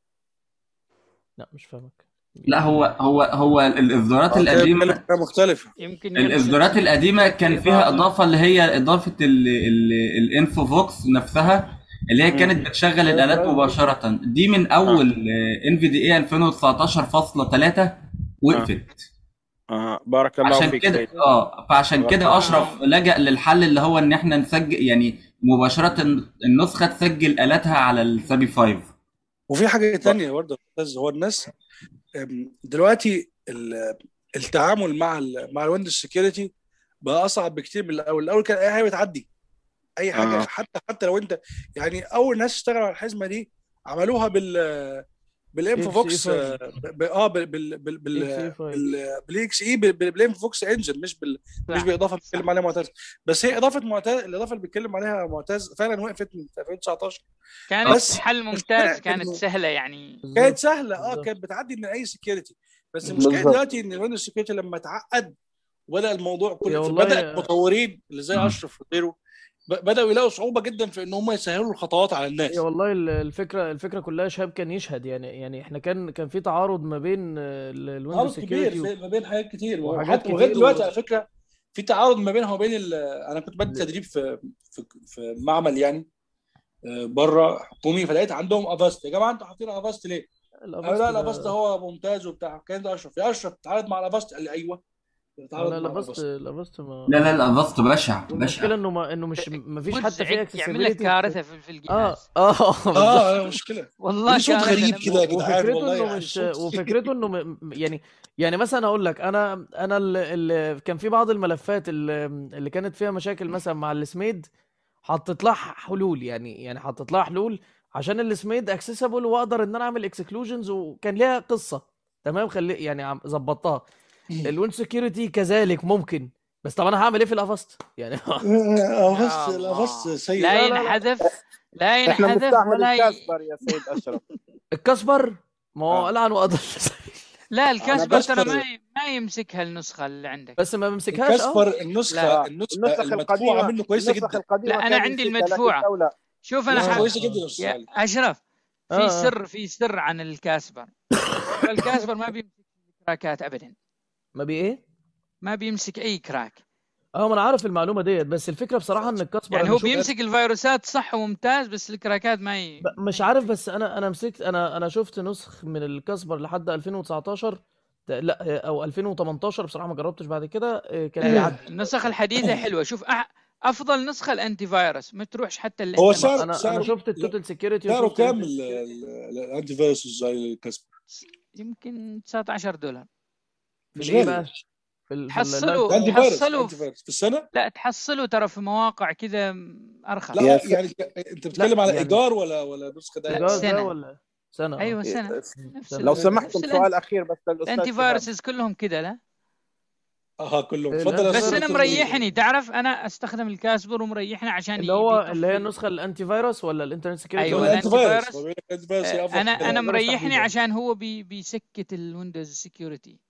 لا مش فاهمك لا هو هو هو الاصدارات القديمه حاجه مختلفه يمكن يرجع. الاصدارات القديمه كان فيها اضافه اللي هي اضافه ال- ال- الانفو فوكس نفسها اللي هي كانت بتشغل الالات مباشره دي من اول ان في دي اي 2019.3 وقفت آه. بارك الله عشان فيك كده سيد. اه فعشان بارك كده الله. اشرف لجأ للحل اللي هو ان احنا نسجل يعني مباشره النسخه تسجل الاتها على السابي 5 وفي حاجه تانية برضه يا أستاذ، هو الناس أم، دلوقتي ال- التعامل مع ال مع الويندوز سكيورتي بقى اصعب بكتير من الاول الاول كان اي حاجه بتعدي اي حاجه آه. حتى حتى لو انت يعني اول ناس اشتغلوا على الحزمه دي عملوها بال بالانفو فوكس XE5. ب- اه بال بال بال بال XE5. بال- بالاكس اي بالانفو فوكس انجن مش بال مش بالاضافه اللي بيتكلم عليها معتز بس هي اضافه معتز الاضافه اللي بيتكلم عليها معتز فعلا وقفت من 2019 كانت بس حل ممتاز المشكلة كانت إنه سهله يعني كانت سهله اه كانت بتعدي من اي سكيورتي بس المشكله بالظبط. دلوقتي ان الويندوز سكيورتي لما اتعقد وبدا الموضوع يا كله والله بدا يا- المطورين اللي زي اشرف وغيره ب- بداوا يلاقوا صعوبه جدا في ان هم يسهلوا الخطوات على الناس هي والله ال- الفكره الفكره كلها شهاب كان يشهد يعني يعني احنا كان كان في تعارض ما بين آه، ال- الويندوز تعارض كبير سكيورتي في- ما بين حاجات كتير وحاجات وحتى لغايه كتير دلوقتي و- على فكره في تعارض ما بينها وبين ال- انا كنت بدي تدريب في في, في معمل يعني بره حكومي فلقيت عندهم افاست يا جماعه انتوا حاطين افاست ليه؟ قالوا لا ده- الافاست هو ممتاز وبتاع كان ده اشرف يا اشرف تعالد مع الافاست قال لي ايوه تعالد لا مع لافاست الافاست لافست ما لا لا الافاست بشع والمشكله بشع انه ما انه مش ما فيش حتى مزعج في يعمل لك accessibility كارثه في, في الجهاز اه اه بالظبط. اه مشكله والله في صوت كارثة غريب لما- كده يا جدعان وفكرته والله انه يعني مش صوت وفكرته انه م... م- يعني يعني مثلا اقول لك انا انا اللي, اللي كان في بعض الملفات اللي, اللي كانت فيها مشاكل مثلا مع السميد حطيت لها حلول يعني يعني حطيت لها حلول عشان السميد اكسسبل واقدر ان انا اعمل اكسكلوجنز وكان ليها قصه تمام خلي يعني عم- ظبطتها الوين سكيورتي كذلك ممكن بس طب انا هعمل ايه في الافاست يعني الافاست الافاست سيء لا لا، لا. ينحذف لا احنا ينحذف بنستعمل ولا ي... الكاسبر يا سيد اشرف الكسبر ما هو آه. لعن وقدر لا الكاسبر ترى بسبر- ما ي... ما يمسكها النسخه اللي عندك بس ما بمسكهاش اه كاسبر النسخه لا. النسخه النسخ المدفوعه القديمه منه كويسه النسخ جدا القديمه لا، أنا كان عندي يمسكها، لكن المدفوعة. تو لا. شوف انا لا، ح... كويسه جدا يا استاذ يا علي اشرف في آه، آه. سر في سر عن الكاسبر الكاسبر ما بيمسك كراكات ابدا ما بي ايه ما بيمسك اي كراك اه ما انا عارف المعلومه ديت بس الفكره بصراحه ان الكسبر يعني أنا هو شفت- بيمسك الفيروسات صح وممتاز بس الكراكات ما ي... ب- مش عارف بس انا انا مسكت انا انا شفت نسخ من الكسبر لحد 2019 ت- لا او 2018 بصراحه ما جربتش بعد كده آه، كان بيعدي النسخ الحديثه حلوه شوف أح... افضل نسخه الانتي فايروس ما تروحش حتى اللي هو انت سعر انا انا سعره شفت التوتال سكيورتي سعره وشفت كام ال- ال- ال- الانتي فيروس زي كاسبر يمكن 19 دولار في مش الايه غالي بقى في ال- في حصلوا انتي فيروس حصلوا انتي فيروس في السنه لا تحصلوا ترى في مواقع كذا ارخص لا يا س- يعني ك- انت بتتكلم على يعني- ايجار ولا ولا نسخه لا، دايما ايجار ده سنة. ولا سنه آه. ايوه سنه نفس سنة. لو ال- سمحتم نفس سؤال اخير بس للاستاذ الانتي شهاب فيروسز كلهم كذا لا اه كلهم إيه، اتفضل يا لا، بس استاذ انا دكتور مريحني تعرف انا استخدم الكاسبر ومريحني عشان اللي هو بيطفي اللي هي النسخه الانتي فيروس ولا الانترنت سكيورتي أيوة، ولا الانتي الأنتي فيروس فيروس. هو بيقول لك الانتي فيروس هي آه، افضل انا كده. انا فيروس مريحني تحديداً. عشان هو بي بيسكت الويندوز سكيورتي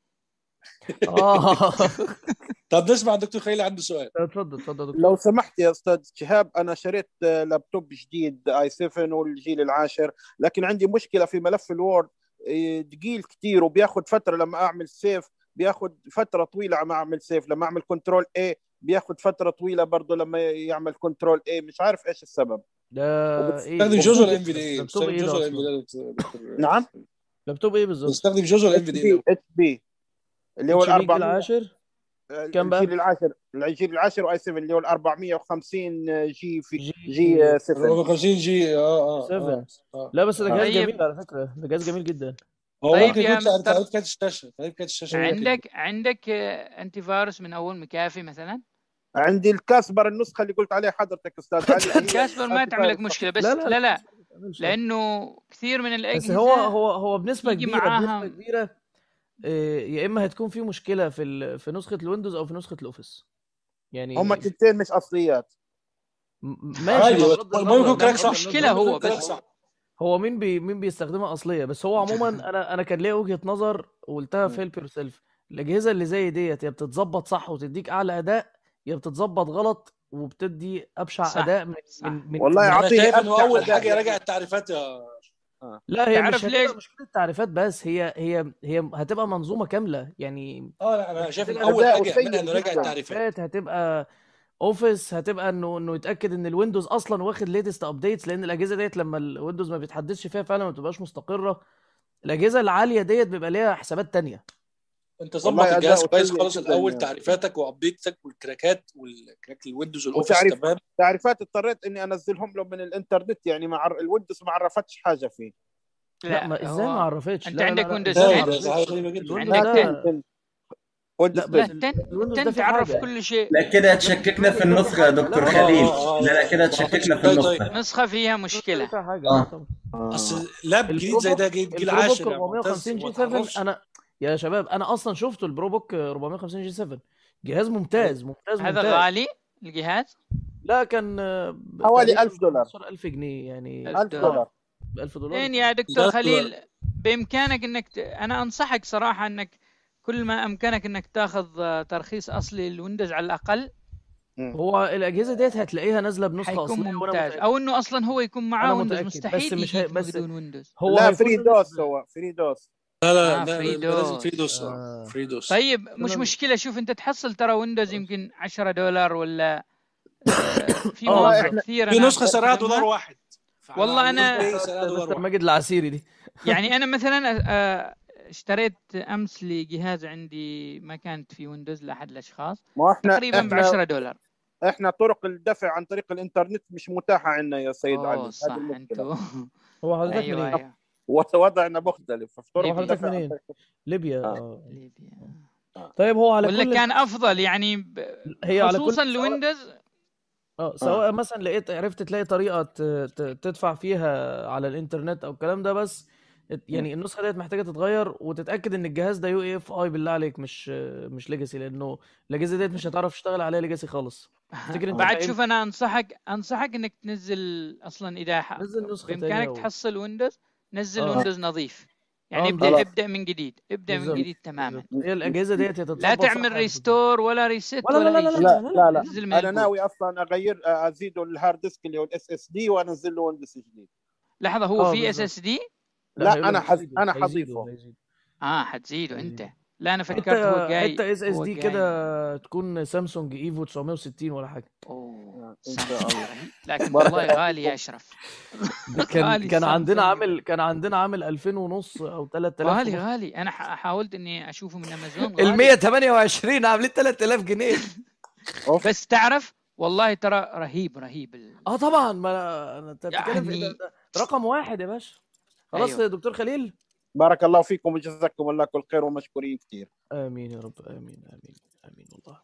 اه طب نسمع الدكتور خليل عنده سؤال اتفضل اتفضل يا دكتور لو سمحت يا استاذ شهاب انا شريت آه، لابتوب جديد اي 7 والجيل العاشر لكن عندي مشكله في ملف الوورد آه، ثقيل كتير وبياخذ فتره لما اعمل سيف بياخذ فتره طويله عم اعمل سيف لما اعمل كنترول اي بياخذ فتره طويله برضه لما يعمل كنترول اي مش عارف ايش السبب ده ايه استخدم جوز ولا ام في دي اي لابتوب استخدم ايه جوز ده ولا ام في اصلا دي دكتور نعم لابتوب ايه بالظبط استخدم جوز ولا ام في اتش دي بي اتش بي اللي هو اتش بي ال 400 العاشر كام بقى؟ الجيل العاشر الجيل العاشر واي 7 اللي هو ال 450 جي في جي جي 7 450 جي اه اه 7 اه اه لا بس ده جهاز طيب. جميل على فكره ده جهاز جميل جدا هو طيب ممكن يا يكون تعريف مستر تعريف كارت الشاشه تعريف كارت الشاشه ممكن عندك عندك آه، انتي فيروس من اول مكافي مثلا عندي الكاسبر النسخه اللي قلت عليها حضرتك استاذ علي هي الكاسبر ما الأنتي تعمل لك فايروس مشكله بس لا لا لا لا, ما بتعملش. لانه كثير من بس الاجهزه هو هو هو بنسبه يجي كبيره معاها بنسبه كبيره آه، يا اما هتكون في مشكله في ال... في نسخه الويندوز او في نسخه الاوفيس يعني هم التنتين مش اصليات م- ماشي عادي ما هو بغض المهم يكون النظر كراك بغض صح مشكلة المهم هو يكون كراك بس صح هو مين بي مين بيستخدمها اصليه بس هو عموما انا انا كان ليا وجهه نظر وقلتها في هيلب يور سيلف الاجهزه اللي زي ديت يا بتتظبط صح وتديك اعلى اداء يا بتتظبط غلط وبتدي ابشع صح اداء من صح من من والله من انا يعطيه شايف انه ابشع اول اداء حاجه يراجع يعني التعريفات يا لا هي تعرف مش ليش هتبقى مشكله تعريفات بس هي هي هي هتبقى منظومه كامله يعني اه لا انا شايف ان هتبقى اول اداؤه حاجه يعملها سيء انه يراجع جدا التعريفات تعريفات هتبقى اوفيس هتبقى انه انه يتاكد ان الويندوز اصلا واخد ليتست ابديتس لان الاجهزه ديت لما الويندوز ما بيتحدثش فيها فعلا ما بتبقاش مستقره الاجهزه العاليه ديت بيبقى ليها حسابات تانية انت والله ظبط الجهاز أداؤه كويس سيء خالص جداً الاول يعني. تعريفاتك وابديتك والكراكات والكراك الويندوز والاوفيس وتعريف تمام تعريفات اضطريت اني انزلهم له من الانترنت يعني مع الويندوز ما عرفتش حاجه فيه لا ما ازاي ما عرفتش انت لا لا عندك لا ويندوز ازاي ما 10 ده ده عرفتش حاجه غريبه جدا الويندوز عندك ده 10 ويندوز لا لا بس 10 10 الويندوز 10 ده في تعرف حاجه كل شيء لا كده هتشككنا في النسخه يا دكتور لا اه خليل اه اه لا لا كده ما حطيتش هتشككنا في طيب طيب النسخه نسخة فيها النسخه دي مشكلة فيها حاجه اه اه طبعا اصل آه. لاب جديد زي البروبوك ده جيل جيل البروبوك عاشر يا معتز 450 جي وما 7 تعرفش انا يا شباب انا اصلا شفته البروبوك 450 جي 7 جهاز ممتاز ممتاز هذا ممتاز غالي الجهاز لا كان آه، ب- حوالي تقريبا 1000 دولار 15000 جنيه يعني 1000 1000 دولار دولار ب 1000 دولار زين يا ده دكتور دولار خليل بإمكانك انك ت... انا انصحك صراحة انك كل ما امكنك انك تاخذ آه، ترخيص اصلي للويندوز على الاقل مم. هو الاجهزه ديت هتلاقيها نازله بنسخه حيكون اصليه وانا ممتاز متاكد او انه اصلا هو يكون معاه انا ويندوز متاكد بس مستحيل مش هي يجيك بس بدون ويندوز هو لا هيكون فري نازل دوس هو فري دوس لا لا اه لا فري ده لازم فري دوس دوس اه آه. فري دوس طيب مش انا مشكلة شوف انت تحصل ترى ويندوز يمكن 10 دولار ولا آه، في اه مواقع بالظبط كثيرة في ناس نسخه سعرها دولار تستخدمها واحد فعلى والله على انا اليوزر بتاعت سعرها دولار مستر واحد ماجد العسيري دي يعني انا مثلا آه، اشتريت امس لجهاز عندي ما كانت في ويندوز لاحد الاشخاص ما احنا تقريبا ب احنا 10 دولار احنا طرق الدفع عن طريق الانترنت مش متاحه عندنا يا سيد علي اوه هذه صح المشكله انتوا هو حضرتك ايوه منين؟ ايوه وضعنا مختلف في طرق هو ليبيا حضرتك الدفع عن منين؟ طريق ليبيا آه. اه ليبيا آه. طيب هو على ولا كل كان افضل يعني ب- هي على كل خصوصا سواء الويندوز اه سواء مثلا لقيت عرفت تلاقي طريقه ت- ت- تدفع فيها على الانترنت او الكلام ده بس ات- يعني النسخه ديت محتاجه تتغير وتتاكد ان الجهاز ده يو اي اف اي بالله عليك مش مش ليجاسي لانه الاجهزه ديت مش هتعرف تشتغل عليها ليجاسي خالص تفتكر انت بعد فاهم شوف انا انصحك انصحك انك تنزل اصلا اذا ح- نزل نسخه تانية بامكانك و... تحصل ويندوز نزل اه ويندوز نظيف اه يعني ابدا نضيف ابدا من جديد ابدا من بالظبط جديد تماما بالظبط هي الاجهزه ديت لا هتتظبط صح تعمل هتتظبط ريستور ولا ريست ولا لا ولا لا لا اي لا شيء لا لا لا لا لا نزل من انا البوت ناوي اصلا اغير ازيده الهارد ديسك اللي هو الاس اس دي وانزل له ويندوز جديد لحظه هو اه في اس بالظبط اس دي لا لا هيقول انا لك حز... هيزيدوا انا هيزيدوا حضيفه هيزيدوا اه حتزيده انت هيزيدوا لا انا حته فكرت هو جاي حته اس اس هو دي جاي كده تكون سامسونج ايفو 960 ولا حاجه اوه ان شاء سامسونج الله رهيب لكن بارك والله الله غالي يا فيكم اشرف ده كان غالي كان عندنا السامسونج عامل كان عندنا عامل 2000 ونص او 3000 غالي ونص غالي انا ح- حاولت اني اشوفه من امازون ال غالي 128 عاملين 3000 جنيه اوف بس تعرف والله ترى رهيب رهيب ال... اه طبعا ما أنا- انت بتتكلم في إيه؟ ده, يعني ده رقم واحد يا باشا خلاص ايوه يا دكتور خليل بارك الله فيكم وجزاكم الله كل خير ومشكورين كثير امين يا رب امين امين امين والله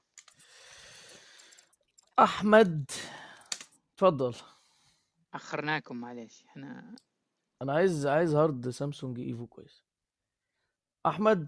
احمد اتفضل اخرناكم معليش احنا انا عايز عايز هارد سامسونج ايفو كويس احمد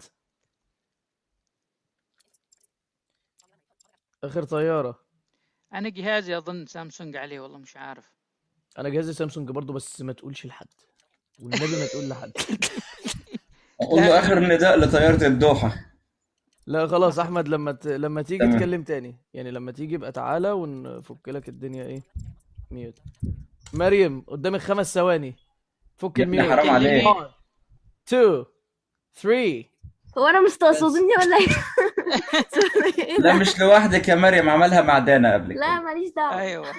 اخر طياره انا جهازي اظن سامسونج عليه والله مش عارف انا جهازي سامسونج برضو بس ما تقولش لحد والنبي ما تقول لحد اقول له اخر نداء لطياره الدوحه لا خلاص احمد لما ت... لما تيجي تمام. تكلم تاني يعني لما تيجي يبقى تعالى ونفك لك الدنيا ايه ميوت مريم قدامك خمس ثواني فك يا ابني الميوت حرام عليك 1 2 3 هو انا مستقصدني ولا ايه؟ إيه لا ده؟ مش لوحدك يا مريم عملها مع دانا قبل لا كده ماليش دعوة ايوه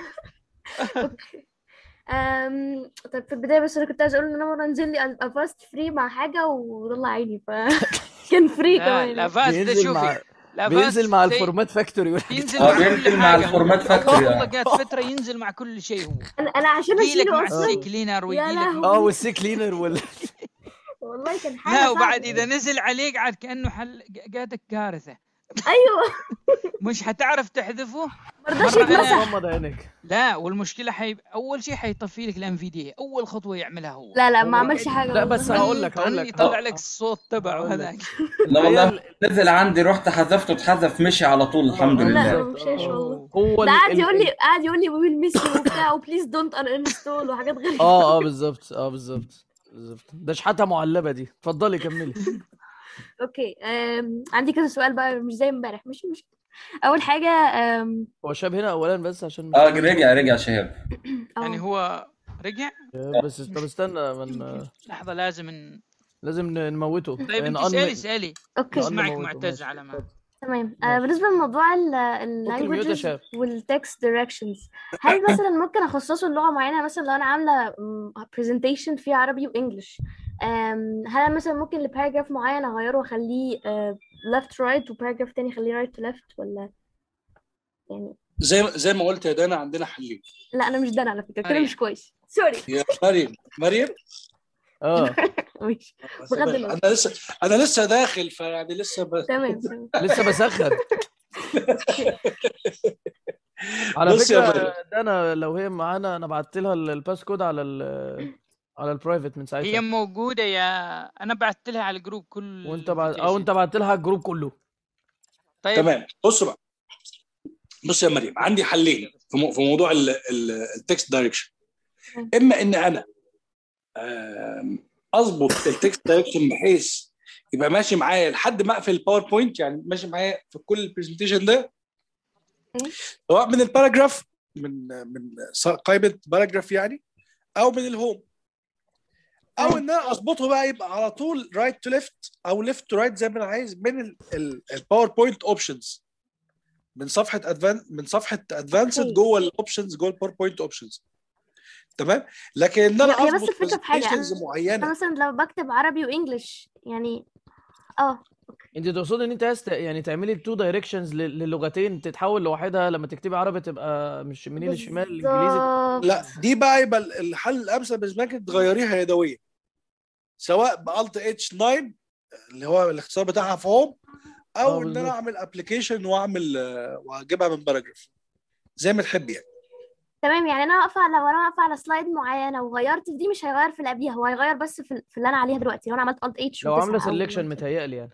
أم... طيب في البداية بس أنا كنت عايزة أقول إن أنا مرة نزل لي أفاست فري مع حاجة وطلع عيني ف كان فري لا كمان الافاست ده بينزل شوفي مع الافاست بينزل مع زي الفورمات فاكتوري والحاجات ينزل اه مع كل بينزل مع حاجه هو الفورمات والله فاكتوري والله اه جات فتره ينزل مع كل شيء هو أنا أنا عشان يجي لك أشيله مع أصلا السي كلينر يا ويجي لك اه لهوي والسي كلينر وال والله كان حاجة لا وبعد صعبة اذا نزل عليك عاد كانه حل جاتك كارثه أيوه مش حتعرف تحذفه مرضاش مره يتمسح انا غمض عينك لا والمشكله حي... اول شيء حيطفي لك الانفيديا اول خطوه يعملها هو لا لا ما هو عملش قاعد حاجة لا بس والله هقول لك هقول لك يطلع لك الصوت تبعه هقول لك هذاك لا الحقيقه والله ال- نزل عندي رحت حذفته اتحذف مشي على طول الحمد اه لا لله ما بالظبط مشاش اه والله أوه. هو ده ال... قعد ال... يقول لي ال... قعد يقول لي ويل ميس يو وبتاع وبليز دونت ان انستول وحاجات غريبة اه اه بالظبط اه بالظبط بالظبط ده شحاتة معلبة دي اتفضلي كملي اوكي أم... عندي كذا سؤال بقى مش زي امبارح مش مش اول حاجة أم... هو شاب هنا اولا بس عشان مش اه سامع رجع رجع شهاب يعني اه هو رجع شاب بس طب مش استنى من لحظه لازم ن... لازم ن- نموته طيب انت نأن اسالي اسالي اوكي نسمعك نأن موته معتز ماشي على ما اتفضل تمام آه بالنسبة لموضوع ال فك الميوت يا languages شباب والتكست directions هل مثلا ممكن اخصصه لغة معينة مثلا لو انا عاملة م- presentation فيه عربي وانجلش أم، هل أنا مثلا ممكن لباراجراف معين اغيره واخليه آه، left right وباراجراف تاني اخليه right to left ولا يعني زي زي ما قلت يا دانا عندنا حلين لا انا مش ده على فكرة كده مريم. مش كويس سوري يا مريم مريم اه مش بغض النظر انا لسه انا لسه داخل فيعني لسه ب... تمام تمام لسه بسخن على بص يا فكره مريم. ده انا لو هي معانا انا بعت لها ال- الباس كود على ال على البرايفت من هي ساعتها موجودة يا أنا بعت لها على الجروب كل وانت بعت invitation. او انت بعت لها الجروب كله طيب تمام بص بقى بص يا مريم عندي حلين في مو- في موضوع التكست دايركشن اما ان انا آم، اظبط التكست دايركشن بحيث يبقى ماشي معايا لحد ما اقفل الباوربوينت يعني ماشي معايا في كل البرزنتيشن ده سواء من الباراجراف من من قائمه باراجراف يعني او من الهوم او ان انا اظبطه بقى يبقى على طول رايت تو ليفت او ليفت تو رايت زي ما انا عايز من الباوربوينت اوبشنز من صفحه ادفان من صفحه ادفانسد أوكي. جوه الاوبشنز جوه الباوربوينت اوبشنز تمام لكن ان انا هي- هي بس اظبط الفكرة في حاجة presentations انا معينه أنا مثلا لو بكتب عربي وانجلش يعني اه انت تقصدي ان انت عايز ت- يعني تعملي تو دايركشنز للغتين تتحول لوحدها لما تكتبي عربي تبقى مش يمين للشمال الانجليزي بالظبط لا دي بقى يبقى الحل الامثل بالنسبه لك تغيريها يدويا سواء بالت اتش 9 اللي هو الاختصار بتاعها في هوم اه او ان انا بالظبط اعمل ابلكيشن واعمل آه، واجيبها من باراجراف زي ما تحب يعني تمام يعني انا واقفه على لو انا واقفه على سلايد معينه وغيرت في دي مش هيغير في اللي قبليها هو هيغير بس في, في اللي انا عليها دلوقتي لو انا عملت الت اتش لو عامله وتسعة او سelection عملت متهيألي يعني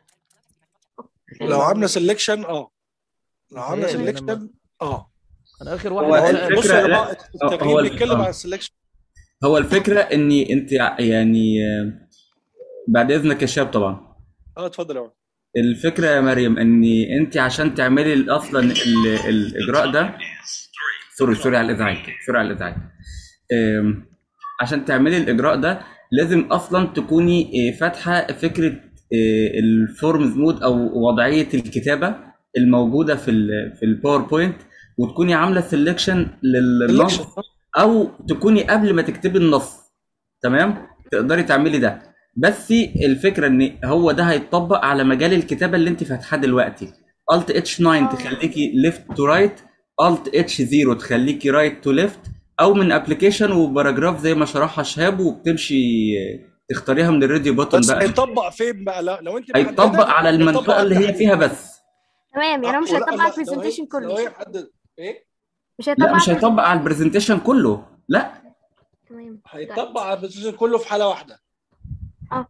لو عامله سelection اه لو عامله متهيألي انا سelection ما اه انا اخر هو واحد سأل بص يا الفكره جماعه لا التغيير هو بيتكلم عن آه. السelection هو الفكره اني انت يعني آه، بعد اذنك يا شاب طبعا اه اتفضل يا عمر الفكره يا مريم ان انت عشان تعملي اصلا ال- الاجراء ده سوري سوري على الازعاج سوري على الازعاج أم، عشان تعملي الاجراء ده لازم اصلا تكوني آه، فاتحه فكره آه، الفورمز مود او وضعيه الكتابه الموجوده في ال في الباوربوينت وتكوني عامله سelection للنص selection او تكوني قبل ما تكتبي النص تمام تقدري تعملي ده بس الفكره ان هو ده هيتطبق على مجال الكتابه اللي انت فاتحاه دلوقتي Alt H9 اه تخليكي left to right Alt H0 تخليكي right to left او من ابلكيشن وباراجراف زي ما شرحها شهاب وبتمشي تختاريها من الراديو بوتن بس بقى هيطبق فين بقى لو, لو انت هيتطبق محدده على هيطبق المنطقه على اللي هي التحديد فيها بس تمام يعني اه هو مش ولا هيطبق على لا لو هي البرزنتيشن لو كله هي محدد ايه مش هيطبق لا على مش هيطبق البرزنتيشن على البرزنتيشن كله لا تمام هيطبق على البرزنتيشن كله في حاله واحده اه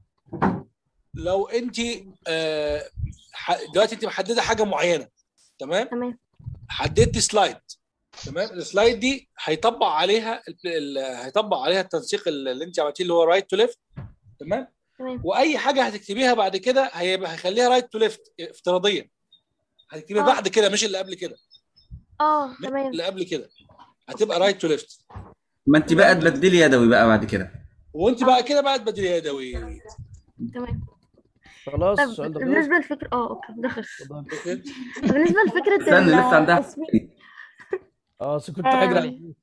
لو انت آه ح- دلوقتي انت محدده حاجه معينه تمام تمام حددت سلايد تمام السلايد دي هيطبق عليها ال- ال- هيطبق عليها التنسيق اللي انت عملتيه اللي هو رايت تو ليفت تمام تمام واي حاجه هتكتبيها بعد كده هيبقى هيخليها رايت تو ليفت افتراضيا هتكتبيها اه بعد كده مش اللي قبل كده اه مش تمام اللي قبل كده هتبقى رايت تو ليفت ما انت بقى تبدلي يدوي بقى بعد كده وانت اه بقى كده بقى تبدلي يدوي تمام خلاص طب السؤال ده خلص بالنسبه للفكره اه اوكي ده خلص اتفضل بالنسبه لفكره استنى لسه عندها التصميم اه بس كنت هجري آم، على البيت.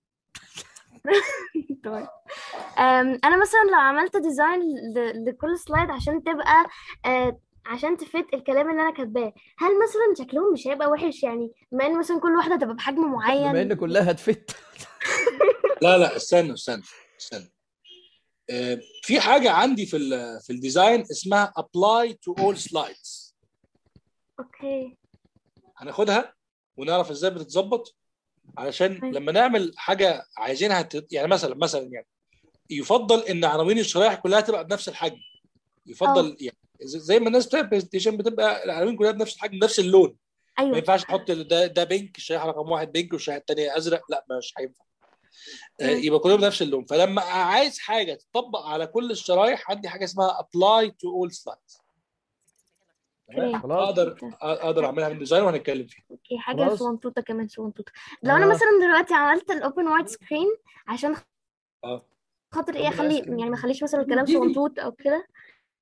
تمام أم، انا مثلا لو عملت ديزاين ل- لكل سلايد عشان تبقى آه، عشان تفيد الكلام اللي انا كاتباه هل مثلا شكلهم مش هيبقى وحش يعني بما ان مثلا كل واحده تبقى بحجم بما معين ان كلها هتفت لا لا استنى استنى استنى آه، في حاجه عندي في ال في الديزاين اسمها apply to all slides اوكي هناخدها ونعرف ازاي بتتظبط علشان تمام. لما نعمل حاجه عايزينها تت... يعني مثلا مثلا يعني يفضل ان عناوين الشرائح كلها تبقى بنفس الحجم اه يفضل يعني زي زي ما الناس بتعمل برزنتيشن بتبقى العناوين كلها بنفس الحجم نفس اللون ما ايوه ينفعش تحط ده ده بينك الشريحه رقم واحد بينك والشريحه الثانيه ازرق لا مش هينفع آه، تمام يبقى كلهم بنفس اللون فلما عايز حاجه تطبق على كل الشرايح عندي حاجه اسمها apply to all slides تمام اوكي خلاص اقدر اوكي اقدر اعملها من ديزاين وهنتكلم فيها اوكي حاجه خلاص صغنطوطه كمان صغنطوطه لو انا اه مثلا دلوقتي عملت الاوبن وايد سكرين عشان اه خاطر ايه اوبن ايس اخلي كريم يعني ما اخليش مثلا الكلام صغنطوط او كده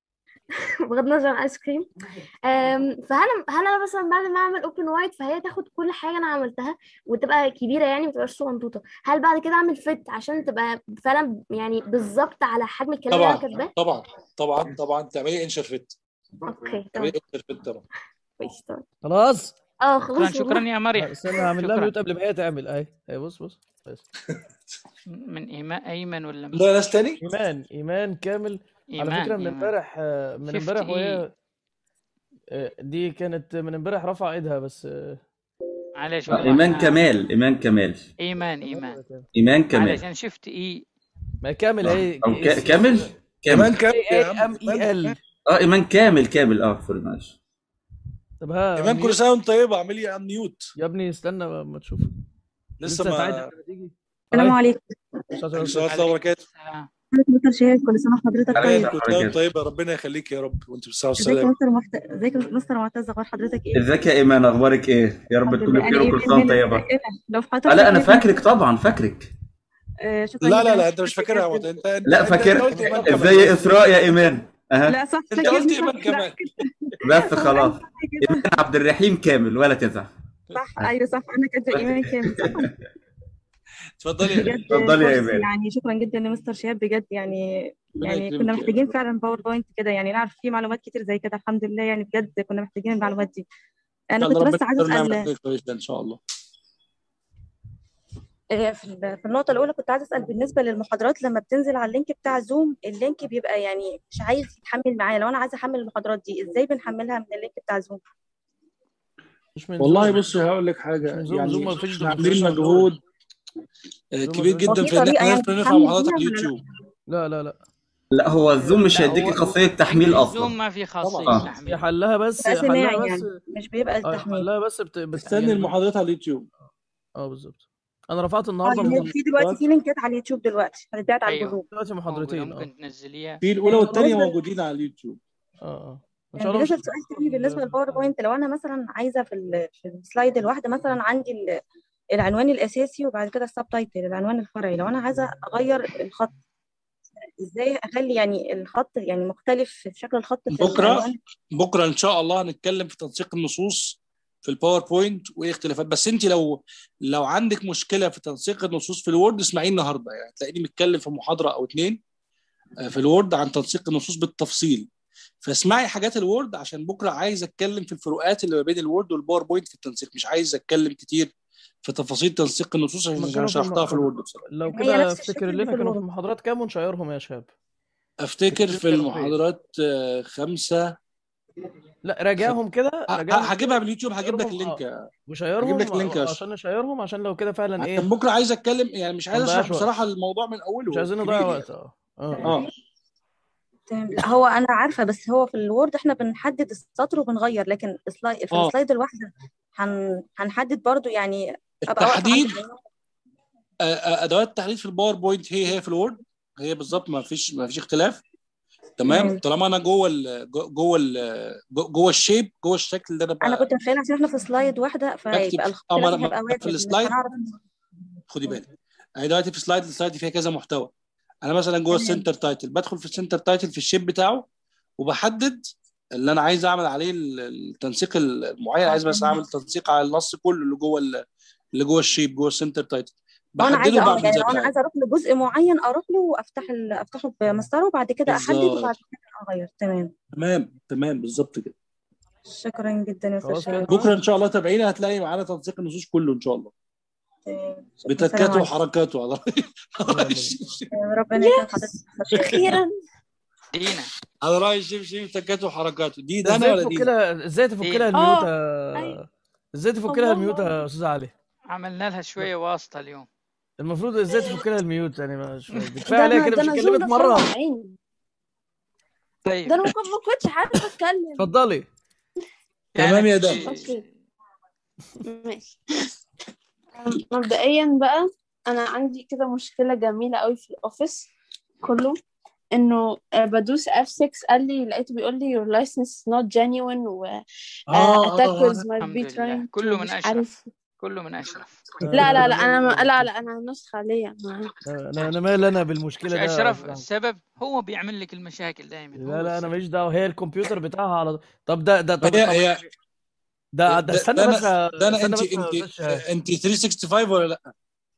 بغض النظر عن الايس كريم أم، فهل هل انا مثلا بعد ما اعمل اوبن وايد فهي تاخد كل حاجه انا عملتها وتبقى كبيره يعني ما تبقاش صغنطوطه هل بعد كده اعمل فيت عشان تبقى فعلا يعني بالظبط على حجم الكلام اللي انا طبعا كاتباه طبعا طبعا طبعا تعملي انشر فيت اوكي تعملي تمام انشر فيت طبعا كويس تمام خلاص اه شكرا خلاص شكرا والله يا مريم استنى هعمل لها شكرا ميوت قبل ما هي تعمل اهي اهي بص بص بس. من إيمان أيمن ولا من لا ناس تاني ايمان ايمان كامل على إيمان فكره من إيمان امبارح آه، من شفت امبارح إيه وهي آه، دي كانت من امبارح رفع ايدها بس آه، معلش آه، والله ايمان أنا كمال ايمان كمال إيمان إيمان ايمان كمال معلش أنا شفت إي ما كامل اهي او كا- كامل كمان كامل كام اي يا اي عم ام اي ال اه ايمان كامل كامل اه سوري معلش طب ها ايمان كل ميوت سنه وانت طيبه اعملي ان ميوت يا ابني استنى ما ما تشوف لسه لسه سعيد ما لما تيجي السلام هاي عليكم استاذ عليكم السلام عزت. ورحمه الله وبركاته السلام حضرتك مستر شهاب كل سنه وحضرتك عليك طيب كل سنه وانت طيبه ربنا يخليك يا رب وانت بالصحه ازيك يا والسلامه مستر محت... ازيك يا مستر معتز اخبار حضرتك ايه؟ ازيك يا ايمان اخبارك ايه يا رب الحمد تكوني لله بخير انا وكل سنه وانت ايمان طيبه هنا لو في آه حضرتك لا انا شايفني فاكرك طبعا فاكرك آه شكرا لا جدا لا يا لا انت مستر مش فاكرها يا شهاب عمد انت انت لا انت, فاكر انت قلت ايمان كمان ازاي بس اسراء يا ايمان اها لا صح انت فاكر قلت صح ايمان لا كمان بس هو خلاص انا صح كده ايمان عبد الرحيم كامل ولا تزعل صح ايوه صح انا كاتبه ايمان كامل صح اتفضلي يا بجد اتفضلي يا كورس ايمان يعني شكرا جدا لمستر شهاب بجد يعني ربنا يعني كنا يكرمك يا محتاجين رب فعلا باوربوينت كده يعني نعرف فيه معلومات كتير زي كده الحمد لله يعني بجد كنا محتاجين المعلومات دي ان انا شاء الله كنت ربنا بس عايزه يقدر نعمل اسال حاجه كويسه ان شاء الله آه، في ال- في النقطة الأولى كنت عايزة أسأل بالنسبة للمحاضرات لما بتنزل على اللينك بتاع زوم اللينك بيبقى يعني مش عايز يتحمل معايا لو أنا عايزة أحمل المحاضرات دي إزاي بنحملها من اللينك بتاع زوم؟ مش من والله زوم بصي هقول لك مش حاجه من زوم زوم يعني ما فيش احنا عاملين دوكيومنتيشن مجهود آه، زوم ما كبير فيش هو جدا في في ان طريقة احنا يعني نقدر نرفع تحمل محاضرات بيها على ولا لأ؟ اليوتيوب لا لا لا لا هو الزوم مش لا هيديكي هو خاصيه تحميل عندي اصلا الزوم ما في خاصية اه هي تحميل حلها بس بيبقى حلها سماعي بس يعني مش بيبقى اه التحميل حلها بس بت... بت... استني يعني المحاضرات على اليوتيوب اه بالظبط انا رفعت اه النهارده يعني من في دلوقتي في لينكات على اليوتيوب دلوقتي هتتبعت على أيوه الجروب دلوقتي موجودة محاضرتين اه ممكن تنزليها في الاولى آه، والثانيه بالنسبة موجودين على اليوتيوب اه اه ان آه، شاء الله مش بالنسبة لسؤال تاني بالنسبة في للباوربوينت لو أنا مثلا عايزة في ال... في السلايد الواحدة مثلا عندي ال... العنوان الأساسي وبعد كده السب تايتل العنوان الفرعي لو أنا عايزة أغير الخط ازاي اخلي يعني الخط يعني مختلف في شكل الخط في بكره العنوان بكره ان شاء الله هنتكلم في تنسيق النصوص في الباوربوينت وايه اختلافات بس انت لو لو عندك مشكله في تنسيق النصوص في الوورد اسمعيه النهارده يعني تلاقيني متكلم في محاضره او اتنين آه، في الوورد عن تنسيق النصوص بالتفصيل فاسمعي حاجات الوورد عشان بكره عايز اتكلم في الفروقات اللي ما بين الوورد والباوربوينت في التنسيق مش عايز اتكلم كتير في تفاصيل تنسيق النصوص هما عشان كانوا في شرحتها في الم... الوورد بصراحه لو هي كده نفس افتكر الشكل اللي لنا في كانوا في الوورد المحاضرات كام ونشيرهم يا شباب افتكر افتكر في كانوا فين المحاضرات آه، خمسه لا راجعهم كده ه- راجعهم ه- هجيبها كده من اليوتيوب هجيب لك وشيرهم اللينك اه هجيب وشيرهم لك اللينك يا اشرف عشان نشيرهم عشان لو كده فعلا عشان ايه بكره عايز اتكلم يعني مش ما عايز اشرح نضيعش وقت بصراحه الموضوع من مش اوله عايزين نضيع كبير يعني وقت اه اه اه تمام لا هو انا عارفه بس هو في الوورد احنا بنحدد السطر وبنغير لكن السلايد في اه السلايد الواحده هن... هنحدد برضو يعني ابقى واقفه عند التحديد العنوان آه، آه، ادوات التحديد في الباوربوينت هي هي في الوورد هي بالظبط ما فيش ما فيش اختلاف تمام تمام طالما انا جوه ال جوه ال جوه الشيب جوه الشكل اللي انا انا ب- كنت متخيله عشان احنا في سلايد واحده بكتب فيبقى الخط اه ما لازم أنا- يبقى ما أنا في واحد مش السلايد هنعرف خدي بالك انا دلوقتي في سلايد السلايد دي فيها كذا محتوى انا مثلا جوه تمام السنتر تايتل بدخل في السنتر تايتل في الشيب بتاعه وبحدد اللي انا عايز اعمل عليه ال- التنسيق المعين اه عايز بس تمام اعمل تنسيق على النص كله اللي جوه ال- اللي جوه الشيب جوه السنتر تايتل لو انا بحدده عايزه اه وبعمل يعني زي لو انا ما عايزه اروح لجزء معين اروح له وافتح ال... افتحه بمسطره وبعد كده احدد وبعد بالظبط كده اغير تمام تمام تمام بالظبط كده شكرا جدا يا استاذ خلاص كده شهاب بكره تمام ان شاء الله تابعينا هتلاقي معانا تنسيق النصوص كله ان شاء الله تمام شكرا سلام بتكاته عليكم وحركاته على على رأي يلا بينا الشيف ربنا يكرم حضرتك يس يا استاذ شهاب اخيرا دينا على راي الشيف شيف تكاته وحركاته دي ده ده انا ازاي ولا تفك دي لها ازاي تفك لها دينا الميوت اه يا- اي ازاي تفك لها الله الميوت الله يا استاذ علي عملنا لها شوية واسطة اليوم المفروض ازاي تفك لها الميوت يعني مش فاهم دي كفايه ده عليها انا كده ده مش انا زوم اتكلمت ده مره صعب عيني طيب ده انا ما كنت- ما كنتش عارفه اتكلم اتفضلي تمام يا كانت دم اوكي ماشي أم، مبدئيا بقى انا عندي كده مشكله جميله قوي في الاوفيس كله انه آه، بدوس F6 قال لي لقيته بيقول لي your license is not genuine و uh, اه اه attackers آه. might الحمد be لله trying to كله من مش أشرف عارف كله من اشرف لا لا لا انا ما... لا لا انا نسخه ليا ما... انا انا مال انا بالمشكله ده اشرف يا السبب هو بيعمل لك المشاكل دائما لا لا انا ماليش دعوه هي الكمبيوتر بتاعها على طب ده ده طب هي طب هي ده ده استنى ده بس انا ده انا استنى انت بس انت يا باشا. انت 365 ولا لا؟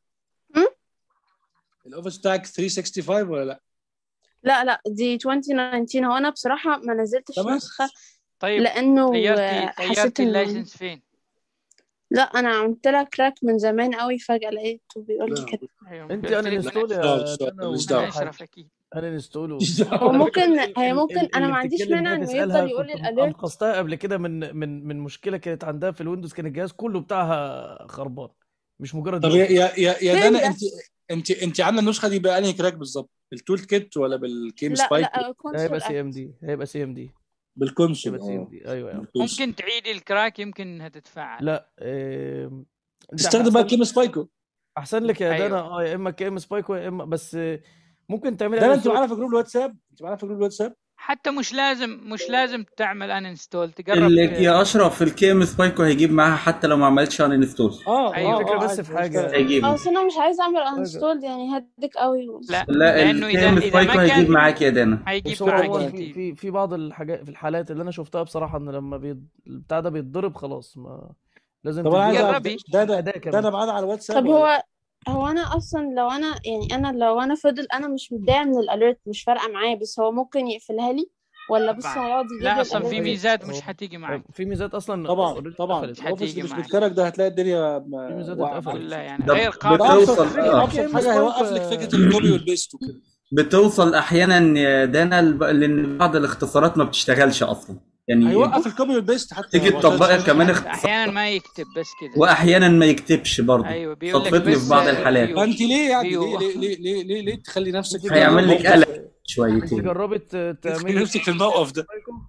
الاوفيس بتاعك 365 ولا لا؟ لا لا دي 2019 هو انا بصراحه ما نزلتش تمام. نسخه طيب لانه غيرتي حسيت غيرتي انه اللايسنس فين؟ لا انا عملت لها كراك من زمان قوي فجاه لقيته بيقول لي كده انت انا انستول يا لا، لا، انا ماليش دعوة. اشرف اكيد انا انستول هو ممكن هي ممكن انا ما عنديش مانع انه يفضل يقول لي الاليرت انقذتها قبل كده من من من مشكله كانت عندها في الويندوز كان الجهاز كله بتاعها خربان مش مجرد طب يا يا يا, يا فين دانا ده؟ انت انت انت عامله النسخه دي بانهي كراك بالظبط؟ بالتول كيت ولا بالكيم لا سبايك؟ لا هيبقى كونسول سي ام دي هيبقى سي ام دي بالكونسول هيبقى سي ام اه دي ايوه ايوه ممكن تعيدي الكراك يمكن انها تتفاعل لا إيه... تستخدم بقى كيم سبايكو احسن لك يا أيوة. دانا اه يا اما كيم سبايكو يا اما بس آه، ممكن تعملي دانا على انت معانا في جروب الواتساب؟ انت معانا في جروب الواتساب؟ حتى مش لازم مش لازم تعمل ان انستول تقرب اللي يا اشرف الكيم سبايكو هيجيب معاها حتى لو ما عملتش ان انستول اه أيوة. اه الفكره اه بس عادي، في مش حاجه فارقة. هيجيب اه اصل انا مش عايزه اعمل انستول يعني هدك قوي لا لا لانه اذا الكيم اذا سبايكو ما هيجيب كان معاك يا دانا هيجيب بص هو معك هو انت في في في بعض الحاجات في الحالات اللي انا شفتها بصراحه ان لما بيض... البتاع ده بيتضرب خلاص ما لازم طب انا عايز تديله اعرف جربي. دانا أداة كمان. دانا معانا على الواتساب طب ولا لا؟ هو هو انا اصلا لو انا يعني انا لو انا فضل انا مش متضايقه من الاليرت مش فارقه معايا بس هو ممكن يقفلها لي ولا بس طبعا. هيقعد يجيب لا لي اصلا في الاليرت ميزات مش هو- حتيجي معك في ميزات اصلا طبعا already طبعا اتقفلت. الاوفيس اللي هتيجي مش معاك. بالكرك ده هتلاقي الدنيا في م- ميزات واقعة اتقفلت. كلها يعني ده غير ده قابل ابسط بتوصل حاجه اه ابسط كيم حاجه سبايكو هيوقف لك فكره الكوبي والبيست وكده بتوصل احيانا يا دانا الب- لان بعض الاختصارات ما بتشتغلش اصلا يعني هيوقف الكوبي والبيست حتى تيجي هو تطبقها عشان- كمان احيانا اختصار ما يكتب بس كده واحيانا ما يكتبش برضه ايوه بيقول لك صدفتني بس في بعض الحالات فيو فانت ليه يعني فيو ليه ليه ليه ليه, ليه, ليه تخلي نفسك انت في هيعمل لك الموقف قلق انت شويتين جربت ليه تخلي تعملي نفسك في الموقف ده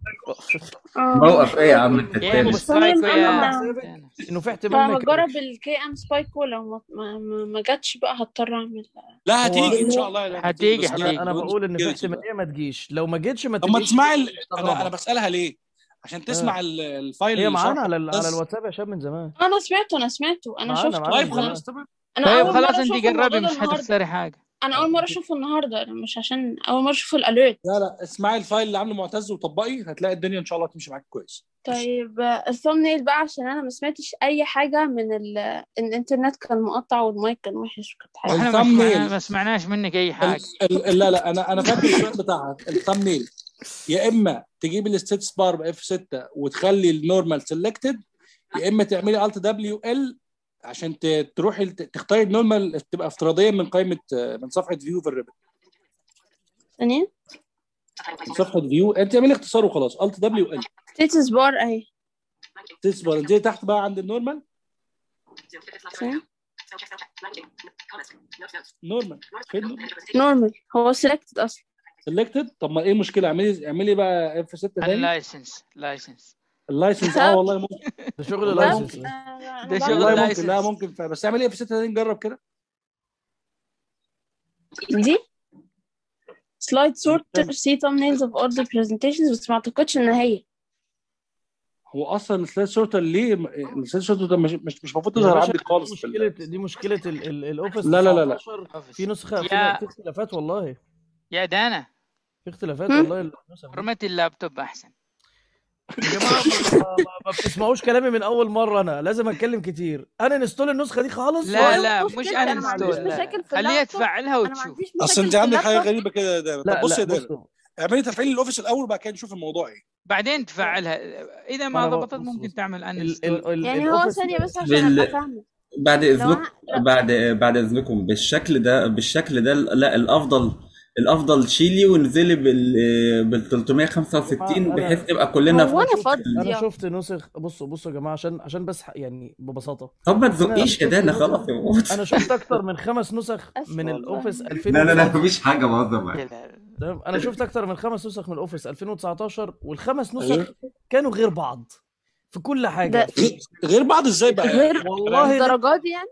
اه موقف ايه يا عم انت كيم التاني بس سبايكو طيب يا انا حسابك انه في احتمال ما يكتبش فهجرب الكي ام سبايكو لو ما ما, ما, ما جاتش بقى هضطر اعمل لا هو هتيجي ان شاء الله لا هتيجي بس هتيجي. انا انا الويندوز بقول ان في security بقى. احتماليه ما تجيش لو ما جيتش ما طب ما تجيش تسمعي ال... انا انا استغربها بسالها ليه؟ عشان تسمع ال- الفايل هي اللي معانا شرحه على ال- على بس الواتساب يا شباب من زمان انا سمعته انا سمعته انا معانا شفته معانا طيب من زمان خلاص تمام انا طيب اول خلاص مره انت اشوف الموضوع قربي ده مش النهارده حتخسري حاجه انا اول مره اشوفه النهارده انا مش عشان اول مره اشوف الاليرت لا لا اسمعي الفايل اللي عامله معتز وطبقي هتلاقي الدنيا ان شاء الله تمشي معاك كويس طيب الثومنيل بقى عشان انا ما سمعتش اي حاجه من ال... الانترنت كان مقطع والمايك كان وحش وكانت حاجه احنا ما الثامنيل. سمعنا ما سمعناش منك اي حاجه ال... ال... لا لا انا انا فاكر السؤال بتاعها الثامنيل يا اما تجيب الستيتس بار باف 6 وتخلي النورمال سيلكتد يا اما تعملي الت دبليو ال عشان ت- تروحي ت- تختاري النورمال تبقى افتراضيا من قائمه من صفحه فيو في الريبن ثانيه من صفحه فيو انت تعملي اختصار وخلاص الت دبليو ال ستيتس بار اهي ستيتس بار انزلي تحت بقى عند النورمال ثانية. نورمال فين نورمال هو سيلكتد اصلا سيلكتد طب ما ايه المشكله اعملي اعملي بقى اف 6 تاني اللايسنس لايسنس اللايسنس اه والله ممكن ده شغل والله لايسنس ممكن ده شغل والله ممكن لايسنس لا ممكن ف- بس اعملي اف 6 تاني نجرب كده دي سلايد سورتر سي thumbnails of all the presentations بس ما اعتقدش ان هي هو اصلا السلايد سورتر ليه السلايد سورتر ده مش مش مش المفروض يا تظهر باشا عندك دي خالص في ال- مشكله دي مشكله ال- ال- الاوفيس لا لا لا لا 19 في نسخه في يا- في اختلافات والله يا دانا في اختلافات هم؟ والله النسخ دي. رميت اللابتوب احسن يا جماعه ما, ما, ما بتسمعوش كلامي من اول مره انا لازم اتكلم كتير انا انستول النسخه دي خالص لا هو لا مشكلة مش أنا ان ما عنديش انستول لا مشاكل في خليها اللابتوب. تفعلها انا ما وتشوف عنديش اصل مشاكل انت في عندك حاجه اللابتوب غريبه كده يا دانا لا طب بص يا لا دانا بصوا اعملي تفعيل الاوفيس الاول وبعد كده نشوف الموضوع ايه بعدين تفعلها اذا ما انا ب- ضبطت بص ممكن بص تعمل ان ال انستول ال ال يعني هو الاوفيس ثانيه بس عشان بال- ابقى فاهمه بعد لو اذنكم انا لا بعد بعد اذنكم بالشكل ده بالشكل ده لا الافضل الافضل شيلي وانزلي بال بال 365 أنا- بحيث نبقى كلنا هو في انا فاضيه انا شفت نسخ بصوا بصوا يا جماعه عشان عشان بس ح- يعني ببساطه طب ما انا تزقيش يا شفت دانا نسخ خلاص يا موت انا شفت اكتر من خمس نسخ اسفه من والله الاوفيس لا لا لا 2019 مفيش حاجه بهزر معاك تمام انا شفت اكتر من خمس نسخ من الاوفيس 2019 والخمس نسخ ايوه كانوا غير بعض في كل حاجه ده في غير بعض ازاي بقى غير والله غير الدرجات دي يعني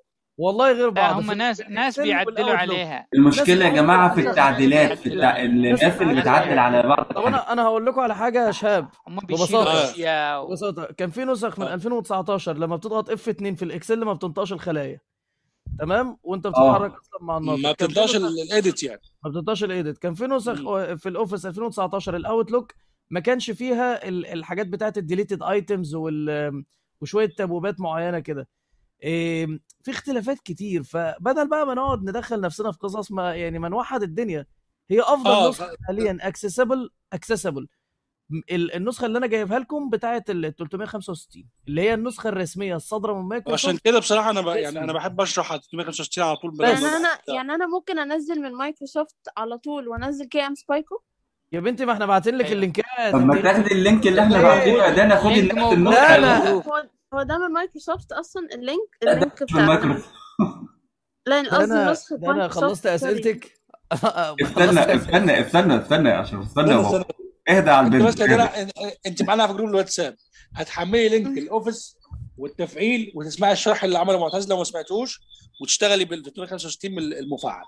والله غير لا بعض هم في ناس ناس الإكسل بيعدلوا والأوتلوك. عليها المشكله يا الناس جماعه في اللي- التعديلات في التع... الناس اللي بتعدل على بعض طب انا انا هقول لكم على حاجه يا شباب هم بيشيلوا ببساطه اشياء و... ببساطه كان في نسخ من 2019 لما بتضغط اف 2 في الاكسل ما بتنطقش الخلايا تمام وانت بتتحرك اصلا مع الناطق ما كان في بتطلعش نسخ- الايديت يعني ما بتنطقش الايديت كان في نسخ في الاوفيس 2019 الاوتلوك ما كانش فيها ال- الحاجات بتاعت الديليتد ايتمز وال وشويه تبويبات معينه كده إيه، في اختلافات كتير فبدل بقى ما نقعد ندخل نفسنا في قصص ما يعني ما نوحد الدنيا هي افضل آه، نسخه حاليا اكسسبل اكسسبل النسخه اللي انا جايبها لكم بتاعت ال 365 اللي هي النسخه الرسميه الصادره من مايكروسوفت عشان كده بصراحه انا ب... يعني انا بحب اشرح على 365 على طول يعني بدل ما- انا يعني انا ممكن انزل من مايكروسوفت على طول وانزل كي ام سبايكو يا بنتي ما احنا باعتين لك اللينكات طب ما انت- تاخدي اللينك اللي احنا باعتينه يا دانا خدي لينك نفس موجود النسخه لا، لا. هو هو ده من مايكروسوفت اصلا اللينك لا، ده اللينك مش بتاع من مايكروسوفت لا ده قصدي انا نسخة ده انا مايكروسوفت خلصت سوري. اسئلتك استنى استنى استنى استنى يا اشرف استنى يا استنى، بابا اهدى على انت البنت بس يا اهدى. جدع انت معانا في جروب الواتساب هتحملي لينك الاوفيس والتفعيل وتسمعي الشرح اللي عمله معتز لو ما سمعتوش وتشتغلي بال 365 المفعل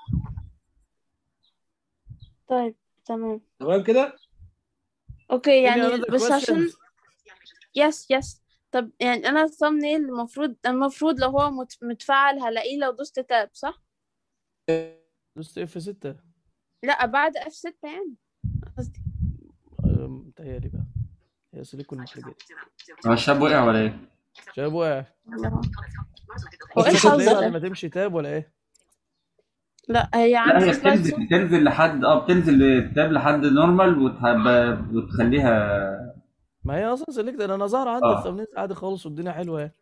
طيب تمام تمام كده؟ اوكي Any يعني other بس عشان questions؟ يس يس طب يعني انا الثامنيل المفروض المفروض لو هو مت- متفعل هلاقيه لو دوست تاب صح؟ دوست اف 6 لا بعد اف 6 يعني قصدي متهيألي بقى هي سيليكون محرجات هو الشاب وقع ولا ايه؟ شباب واقع هو ايه بس بعد الحظ ما تمشي تاب ولا ايه؟ لا هي لا عندي هي سلايد بتنزل بتنزل لحد اه بتنزل التاب لحد نورمال وتحب... وتخليها ما هي اصلا سيلكت انا ظاهر عندي آه. الثمانية عادي خالص والدنيا حلوه يعني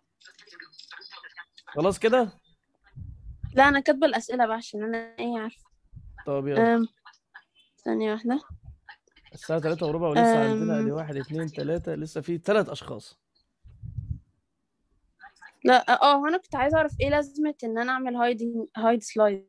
خلاص كده لا انا كاتبه الاسئله بقى عشان انا ايه عارفه طب يلا أم، ثانيه واحده الساعه 3 وربع ولسه عندنا أم. ادي واحد اتنين تلاته لسه في ثلاث اشخاص لا اه انا كنت عايزه اعرف ايه لازمه ان انا اعمل هايد هايد سلايد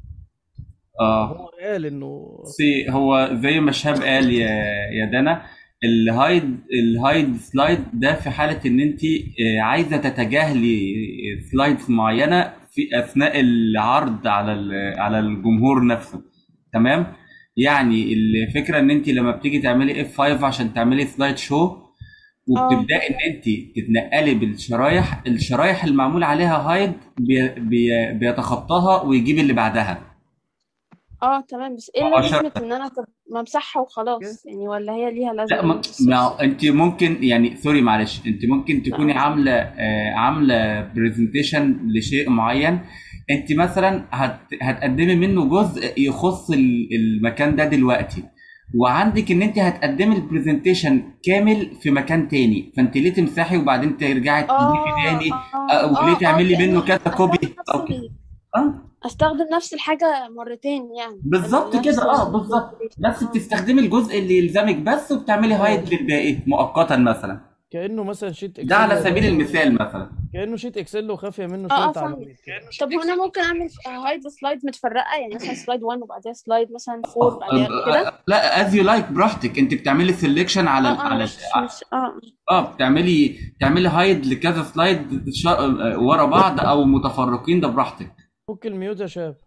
اه هو قال انه بصي هو زي ما شهاب قال يا يا دنا الهايد الهايد سلايد ده في حاله ان انت آه، عايزه تتجاهلي سلايدز معينه في اثناء العرض على ال- على الجمهور نفسه تمام يعني الفكره ان انت لما بتيجي تعملي اف 5 عشان تعملي سلايد شو وبتبداي ان انت تتنقلي بالشرايح الشرايح المعمول عليها هايد بي بي بيتخطاها ويجيب اللي بعدها اه تمام بس ايه آه، لازمه شرح. ان انا طب ما امسحها وخلاص يعني ولا هي ليها لا لازمه ما ما انت ممكن يعني سوري معلش انت ممكن تكوني عامله آه، عامله برزنتيشن لشيء معين انت مثلا هت هتقدمي منه جزء يخص ال- المكان ده دلوقتي وعندك ان انت هتقدمي البرزنتيشن كامل في مكان تاني فانت ليه تمسحي وبعدين ترجعي تضيفي تاني آه، وليه تعملي منه كذا كوبي او كده اه استخدم نفس الحاجه مرتين يعني بالظبط نفس كده اه ال- بالظبط بس بتستخدمي الجزء اللي يلزمك بس وبتعملي هايد للباقي مؤقتا مثلا كانه مثلا شيت ده على سبيل المثال مثلا كانه شيت اكسل وخافيه منه اه اه شويه فاهم تعليمات طب هو انا ممكن اعمل هايد سلايد متفرقه يعني مثلا سلايد 1 وبعديها سلايد مثلا 4 بعديها كده لا از يو لايك براحتك انت بتعملي سيلكشن على اه اه على مش مش اه اه بتعملي تعملي هايد لكذا سلايد شا- ورا بعض او متفرقين ده براحتك فك الميوت يا شباب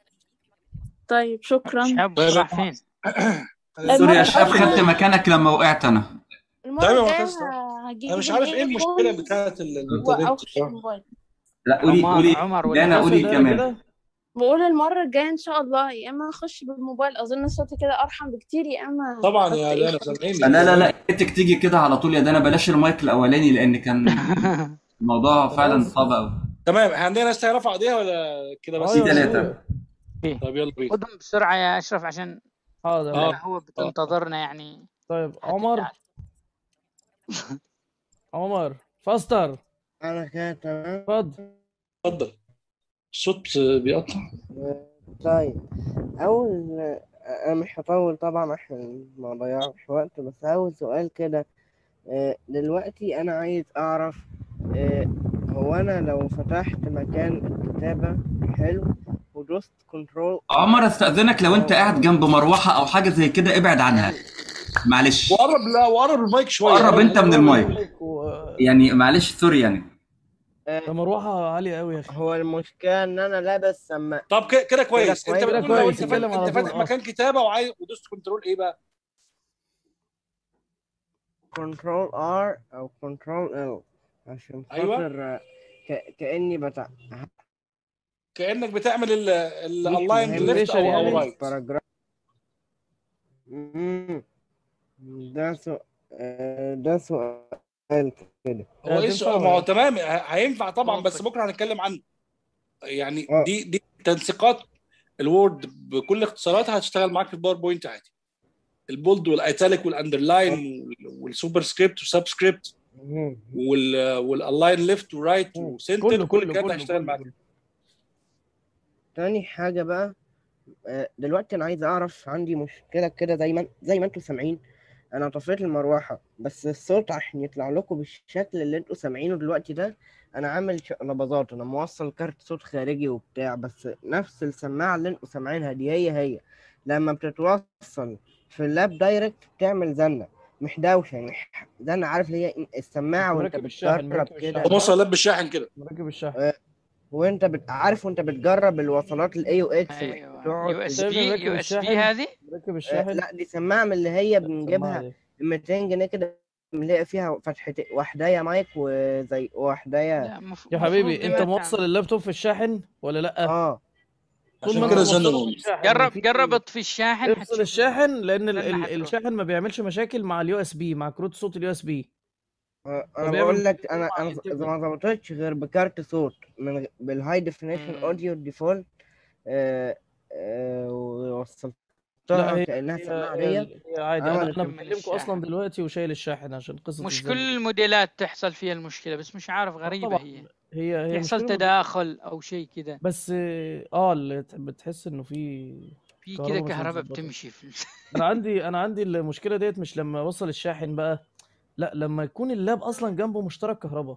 طيب شكرا شاب راح فين؟ سوري يا شباب خدت مكانك لما وقعت انا المره دايما الجايه معتز هجيب انا مش عارف ايه المشكله بتاعت ال- الانترنت واوقف الموبايل لا قولي عمر- قولي عمر لا انا قولي ده كمان كده بقول المره الجايه ان شاء الله يا اما اخش بالموبايل اظن صوتي كده ارحم بكتير يا اما طبعا يا أحط لانا إيه. سامعيني لا لا لا يا ريتك تيجي كده على طول يا دانا بلاش المايك الاولاني لان كان الموضوع فعلا صعب قوي تمام عندنا ناس تعرف قضيه ولا كده بس في ثلاثة طب يلا بينا خدهم بسرعه يا اشرف عشان حاضر آه. هو بتنتظرنا يعني طيب عمر عمر فاستر انا كده تمام اتفضل اتفضل الصوت بيقطع طيب اول انا مش هطول طبعا عشان ما اضيعش وقت بس اول سؤال كده آه، دلوقتي انا عايز اعرف آه، هو انا لو فتحت مكان الكتابة حلو ودوست كنترول عمر استاذنك لو انت قاعد جنب مروحه او حاجه زي كده ابعد عنها معلش وقرب لا وقرب المايك شويه قرب انت من المايك يعني معلش سوري يعني ده مروحه عاليه قوي يا اخي هو المشكله ان انا لابس سماعه طب ك- كده كويس انت كده بتقول لو كويس، انت اتكلم فاتح على انت طول، فاتح اه. مكان كتابه وعايز ودوست كنترول ايه بقى؟ كنترول ار او كنترول ال عشان أيوة. خاطر ك... كاني بتاع كانك بتعمل الالاين مهم ليفت او يعني. او رايت باراجراف مم. ده سؤال ده سؤال كده هو آه، ايه تنفع السؤال؟ ولا ما هو لا؟ تمام ه- هينفع طبعا بس منطق. بكره هنتكلم عنه يعني آه. دي دي تنسيقات الوورد بكل اختصاراتها هتشتغل معاك في الباوربوينت عادي البولد والايتاليك والاندرلاين والسوبر سكريبت والسب سكريبت مم. والالاين ليفت ورايت وسنتر كله كل كله الكلام ده كله هيشتغل كله معاك كله. تاني حاجة بقى آه، دلوقتي أنا عايز أعرف عندي مشكلة كده دايما زي ما أنتوا سامعين أنا طفيت المروحة بس الصوت عشان يطلع لكم بالشكل اللي أنتوا سامعينه دلوقتي ده أنا عامل شقلباظات أنا موصل كارت صوت خارجي وبتاع بس نفس السماعة اللي أنتوا سامعينها دي هي هي لما بتتوصل في اللاب دايركت بتعمل زنة مش دوشة يعني زنة عارف اللي هي السماعة وأنت مركب الشاحن بتجرب مركب كده الشاحن موصل لاب بالشاحن كده مركب الشاحن آه، وانت بت... عارف وانت بتجرب الوصلات الاي او اكس ايوه بتقعد يو اس شايف بي مركب يو اس بي الشاحن؟ هذه مركب آه، الشاحن لا دي سماعه من اللي هي السماعة بنجيبها دي 200 جنيه كده بنلاقي فيها فتحتين واحدايه مايك وزي واحدايه لا مف... يا مفروض حبيبي دي انت ما موصل تعمل اللابتوب في الشاحن ولا لا اه طول عشان ما كده انت زنوا موصله في الشاحن جرب وفي- جرب اطفي الشاحن افصل حتشوف الشاحن لان ال- لما ال- حتروح. الشاحن ما بيعملش مشاكل مع اليو اس بي مع كروت صوت اليو اس بي آه، انا فبيعمل بقول لك مشكلة انا مع انا الانترنت. ما ظبطتش غير بكارت صوت من غ- بالهاي ديفينيشن مم. اوديو ديفولت آه، آه، ووصلتها لا هي كانها هي سماعه هي, عاديه هي عادي انا عملت انا من بكلمكم اصلا الشاحن. دلوقتي وشايل الشاحن عشان قصه مش الزن كل دي. الموديلات تحصل فيها المشكلة بس مش عارف آه غريبة طبعا هي هي هي يحصل مشكله مد- تداخل او شيء كده بس اه اللي ت- بتحس انه في في كده كهرباء مش كهرباء متظبطه بتمشي في ال- انا عندي انا عندي المشكله ديت مش لما اوصل الشاحن بقى لا لما يكون اللاب اصلا جنبه مشترك كهرباء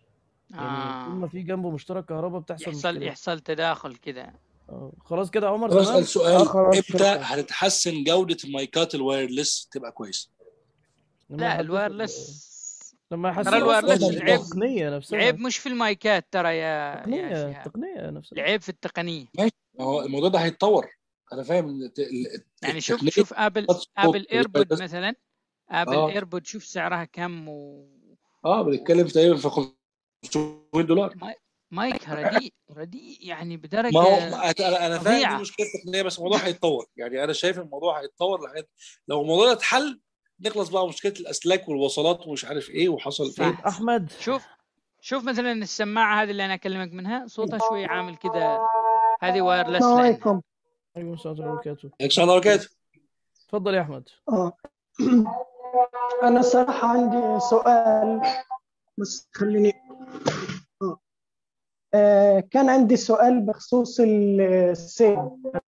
يعني طول ما آه. في جنبه مشترك كهرباء بتحصل يحصل مشكله يحصل تداخل كده آه. خلاص كده يا عمر طب تمام اسال اه سؤال خلاص امتى شكرا هتتحسن جوده المايكات الوايرلس تبقى كويسه؟ لما لا يحدثوا ال- الوايرلس لما ترى يحسنوا الوايرلس اصلا العيب التقنيه نفسها العيب مش في المايكات ترى يا يا التقنيه شهاب التقنيه نفسها العيب في التقنية ماشي ما هو الموضوع ده هيتطور انا فاهم إن الت- ال- يعني شوف التقنيه شوف ابل الصوت ابل ايربود والوايرلس مثلا ابل اه ايربود شوف سعرها كم و اه بنتكلم تقريبا في 500 دولار ماي- مايك رديء رديء يعني ما هو بدرجة ما- انا أنا فاهم دي فظيعة مشكله تقنيه بس الموضوع هيتطور يعني انا شايف الموضوع هيتطور لحد لو الموضوع ده اتحل نخلص بقى من مشكله الاسلاك والوصلات ومش عارف ايه وحصل طيب ايه احمد شوف شوف مثلا السماعة هذه اللي أنا أكلمك منها صوتها شوي عامل كده هذه وايرلس السلام لأنها عليكم ايوه السلام عليكم وبركاته ان شاء الله وبركاته اتفضل يا احمد اه أنا صراحة عندي سؤال بس خليني آه. آه كان عندي سؤال بخصوص السيف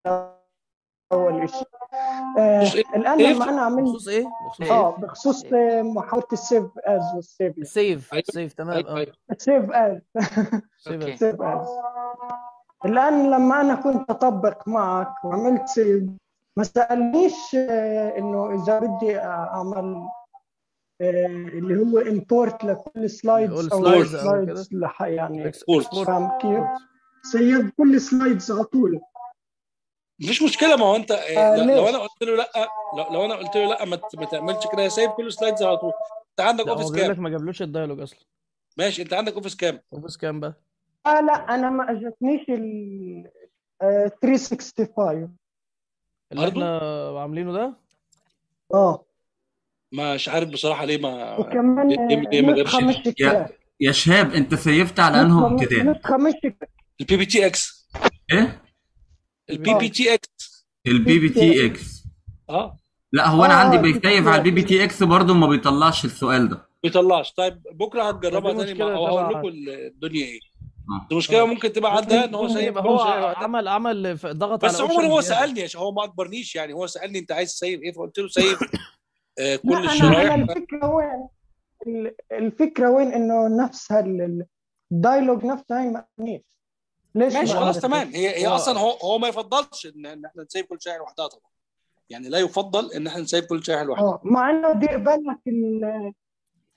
أول شيء آه بخصوص ايه الآن سيف لما أنا عملت بخصوص ايه بخصوص آه ايه بخصوص سيف آه، محاولة السيف از والسيف السيف ايوه السيف تمام ايوه اه ايوه السيف از سيف أوكي اس سيف از الآن لما أنا كنت أطبق معك وعملت سيف ما سألنيش آه، إنه إذا بدي أعمل آه، اللي هو امبورت لكل سلايدز اول او سلايدز سلايدز او كده سلايدز لح يعني اكسبورت اكسبورت فاهم كيف؟ اكسبورت سيب كل سلايدز على طول مفيش مشكله ما هو انت إيه، آه ل- لو ليش؟ انا قلت له لا لو, لو انا قلت له لا ما, ت- ما تعملش كده سايب كل سلايدز على طول انت عندك لا هو اوفيس بيقول لك كام ما جابلوش الدايلوج اصلا ماشي انت عندك اوفيس كام اوفيس كام بقى آه لا انا ما اجتنيش ال آه، 365 اللي برضه احنا عاملينه ده اه مش عارف بصراحه ليه ما وكمان ليه ليه- ليه ما جابش نسخة مش يا كراك يا شهاب انت سيفت على نسخة انه م- كتاب نسخة مش كراك البي بي تي اكس ايه البي بي اه تي اكس البي بي تي اكس اه لا هو اه انا عندي اه البي بي بيسيف على تي البي بي اكس تي اكس برضه ما بيطلعش السؤال ده ما بيطلعش طيب بكره ما هتجربها دي تاني مع مشكله او هقول تبع لكم الدنيا ايه اه المشكله اه ممكن تبقى ممكن عندها ان هو تكون سايب يبقى كل هو شيء لوحدها عمل عمل ف- ضغط بس على عموما اوبشن هو زياده سالني عشان هو ما اجبرنيش يعني هو سالني انت عايز تسيب ايه فقلت له سيب آه لا كل انا الشرايح انا الفكرة وين ال- الفكرة وين انه نفسها ال- ال- الدايلوج نفسها هي ما عجبنيش ليش ماشي ما خلاص تمام عجبتنيش؟ هي هي هو اصلا هو هو ما يفضلش ان ان احنا نسيب كل شائع لوحدها طبعا يعني لا يفضل ان احنا نسيب كل شائع لوحدها اه مع انه دير بالك ال-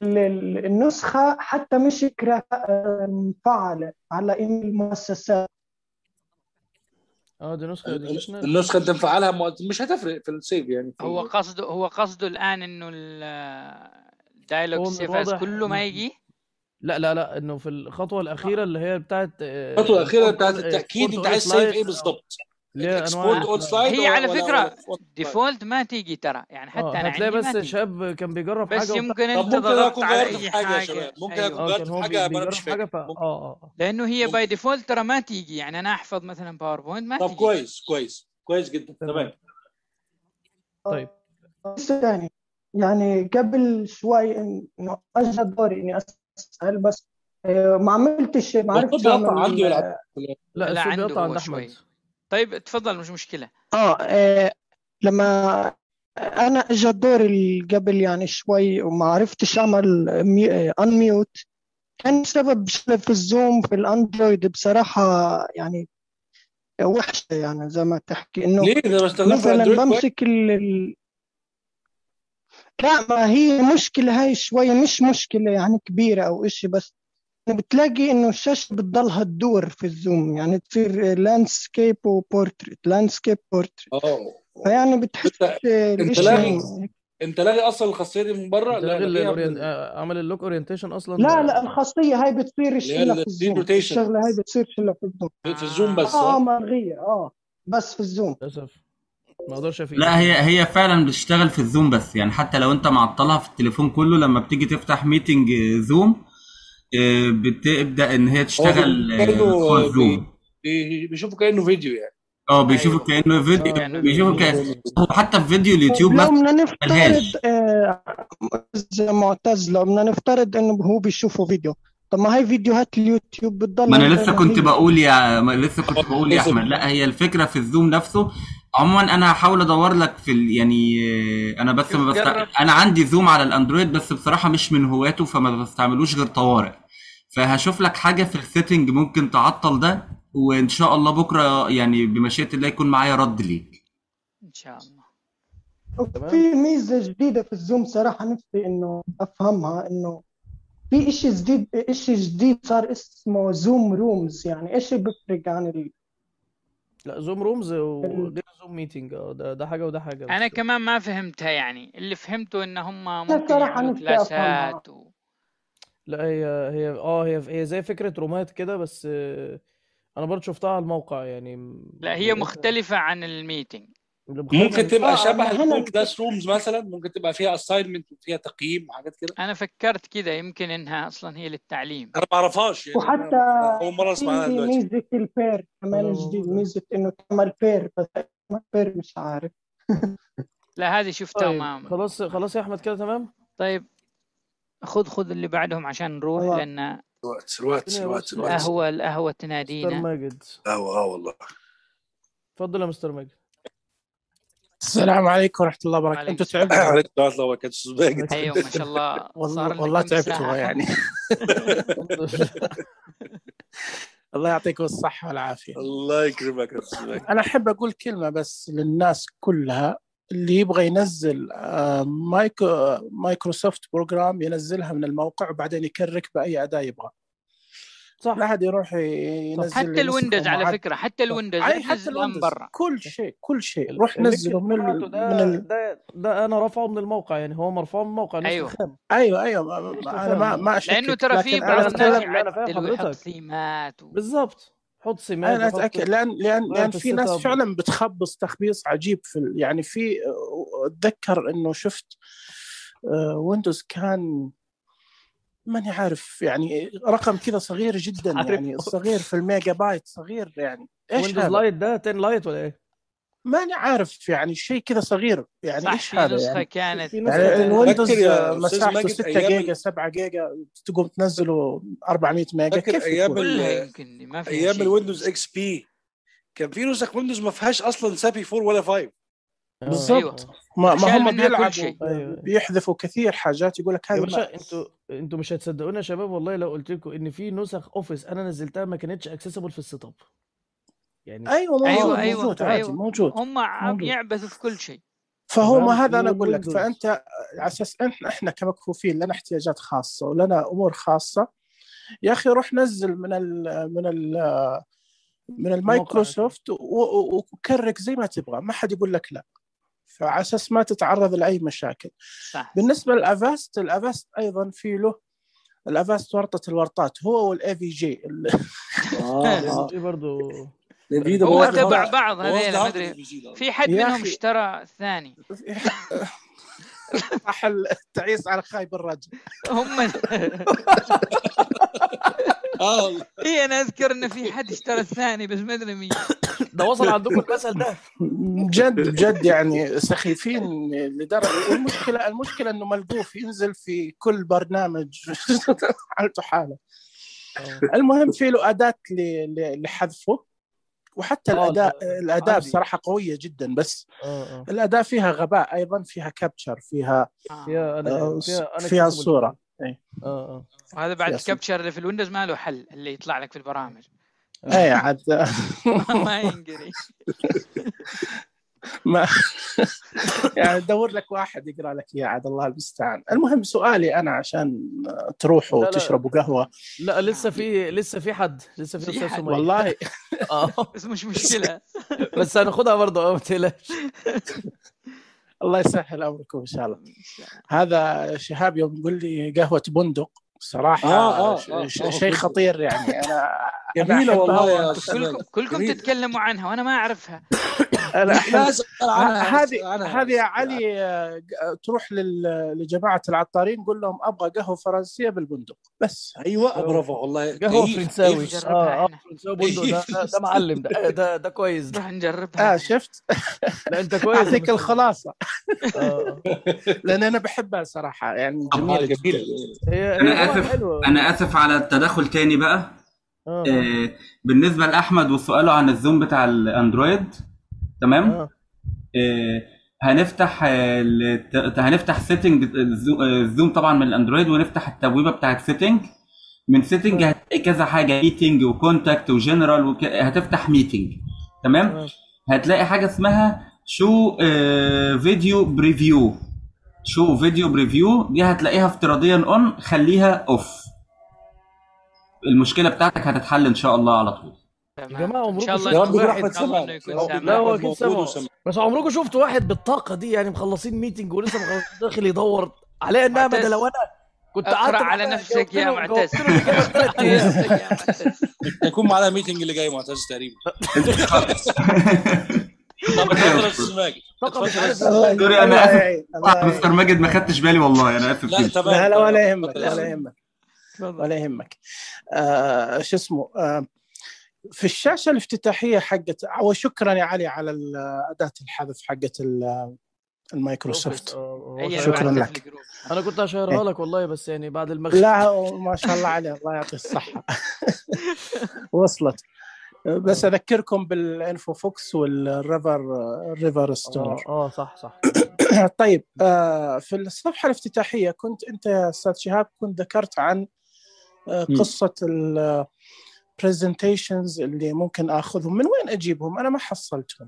ال- ال- النسخة حتى مش كرا- آه، مفعلة على إيميل المؤسسات اه دي نسخه اديوكيشنال النسخه انت مفعلها مو- مش هتفرق في السيف يعني في هو ال- قصده هو قصده الان انه الدايلوج هو من سيف از الواضح كله ما إن- يجي لا لا لا انه في الخطوه الاخيره اللي هي بتاعت الخطوه الاخيره بتاعت التاكيد انت عايز سيف ايه بالظبط اللي هي اكسبورت انواع اول سلايد هي على ولا فكره ولا ديفولت ما تيجي ترى يعني حتى اه انا هتلاقي عندي ما بس تيجي شاب كان بيجرب بس حاجه يمكن طب انت ممكن انا ضغطت اكون على غيرت اي في حاجه يا حاجه شباب ممكن ايوه اكون اه غيرت كان في هو حاجه بي- انا مش بيجرب حاجه فاكر ف اه اه اه لانه هي ممكن باي ديفولت ترى ما تيجي يعني انا احفظ مثلا باوربوينت ما طب تيجي كويس كويس كويس جدا تمام تمام طيب لسه تاني يعني قبل شوي إنه أجى دوري إني أسأل بس آه، ما عملتش ما والصوت عرفتش بيقطع أعمل عندي والعب لا لا الصوت عنده بيقطع عند هو احمد شوي طيب تفضل مش مشكله آه آه، لما أنا أجى دوري قبل يعني شوي وما عرفتش أعمل أنميوت كان سبب شغلة في الزوم في الأندرويد بصراحة يعني وحشة يعني زي ما تحكي إنه ليه ده بستخدمه في مثلا الاندرويد كويس بمسك ال... ال- لا ما هي مشكلة هاي شوية مش مشكلة يعني كبيرة أو إشي بس بتلاقي إنه الشاشة بتضلها تدور في الزوم يعني تصير لاندسكيب وبورتريت لاندسكيب بورتريت اه فيعني بتحس انت انت الإشي لاغي انت لاغي اصلا الخاصيه دي من بره انت لا لاغي لاغيها الاورينت من عامل اللوك اورينتيشن اصلا لا لا الخاصية هاي بتصيرش اللي هي إلا في السبيد الزوم روتيشن الشغلة هاي بتصيرش إلا في الزوم في الزوم بس آه اه ملغية آه بس في الزوم للاسف ما اقدرش افيدك لا هي هي فعلا بتشتغل في الزوم بس يعني حتى لو انت معطلها في التليفون كله لما بتيجي تفتح ميتنج زوم آه، بتبدا ان هي هو تشتغل آه، كانه جوه بي... الزوم بي... بيشوفوا كانه فيديو يعني اه بيشوفوا ايوه كانه فيديو كانه بيشوفوا فيديو كأن هو حتى في فيديو اليوتيوب طب لو مثلا بدنا نفترض ملهاش آه، زي معتز لو بدنا نفترض انه هو بيشوفه فيديو طب ما هي فيديوهات اليوتيوب ما بتضلها انا زي لسه ما كنت هي بقول يا ما لسه كنت بقول يا بالظبط احمد لا هي الفكره في الزوم نفسه عموما انا هحاول ادور لك في ال... يعني آه، انا بس شوف ما بست... جرب انا عندي زوم على الاندرويد بس بصراحه مش من هواته فما بستعملوش غير طوارئ فهشوف لك حاجه في السيتنج ممكن تعطل ده وان شاء الله بكره يعني بمشيئه الله يكون معايا رد ليك ان شاء الله تمام في ميزة جديدة في الزوم صراحة نفسي انه افهمها انه في اشي جديد اشي جديد صار اسمه زوم رومز يعني ايش بيفرق عن ال... لا زوم رومز ال... وغير زوم ميتنج اه ده ده حاجه وده حاجه انا بس كمان ما فهمتها يعني اللي فهمته ان هم انا ممكن صراحة يعملوا نفسي افهمها كلاسات و... لا هي هي اه هي هي زي فكره رومات كده بس آه، انا برضه شفتها على الموقع يعني م- لا هي لقيتها مختلفة عن الميتنج اللي مختلفه ممكن ان تبقى اه شبه انا هنا الجوجل الفكرة كلاس رومز مثلا ممكن تبقى فيها اساينمنت وفيها تقييم وحاجات كده انا فكرت كده يمكن انها اصلا هي للتعليم انا ما اعرفهاش يعني وحتى انا اول مره في اسمع عنها دلوقتي ميزة البير لا كمان لا جديد موجوده ميزة انه تعمل بير بس ما بير مش عارف لا هذه شفتها طيب ما خلاص خلاص يا احمد كده تمام طيب خذ خذ اللي بعدهم عشان نروح تمام لان الوقت الوقت الدنيا الوقت بس الوقت القهوة القهوة مستر تنادينا ماجد اه اه والله اتفضل يا مستر ماجد السلام عليكم ورحمة الله وبركاته وعليكم أنتوا السلام تعبتوا عليك ورحمه الله وبركاته استاذ ماجد ايوه ما شاء الله صار والله لنا والله كم تعبتوا ساعة يعني الحمد لله الله يعطيكم الصحة والعافية الله يكرمك يا استاذ ماجد أنا أحب أقول كلمة بس للناس كلها اللي يبغى ينزل آه، مايكرو مايكروسوفت بروجرام ينزلها من الموقع وبعدين يكرك بأي أداة يبغى لا صح أحد يروح صح ينزل حتى لي الويندوز نسخة على معد فكرة حتى الويندوز أي لا حتى تنزل الآن الويندوز برا كل شيء كل شيء ال- روح اللينك نزله اللي من بعته ال... من ده ال... ده ده انا رافعه من الموقع يعني هو مرفوع من الموقع نسخه ايوه خام أيوه أيوه ما- نسخه ما- أنا ما خام ما لأنه أشكك ترى في لكن بعض أنا لا انا الناس فاهم لا انا فاهم يعدل ويحط حضرتك ثيمات و... بالظبط حط سمات انا وحط اتاكد لان لان غير لان في في السيت ناس اب فعلا بتخبص تخبيص عجيب في ال- يعني في اتذكر انه شفت آه، ويندوز كان ماني عارف يعني رقم كذا صغير جدا يعني عارف صغير في الميجا بايت صغير يعني ايش ويندوز هذا؟ لايت ده 10 لايت ولا ايه؟ ماني عارف يعني شيء كذا صغير يعني صح ايش في هذا نسخة يعني كانت في يعني نسخه 10 الويندوز فاكر يا آه، استاذ مساحته ماجد 6 ايام جيجا ال... 7 جيجا تقوم تنزله 400 ميجا فاكر كيف ايام يكون؟ ال... كلها يمكن دي ما فيها ايام شيء الويندوز اكس بي كان في نسخ ويندوز ما فيهاش اصلا سابي 4 ولا 5 اه بالضبط ايوه ما, ما شال هم منها كل بيلعبوا شيء ب- ايوه بيحذفوا كثير حاجات يقول لك يا هذه ما باشا انتوا انتوا مش هتصدقونا يا شباب والله لو قلت لكم ان في نسخ اوفيس انا نزلتها ما كانتش اكسسبل في السيت اب يعني ايوه موجود ايوه اه ايوه موجود عادي ايوه موجود هم عم موجود يعبثوا في كل شيء فهو تمام ما هذا انا من اقول لك ويندوز فانت على اساس احنا احنا كمكفوفين لنا احتياجات خاصه ولنا امور خاصه يا اخي روح نزل من ال من ال من المايكروسوفت و- و- وكرك زي ما تبغى ما حد يقول لك لا فعلى اساس ما تتعرض لاي مشاكل صح بالنسبه للافاست الافاست ايضا في له الافاست ورطه الورطات هو والاي في جي دي برضه نفيدو هو بوظ تبع الهارد- بعض بوظ هذيلا ما الهارد ادري الفيجي ده. في حد يا منهم أخي. اشترى ثاني راح التعيس على خايب الرجل هم اه والله اي انا اذكر ان في حد اشترى الثاني بس ما ادري مين ده وصل عندكم المثل ده بجد بجد يعني سخيفين لدرجه والمشكله المشكله انه ملقوف ينزل في كل برنامج حالته حاله المهم في له اداه ل- ل- لحذفه وحتى آه، الاداء ده الاداء عادي. بصراحه قويه جدا بس اه اه الاداء فيها غباء ايضا فيها كابتشر فيها فيها انا آه، فيها انا فيها الصوره إيه. اه اه وهذا بعد يا الكابتشر اللي في الويندوز ما له حل اللي يطلع لك في البرامج اي عاد ما ينقري ما يعني دور لك واحد يقرا لك اياه عاد الله المستعان المهم سؤالي انا عشان تروحوا لا، لا. وتشربوا قهوه لا لسه في لسه في حد لسه في في استاذ حد. سمية والله اه بس مش مشكله بس هناخدها برضه اه ما تقلقش الله يسهل امركم ان شاء الله هذا شهاب يوم يقول لي قهوه بندق صراحه آه، آه، ش- آه، ش- آه. شيء خطير يعني انا أنا جميله أحبها والله يا وأنتم استاذ كلكم ماجد كلكم جميل. تتكلموا عنها وانا ما اعرفها انا لا أحب اسال عنها ه- اسال هذه عنها هذه يا علي آه، ج- تروح لل- لجماعه العطارين قول لهم ابغى قهوه فرنسيه بالبندق بس ايوه برافو والله قهوه كيف فرنساوي كيف نجربها اه اه احنا. فرنساوي بندق ده ده, ده معلم ده ده ده كويس ده نروح نجربها اه شفت لا انت كويس يا اعطيك مستر. الخلاصه اه لان انا بحبها صراحه يعني آه، جميله جميله جدا هي هي انا طبعا اسف حلوه انا اسف على التدخل تاني بقى اه آه، بالنسبه لاحمد وسؤاله عن الزوم بتاع الاندرويد تمام اه آه، هنفتح آه، الت- هنفتح سيتنج الزوم طبعا من الاندرويد ونفتح التبويبه بتاعت سيتنج من سيتنج هتلاقي كذا حاجه ميتنج وكونتاكت وجنرال وك... هتفتح ميتنج تمام اه هتلاقي حاجه اسمها شو آه، فيديو بريفيو شو فيديو بريفيو دي هتلاقيها افتراضيا اون خليها اوف المشكله بتاعتك هتتحل ان شاء الله على طول يا تمام جماعه ان شاء عمركم الله يا شفتوا رب انه يكون واحد سامعنا ان يا الله رب انه يكون لا هو أحمد اكيد موجود سامع وسامع بس عمركم شفتوا واحد بالطاقه دي يعني مخلصين ميتنج ولسه مخلص داخل يدور عليه انها معتز بدل وانا كنت اقرا قعدت على معاه نفسك جاوبت يا له معتز جاوبت له الاجابه في ثلاث ايام نفسك يا معتز هيكون معانا ميتنج اللي جاي معتز تقريبا طب اتفضل يا استاذ ماجد طاقه مش اتفضل عارف يا ازاي الله سوري الله انا اسف يعين الله يعين مستر ماجد ما خدتش بالي والله انا اسف لا جدا تمام لا لا تمام ولا يهمك اتفضل يا ولا استاذ يهمك تفضل ولا يهمك آه شو اسمه آه في الشاشه الافتتاحيه حقت وشكرا يا علي على ال- اداه الحذف حقت ال- الاوفيس المايكروسوفت اه هو هي شغال شكرا بعثت لك في الجروب انا كنت هشيرها إيه. لك والله بس يعني بعد المغرب لا ما شاء الله عليه الله يعطيه الصحه وصلت بس اذكركم بالانفو فوكس والريفر الريفر اه ستور اه صح صح طيب آه، في الصفحه الافتتاحيه كنت انت يا استاذ شهاب كنت ذكرت عن آه، مم. قصه البرزنتيشنز اللي ممكن اخذهم من وين اجيبهم انا ما حصلتهم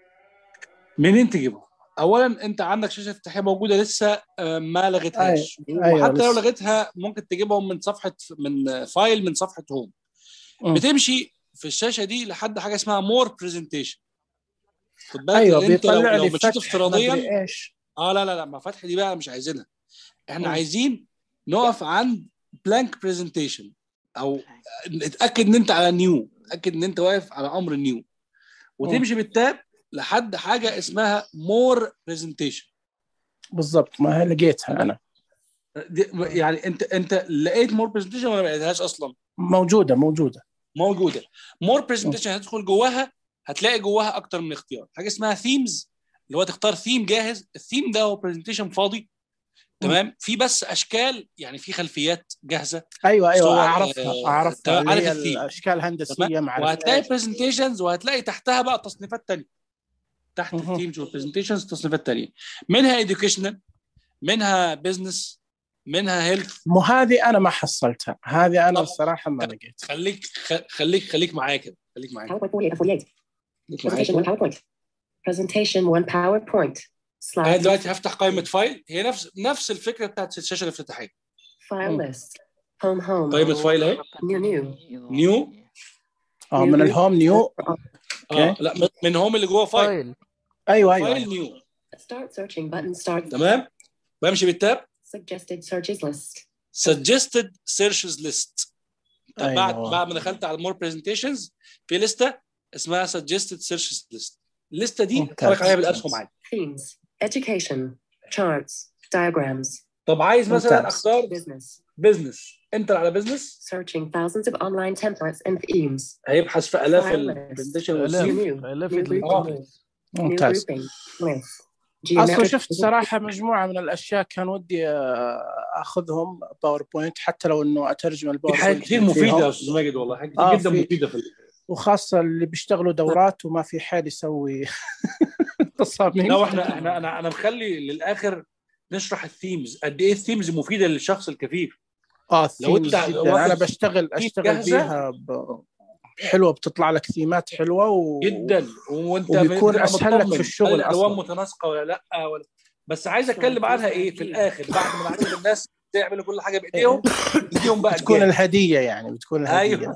منين تجيبه؟ اولا انت عندك شاشه افتتاحيه موجوده لسه آه، ما لغيتهاش أيوة، وحتى لو لسه. لغيتها ممكن تجيبهم من صفحه من فايل من صفحه هوم مم. بتمشي في الشاشه دي لحد حاجه اسمها مور برزنتيشن خد بالك ايوه لأن انت لو, بيطلع لو لي مشيت فتح افتراضيا مدري ايش اه لا لا لا ما فتح دي بقى مش عايزينها احنا مم. عايزين نقف عند بلانك برزنتيشن او اتاكد ان انت على نيو اتاكد ان انت واقف على امر نيو وتمشي بالتاب لحد حاجه اسمها مور برزنتيشن بالضبط ما هي لقيتها انا يعني انت انت لقيت مور برزنتيشن ولا ما لقيتهاش اصلا موجوده موجوده موجوده مور برزنتيشن هتدخل جواها هتلاقي جواها اكتر من اختيار حاجه اسمها ثيمز اللي هو تختار ثيم جاهز الثيم ده هو برزنتيشن فاضي تمام في بس اشكال يعني في خلفيات جاهزه ايوه ايوه صور، اعرفها آه، اعرفها تمام، اللي عارف هي الثيم الاشكال الهندسيه تمام مع وهتلاقي برزنتيشنز وهتلاقي تحتها بقى تصنيفات تانية تحت التيمز والبرزنتيشنز تصنيفات تانية منها educational منها بزنس منها هيلث مو هذه انا ما حصلتها هذه انا الصراحه ما لقيت خليك خ- خليك خليك معايا كده خليك معايا PowerPoint 48 48. خليك معايا Presentation one كده PowerPoint. Presentation one PowerPoint. انا Slide دلوقتي هفتح قائمه فايل هي نفس نفس الفكره بتاعت الشاشه الافتتاحيه file list. Home home. قائمه فايل اهي New new. نيو اه من الهوم نيو اه اوكي لا من- من هوم اللي جوه فايل فايل ايوه ايوه فايل نيو Start searching button start. تمام بمشي بالتاب Suggested searches list. suggested searches list طب بعد أيوة. بعد ما دخلت على more presentations في لسته اسمها suggested searches list الليسته دي ممتاز. اتحرك عليها بالاسهم عادي Themes. Education. Charts. Diagrams. طب عايز مثلا ممتاز. اختار Business. بزنس انتر على بزنس Searching thousands of online templates and themes. هيبحث في الاف File list. البرزنتيشن الاف New. الاف New اللي آه. New ممتاز grouping. List. اصلا Geometric شفت صراحه مجموعه من الاشياء كان ودي آه، اخذهم باوربوينت حتى لو انه اترجم في الباوربوينت حاجات كتير مفيده يا فيهم. استاذ ماجد والله حاجات كتير آه، جدا في- مفيده في ال- وخاصه اللي بيشتغلوا دورات وما في حال يسوي تصاميم لا واحنا احنا انا انا مخلي للاخر نشرح الثيمز قد ايه الثيمز مفيده للشخص الكفيف اه لو الثيمز انت جدا واخد انا بشتغل ثيم اشتغل جاهزة؟ بيها ب... حلوه بتطلع لك ثيمات حلوه و... جدا وانت وبيكون بتبقى أسهل لك مطمن. في الشغل هل الالوان أصلاً. متناسقه ولا لا ولا بس عايز اتكلم عنها ايه في الاخر بعد ما نعلم الناس تعملوا كل حاجه بايديهم نديهم بقى بتكون الجاهز. الهديه يعني بتكون الهديه ايوه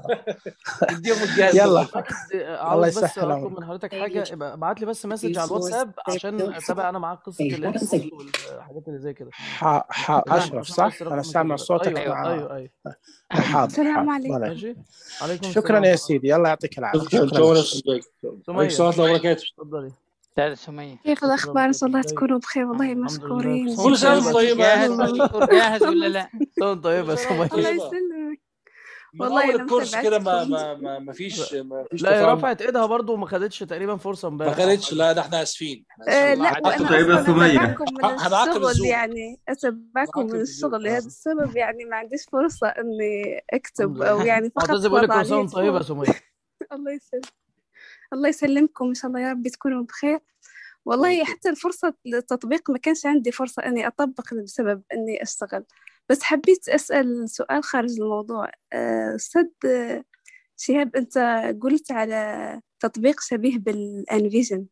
نديهم الجاهز يلا بالظبط. الله عاوز بس يسهل اطلب امرك من حضرتك حاجه ابقى ابعت لي بس مسج على الواتساب عشان اتابع انا معاك قصه الاكس والحاجات اللي زي كده ح... ح... اشرف صح انا سامع صوتك ايوه مع ايوه ايوه حاضر السلام حاضر. عليكم. ولا- ماشي عليكم شكرا السلام يا سيدي الله يعطيك العافيه شكرا شكرا شكرا لك. استاذ ماجد سمية. عليكم السلام ورحمه الله وبركاته اتفضلي استاذ سمية كيف الأخبار؟ إن شاء الله طيب. تكونوا بخير والله الحمد لله. مشكورين كل سنه وانت طيبه جاهز الدكتور جاهز ولا لا؟ طيب طيب يا سمية الله يسلمك من والله اول أنا الكورس كده ما متابعتكم. ما ما ما فيش ما فيش لا هي تفاهم رفعت ايدها برضو وما خدتش تقريبا فرصة ما امبارح خدتش لا ده احنا اسفين احنا آه آسفين. لا عدت وانا طيب يا اصلا سمية. اتابعكم من هنعاقب الشغل الزوم. يعني اتابعكم هنعاقب من الزوم. الشغل آه. لهذا السبب يعني ما عنديش فرصة اني اكتب الحمد او لله. يعني فقط معتز بقول لك وضع كل سنة لي وانت طيبة يا فوق. سمية الله يسلم الله يسلمكم ان شاء الله يا رب تكونوا بخير والله حتى الفرصة للتطبيق ما كانش عندي فرصة اني اطبق بسبب اني اشتغل بس حبيت اسأل سؤال خارج الموضوع آه، استاذ آه، شهاب انت قلت على تطبيق شبيه بالانفيجن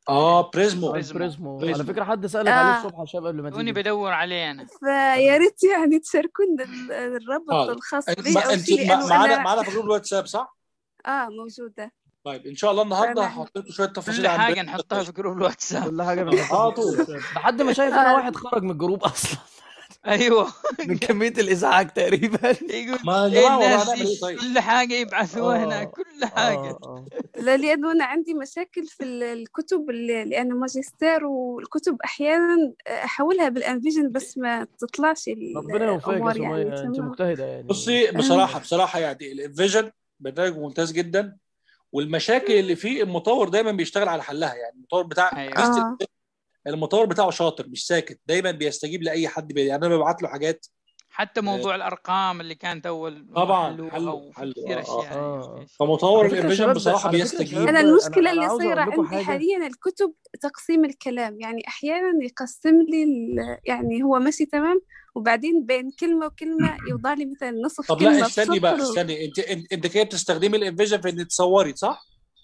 اه بريزمو بريزمو بريزمو. على فكرة حد سألك عليه آه. الصبح يا شباب قبل ما توني تيجي بدور عليه انا فيا ريت يعني تشاركونا ال- الرابط حاضر. الخاص انت بي ما- او انت شيء ما- لانه معانا انا معانا في جروب الواتساب صح؟ اه موجودة طيب ان شاء الله النهارده فأنا- هحط لكم شويه تفاصيل كل عن حاجة بريزمو. نحطها في جروب الواتساب كل حاجة على بنحطها طول لحد ما شايف انا آه. واحد خرج من الجروب اصلا ايوه من كمية الازعاج تقريبا يقول ما يا ايه جماعه والله الناس هنعمل ايه دي؟ طيب؟ كل حاجة يبعثوها هنا آه. كل حاجة آه، آه. لا لأنه أنا عندي مشاكل في ال- الكتب اللي لأنه ماجستير والكتب أحيانا أحولها بالأنفيجن بس ما تطلعش ال- ربنا يوفقك يا الأمور يعني سمية انت تمام مجتهدة يعني بصي بصراحه بصراحه يعني الفيجن برنامج ممتاز جدا والمشاكل اللي فيه المطور دايما بيشتغل على حلها يعني المطور بتاع ايوه ميزة آه المطور بتاعه شاطر مش ساكت دايما بيستجيب لاي حد بي... يعني انا ببعت له حاجات حتى موضوع الارقام اللي كانت اول طبعا حلوها حلو وفي حلو كثير اه اشياء اه اه فمطور على فكرة يا الانفيجن شباب بصراحه على فكرة يا بيستجيب شباب أنا انا المشكلة انا اللي عاوز صايرة اقول لكم عندي حاجة حاليا الكتب تقسيم الكلام يعني أحيانا يقسم لي ال- يعني هو ماشي تمام وبعدين بين كلمة وكلمة يوضع لي مثلا نصف طب لا كلمة استني بقى بسطر استني انت انت, انت كده بتستخدمي الانفيجن في انك تصوري صح؟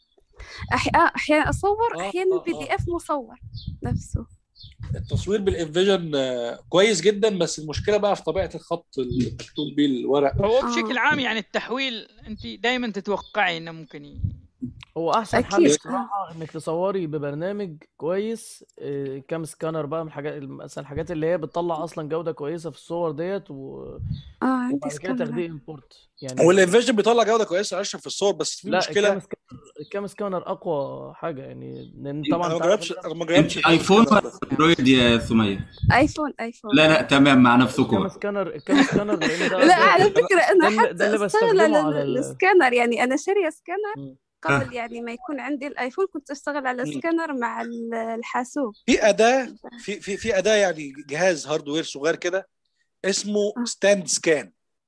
أح... آه أحيانا أصور اه أحيانا اه بي دي اه إف مصور نفسه التصوير بالانفيجن آه، كويس جدا بس المشكله بقى في طبيعه الخط اللي مكتوب بيه الورق هو آه بشكل عام يعني التحويل انت دائما تتوقعي انه ممكن ي... هو احسن حل أكيد آه بصراحه انك تصوري ببرنامج كويس إيه، كام سكانر بقى من الحاجات مثلا الحاجات اللي هي بتطلع اصلا جوده كويسه في الصور ديت و... آه عندي وبعد كده سكانر تاخديه امبورت يعني والانفيجن بيطلع جوده كويسه يا اشرف في الصور بس في لا مشكله الكام سكانر الكام سكانر اقوى حاجه يعني لان انا طبعا ما انت عارف جربتش الناس انا ما انت جربتش الكام ايفون سكانر ولا ده اندرويد يا سمية؟ ايفون ايفون لا لا تمام مع نفسكم الكام بقى سكانر الكام سكانر لان ده لا ده على ده, فكرة أنا ده, اللي, حتى ده اللي أشتغل بستخدمه على على ال- ال... السكانر يعني أنا شارية سكانر مم. قبل يعني ما يكون عندي الآيفون كنت أشتغل على مم. سكانر مع ال- الحاسوب في اداه في في في اداه يعني جهاز هاردوير صغير كده اسمه آه ستاند سكان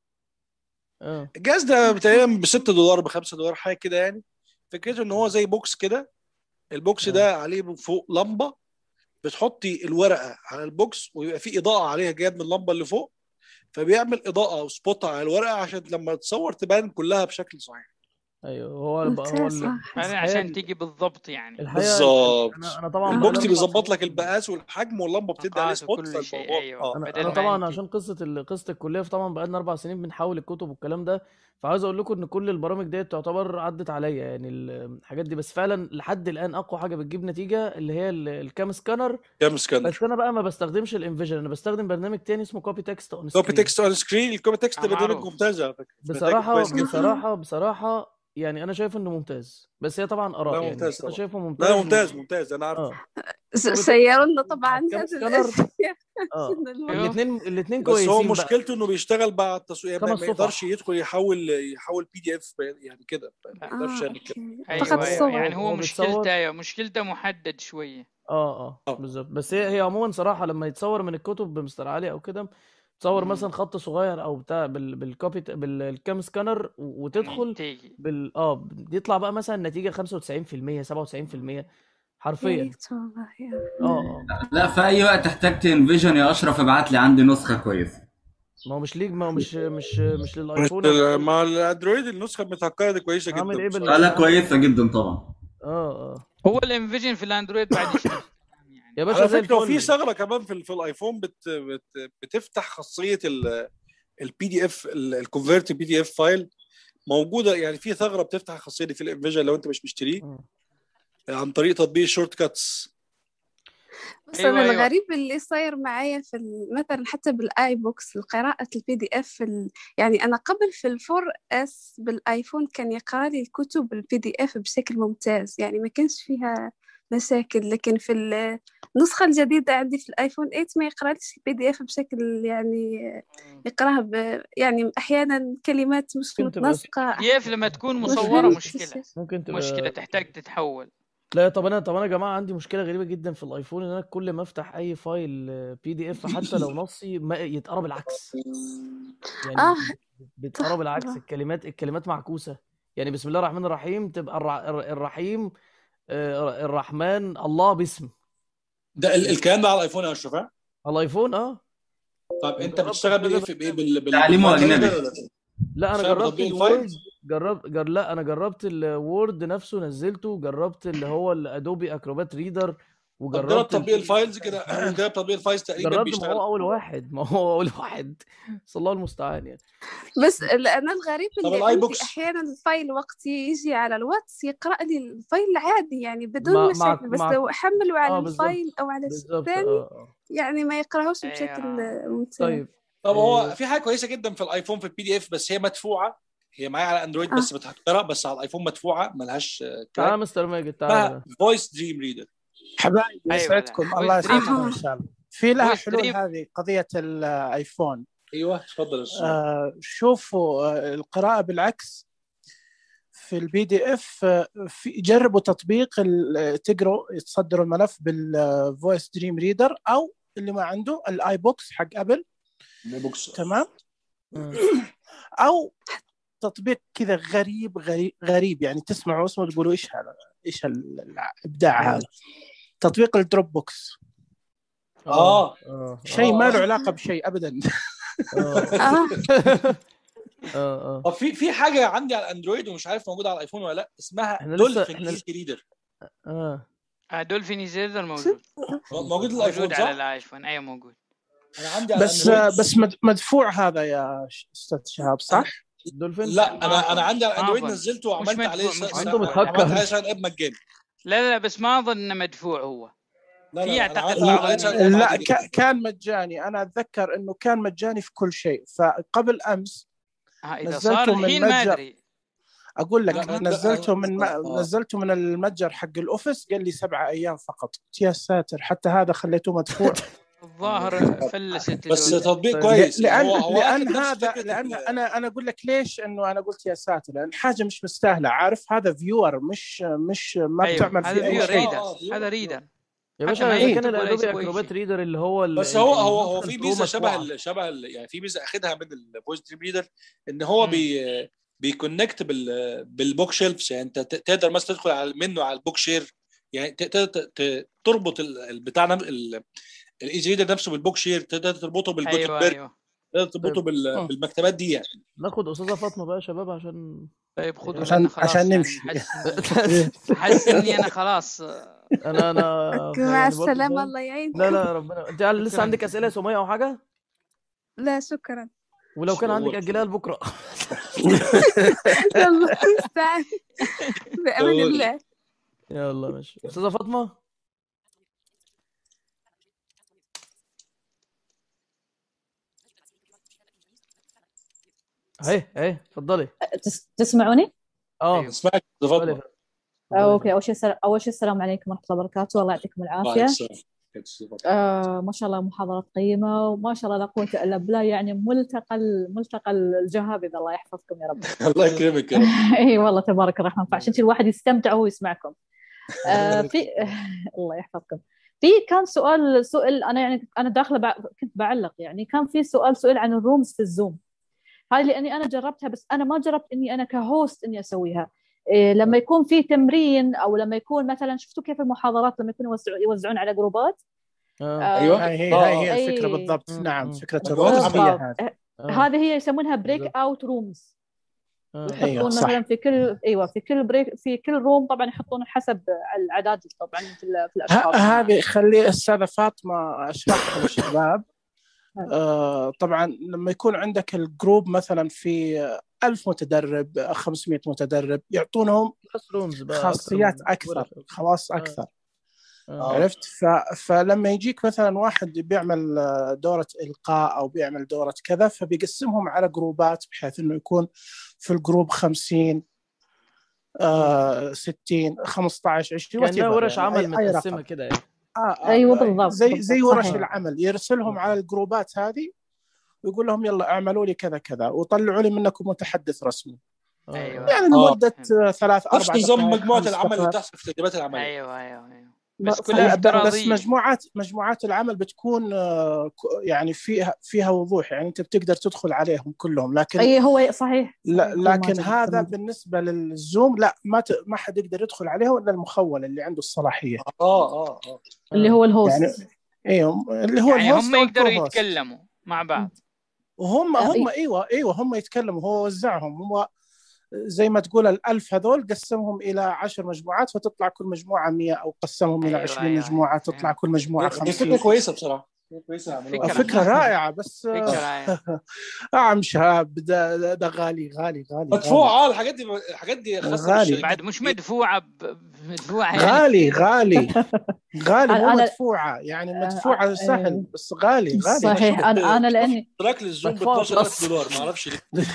اه الجهاز ده تقريبا ب 6 دولار ب 5 دولار حاجه كده يعني فكرته ان هو زي بوكس كده البوكس اه ده عليه من فوق لمبه بتحطي الورقه على البوكس ويبقى في اضاءه عليها جايه من اللمبه اللي فوق فبيعمل اضاءه او سبوت على الورقه عشان لما تصور تبان كلها بشكل صحيح ايوه هو هو ممتاز ال- صح فعلا عشان تيجي بالضبط يعني الحقيقه بالظبط انا انا طبعا بقالي البوكس اربع بيظبط سنين لك المقاس والحجم واللمبه بتدي عليه مقاس سبوت وكل شيء فالموضوع ايوه اه انا بدل انا ما طبعا انت عشان قصه ال- قصه الكليه فطبعا بقالنا اربع سنين بنحول الكتب والكلام ده فعاوز اقول لكم ان كل البرامج ديت تعتبر عدت عليا يعني ال- الحاجات دي بس فعلا لحد الان اقوى حاجه بتجيب نتيجه اللي هي ال- الكام سكانر كام سكانر بس انا بقى ما بستخدمش الانفيجن انا بستخدم برنامج تاني اسمه كوبي تكست اون كوبي سكرين تكست اون سكرين الكوبي تكست آه، ده برنامج معروف ممتاز على فكره نتائجه بصراحه كويس جدا بصراحه بصراحه يعني انا شايف انه ممتاز بس هي طبعا اراء لا يعني ممتاز بس انا طبعا شايفه لا ممتاز و... ممتاز ممتاز انا عارف اه س- كوبي تكست سيروا لنا مع طبعا الكام هذا سكانر الأسئلة اه عشان الوقت ايوه الاثنين الاثنين بس هو كويسين بقى مشكلته انه بيشتغل بعد التصوير يعني ما خمس ما يقدرش صفح يدخل يحول يحول بي دي اف يعني كده ما يقدرش اه يعمل كده اوكي اه فقط ايوه ايوه الصور يعني هو هو مشكلته بيتصور ايوه مشكلته محدد شويه اه اه اه بالظبط بس هي هي عموما صراحه لما يتصور من الكتب بمستر علي او كده تصور مم. مثلا خط صغير او بتاع بال بالكوبي بالكام سكانر و- يعني وتدخل تيجي بال اه يطلع بقى مثلا نتيجه 95% 97% يا حرفيا ريت والله يا اه اه لا في اي وقت احتجت انفيجن يا اشرف ابعت لي عندي نسخه كويسه ما هو مش ليك ما هو مش مش مش مش للايفون ولا ال- مع الاندرويد النسخه المتهكره دي كويسه هعمل جدا ايه بصراحه لا لا بال كويسه جدا طبعا اه اه هو الانفيجن في الاندرويد بعد يشتغل يا باشا على زي فكره وفي الفل ثغره كمان في, ال- في الايفون بت بت بتفتح خاصيه البي دي اف الكونفرت بي دي اف فايل موجوده يعني في ثغره بتفتح الخاصيه دي في الانفيجن لو انت مش مشتريه مم. عن طريق تطبيق الشورت كاتس بس ايوه انا ايوه الغريب اللي صاير معايا في ال- مثلا حتى بالاي بوكس قراءة البي دي اف يعني انا قبل في الفور اس بالايفون كان يقرا لي الكتب البي دي اف بشكل ممتاز يعني ما كانش فيها مشاكل لكن في النسخة الجديدة عندي في الايفون 8 ما يقراليش البي دي اف بشكل يعني يقراها ب... يعني احيانا كلمات مش ممكن تبقى متناسقة دي اف لما تكون مش مصوره فهمت مشكله الشيء ممكن مشكله تبقى تحتاج تتحول لا طب انا طب انا يا جماعه عندي مشكله غريبه جدا في الايفون ان انا كل ما افتح اي فايل بي دي اف حتى لو نصي ما يتقرا بالعكس يعني اه بيتقرا صح بالعكس آه. الكلمات الكلمات معكوسه يعني بسم الله الرحمن الرحيم تبقى الرع... الر- الرحيم آه، الرحمن الله باسم ده ال- الكلام ده على الايفون يا اشرف ها؟ على الايفون اه طب انت جربت بتشتغل كذا بايه في بايه برنامج بال بال تعليمه بالفايل اجنبي ريدر ولا لا انا بتشتغل جربت بتطبيق الوورد الفايلز؟ جربت جر... لا انا جربت الوورد نفسه نزلته جربت اللي هو الادوبي اكروبات ريدر طب جرب وجربت تطبيق البي الفايلز كده جرب تطبيق الفايلز تقريبا جربت ما بيشتغل هو اول واحد ما هو اول واحد صلى الله المستعان يعني بس ال- انا الغريب طب اللي الاي عندي بوكس احيانا الفايل وقت يجي على الواتس يقرا لي الفايل عادي يعني بدون مع مع مشاكل بس مع لو احمله على اه بالظبط الفايل او على شيء بالظبط اه ثاني اه يعني ما يقراهوش بشكل ايوه ممتاز طيب طب هو آه في حاجه كويسه جدا في الايفون في البي دي اف بس هي مدفوعه هي معايا على اندرويد اه بس متهكره بس على الايفون مدفوعه ملهاش تعالى كراك مستر ماجد تعالى اسمها بقى فويس دريم ريدر حبايبي ايوه يسعدكم لا الله فويس دريم يسعدكم اها ان شاء الله في لها فويس حلول دريم هذه قضيه الايفون ايوه اتفضل يا استاذ آه شوفوا آه القراءه بالعكس في البي دي اف في جربوا تطبيق ال- تقروا تصدروا الملف بالفويس دريم ريدر او اللي ما عنده الاي بوكس حق ابل بوكس تمام مم. او تطبيق كذا غريب غريب غريب يعني تسمعوا اسمه تقولوا ايش هذا ايش ال- الابداع اه هذا تطبيق الدروب بوكس اه اه اه شيء ما اه له علاقه بشيء ابدا اه اه اه اه طب في في حاجه عندي على الاندرويد ومش عارف موجوده على الايفون ولا لا اسمها احنا لسه دولفين احنا ايزي ريدر اه آه دولفين زيرر موجود موجود موجود الايفون على صح؟ الايفون ايوه موجود انا عندي على بس الاندرويد بس مد- مدفوع هذا يا ش- استاذ شهاب انا صح؟ دولفين لا ما انا انا اظن عندي على ما الاندرويد اظن نزلته مش وعملت عليه مدفوع س... مش س... عنده مدفوع عملت عليه متهكر ساين اب مجاني لا لا بس ما اظن انه مدفوع هو لا لا في لا انا اعتقد عملت بعض عليه ساين اب الناس لا عادي جدا ك- كان مجاني انا اتذكر انه كان مجاني في كل شيء فقبل امس آه اذا صار نزلته من الحين ما متجر ادري اقول لا لك لا نزلته من لا م... اه نزلته من المتجر حق الاوفيس قال لي سبعة ايام فقط قلت يا ساتر حتى هذا خليته مدفوع الظاهر فلست بس دول تطبيق طيب ل- كويس يعني لان هو هو اخذ لان نفس هذا فكره لان ال... انا انا اقول لك ليش انه انا قلت يا ساتر لان حاجه مش مستاهله عارف هذا فيور مش مش ما ايوه بتعمل هذا فيه اي فيور شيء ريدر اه اه هذا فيور فيور ريدر يا حتى باشا ما اذا ايه كان يكتب ولا الادوبي يسوي اكروبات شيء ريدر اللي هو ال- بس ال- هو هو هو النسخه في البرو ميزه شبه مدفوعه ال شبه ال يعني في ميزه اخدها من الفويس دريم ريدر ان هو مم. بي بيكونكت بال بالبوك شيلفز يعني انت ت- تقدر مثلا تدخل على منه على البوك شير يعني ت- تقدر ت- ت- تربط ال- البتاع نف- ال- الايزي ريدر نفسه بالبوك شير تقدر تربطه ايوه بالجوتنبرج ايوه تقدر تربطه بال- بالمكتبات دي يعني ناخد استاذه فاطمه بقى يا شباب عشان طيب خدوا عشان- لأن خلاص عشان يعني نمشي. حاسس حاسس اني انا خلاص انا انا أوكي، مع يعني برضه السلامة فاهم؟ الله يعينك لا لا ربنا انت لسه شكراً. عندك اسئله يا سميه او حاجه لا شكرا ولو كان عندك شكراً. اجلها لبكره الله المستعان بأمان قول. الله يلا ماشي استاذه فاطمه اهي اهي اتفضلي تس- تسمعوني؟ اه اسمعك اتفضلي تفضل آه، اوكي اول شيء السلام اول شيء السلام عليكم ورحمه الله وبركاته الله يعطيكم وعليكم العافيه السلام. تفضل. آه ما شاء الله محاضرات قيمه وما شاء الله لا قوه الا بالله يعني ملتقى ال- ملتقى الجهابذه الله يحفظكم يا رب الله يكرمك يا رب اي والله تبارك الرحمن فعشان كذا الواحد يستمتع وهو يسمعكم آه في الله يحفظكم في كان سؤال سؤال انا يعني انا داخله بع... كنت بعلق يعني كان في سؤال سؤال عن الرومز في الزوم هذه لاني انا جربتها بس انا ما جربت اني انا كهوست اني اسويها إيه لما يكون في تمرين او لما يكون مثلا شفتوا كيف المحاضرات لما يكونوا يوزعون يوزعون على جروبات آه. آه، ايوه هاي هي هاي هي أي- الفكره بالضبط مم. نعم مم. فكره مجموعات الرومز هي عمل. هذه آه، هذه هي يسمونها بريك بالضبط. اوت رومز آه. ايوه يحطون صح مثلا في كل ايوه في كل بريك في كل روم طبعا يحطون حسب الاعداد طبعا في, ال- في ه- الاشخاص هذه خلي استاذه فاطمه اشرحها للشباب آه، طبعا لما يكون عندك الجروب مثلا في 1000 متدرب 500 متدرب يعطونهم كلاس رومز بقى خاصيات من اكثر ورش. خواص آه. اكثر آه. عرفت ف... فلما يجيك مثلا واحد بيعمل آه، دورة إلقاء أو بيعمل دورة كذا فبيقسمهم على جروبات بحيث إنه يكون في الجروب 50 آه 60 15 20 كانها whatever ورش يعني عمل أي, أي متقسمه رقم كده يعني آه آه ايوه بالضبط زي زي بالضبط، ورش صحيح. العمل يرسلهم على الجروبات هذه ويقول لهم يلا اعملوا لي كذا كذا وطلعوا لي منكم متحدث رسمي ايوه يعني آه. لمدة آه، ثلاث نفس أربع نظام دقائق مجموعه خمس العمل اللي دقائق. بتحصل في التدريبات العمليه ايوه ايوه ايوه لا، بس صحيح. كلها لا، ب- بس افتراضيه مجموعات مجموعات العمل بتكون آه، ك- يعني فيها فيها وضوح يعني انت بتقدر تدخل عليهم كلهم لكن اي هو صحيح لا صحيح، لكن ماجد، هذا ماجد. بالنسبه للزوم لا ما ت... ما حد يقدر يدخل عليه الا المخول اللي عنده الصلاحيه اه اه اه اللي هو الهوست يعني ايوه اللي هو يعني الهوست هم أو يقدروا الكو-هوست. يتكلموا مع بعض وهم آه، هم إي- ايوه ايوه هم يتكلموا هو وزعهم هو زي ما تقول الألف هذول قسمهم إلى عشر مجموعات فتطلع كل مجموعة 100 أو قسمهم إلى أيوة، 20 أيوة، مجموعة تطلع كل مجموعة هي 50 فكره كويسه بصراحه فكرة كويسه يعملوها. فكرة. فكرة رائعة بس فكرة رائعة. أعم شهاب ده, ده, ده غالي غالي غالي مدفوع اه الحاجات دي الحاجات دي خاصه غالي. بالشركات. بعد مش مدفوعة ب... مدفوعة يعني غالي غالي غالي مو أنا- مدفوعة يعني مدفوعة آه، سهل آه. بس غالي غالي صحيح انا انا لاني اشتراك للزوم ب مدفوع 12000 بلس. دولار ما اعرفش ليه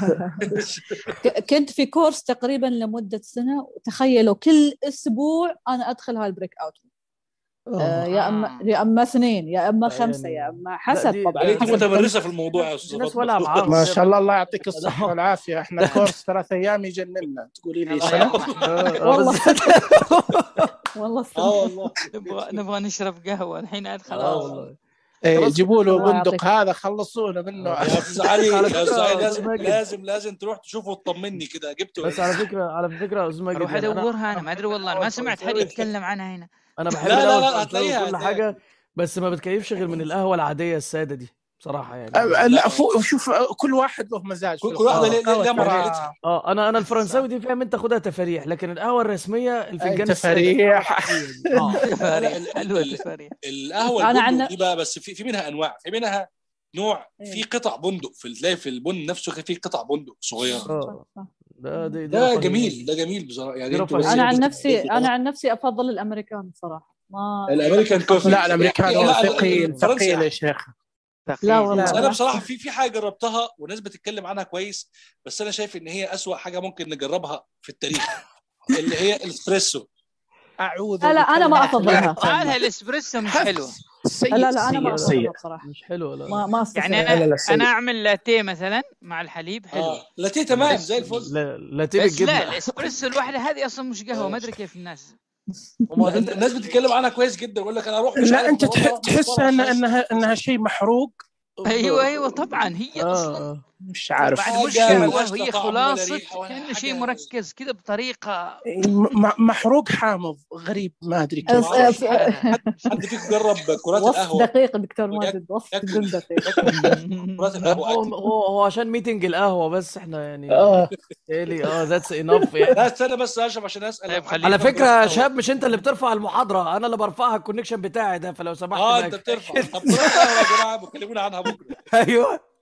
ك- كنت في كورس تقريبا لمده سنه وتخيلوا كل اسبوع انا ادخل هالبريك اوت آه يا اما يا اما اثنين يا اما يعني- خمسه يا اما حسب دي- طبعا يعني انت حسب متمرسه في الموضوع يا في استاذ ناس فاطمة. ولع معاهم ما كده. شاء الله الله يعطيك الصحة والعافية احنا كورس ثلاث أيام يجننا تقولي لي الله سنة يرحمه. آه، آه، والله بس- والله اه السنة. والله نبغى نبغى نشرب قهوة الحين عاد اه خلاص والله إيه، خلاص جيبوا له الله بندق يعطيك. هذا خلصونا منه يا استاذ علي على يا استاذ علي فكرة لازم ماجد. لازم لازم تروح تشوفه وتطمني كده جبته بس ايه على فكره على فكره يا استاذ ماجد اروح يعني انا ادورها انا ما ادري والله أنا ما سمعت حد يتكلم عنها هنا انا بحب لا، لا، القهوه لا، الفرنساوي هتلاقيها، وكل هتلاقيها. حاجه بس ما بتكيفش غير من القهوه العاديه الساده دي بصراحه يعني أه، لا فوق شوف أه، كل واحد له مزاج كل في كل واحده القهوة. ليه- ليه- ليها القهوة مرحلتها اه انا انا الفرنساوي دي فاهم انت خدها تفاريح لكن القهوه الرسميه الفنجان تفاريح. الساده القهوة العادية دي. اه تفاريح ال- حلوة ال- تفاريح القهوه أنا عن- البندق دي بقى بس في في منها انواع في منها نوع في قطع بندق في تلاقي في البن نفسه في قطع بندق صغيره اه ده دي, دي ده رفاهية. جميل ده جميل بصراحه يعني دي انتوا بس رفاهية. انا عن انتوا نفسي بتبقوا- انا عن نفسي افضل الامريكان صراحه ما الامريكان كوفي لا الامريكان لا، لا، ثقيل الفرنسي ثقيل يا أحسن. شيخ لا والله بس انا بالعكس. بصراحه في في حاجه جربتها والناس بتتكلم عنها كويس بس انا شايف ان هي اسوأ حاجه ممكن نجربها في التاريخ اللي هي الاسبريسو اعوذ لا لا انا ما بكلمة افضلها الله هذا الاسبريسو مش حلوة سيء لا لا انا ما سيء سيء افضلها بصراحه مش حلوه لا ما ما استطيع يعني لا، لا، انا لا، سيء. انا اعمل لاتيه مثلا مع الحليب حلو اه لاتيه تمام زي الفل لا لا تبي بس لا الجبنه الاسبريسو الواحده هذه اصلا مش قهوه ما ادري كيف الناس وما الناس- الناس بتتكلم عنها كويس جدا يقول لك انا اروح مش لا عارف انت أروح تح- أروح تحس مشوار ان عشان- انها انها شيء محروق ايوه ايوه طبعا هي اصلا اه مش عارف بعد مش حاجة حلوه ملهاش وهي طعم ولا خلاصه ريحة ولا كانه شيء حاجة. مركز كذا بطريقه م- محروق حامض غريب ما ادري أه، كيف أه، ف- حد فيكم جرب كرات وصف القهوه دقيق دكتور ماجد وصف جدا دقيق كرات القهوه هو أكل. هو هو عشان ميتنج القهوه بس احنا يعني اه تالي اه ذاتس انف يعني لا استنى بس يا اشرف عشان اسال طيب لو حد خلينا على جرب فكره كرات يا قهوة. شاب مش انت اللي بترفع المحاضره انا اللي برفعها الكونكشن بتاعي ده فلو سمحت اه بقى انت بترفع طب كرات القهوه يا جماعه بتكلمونا عنها بكره ايوه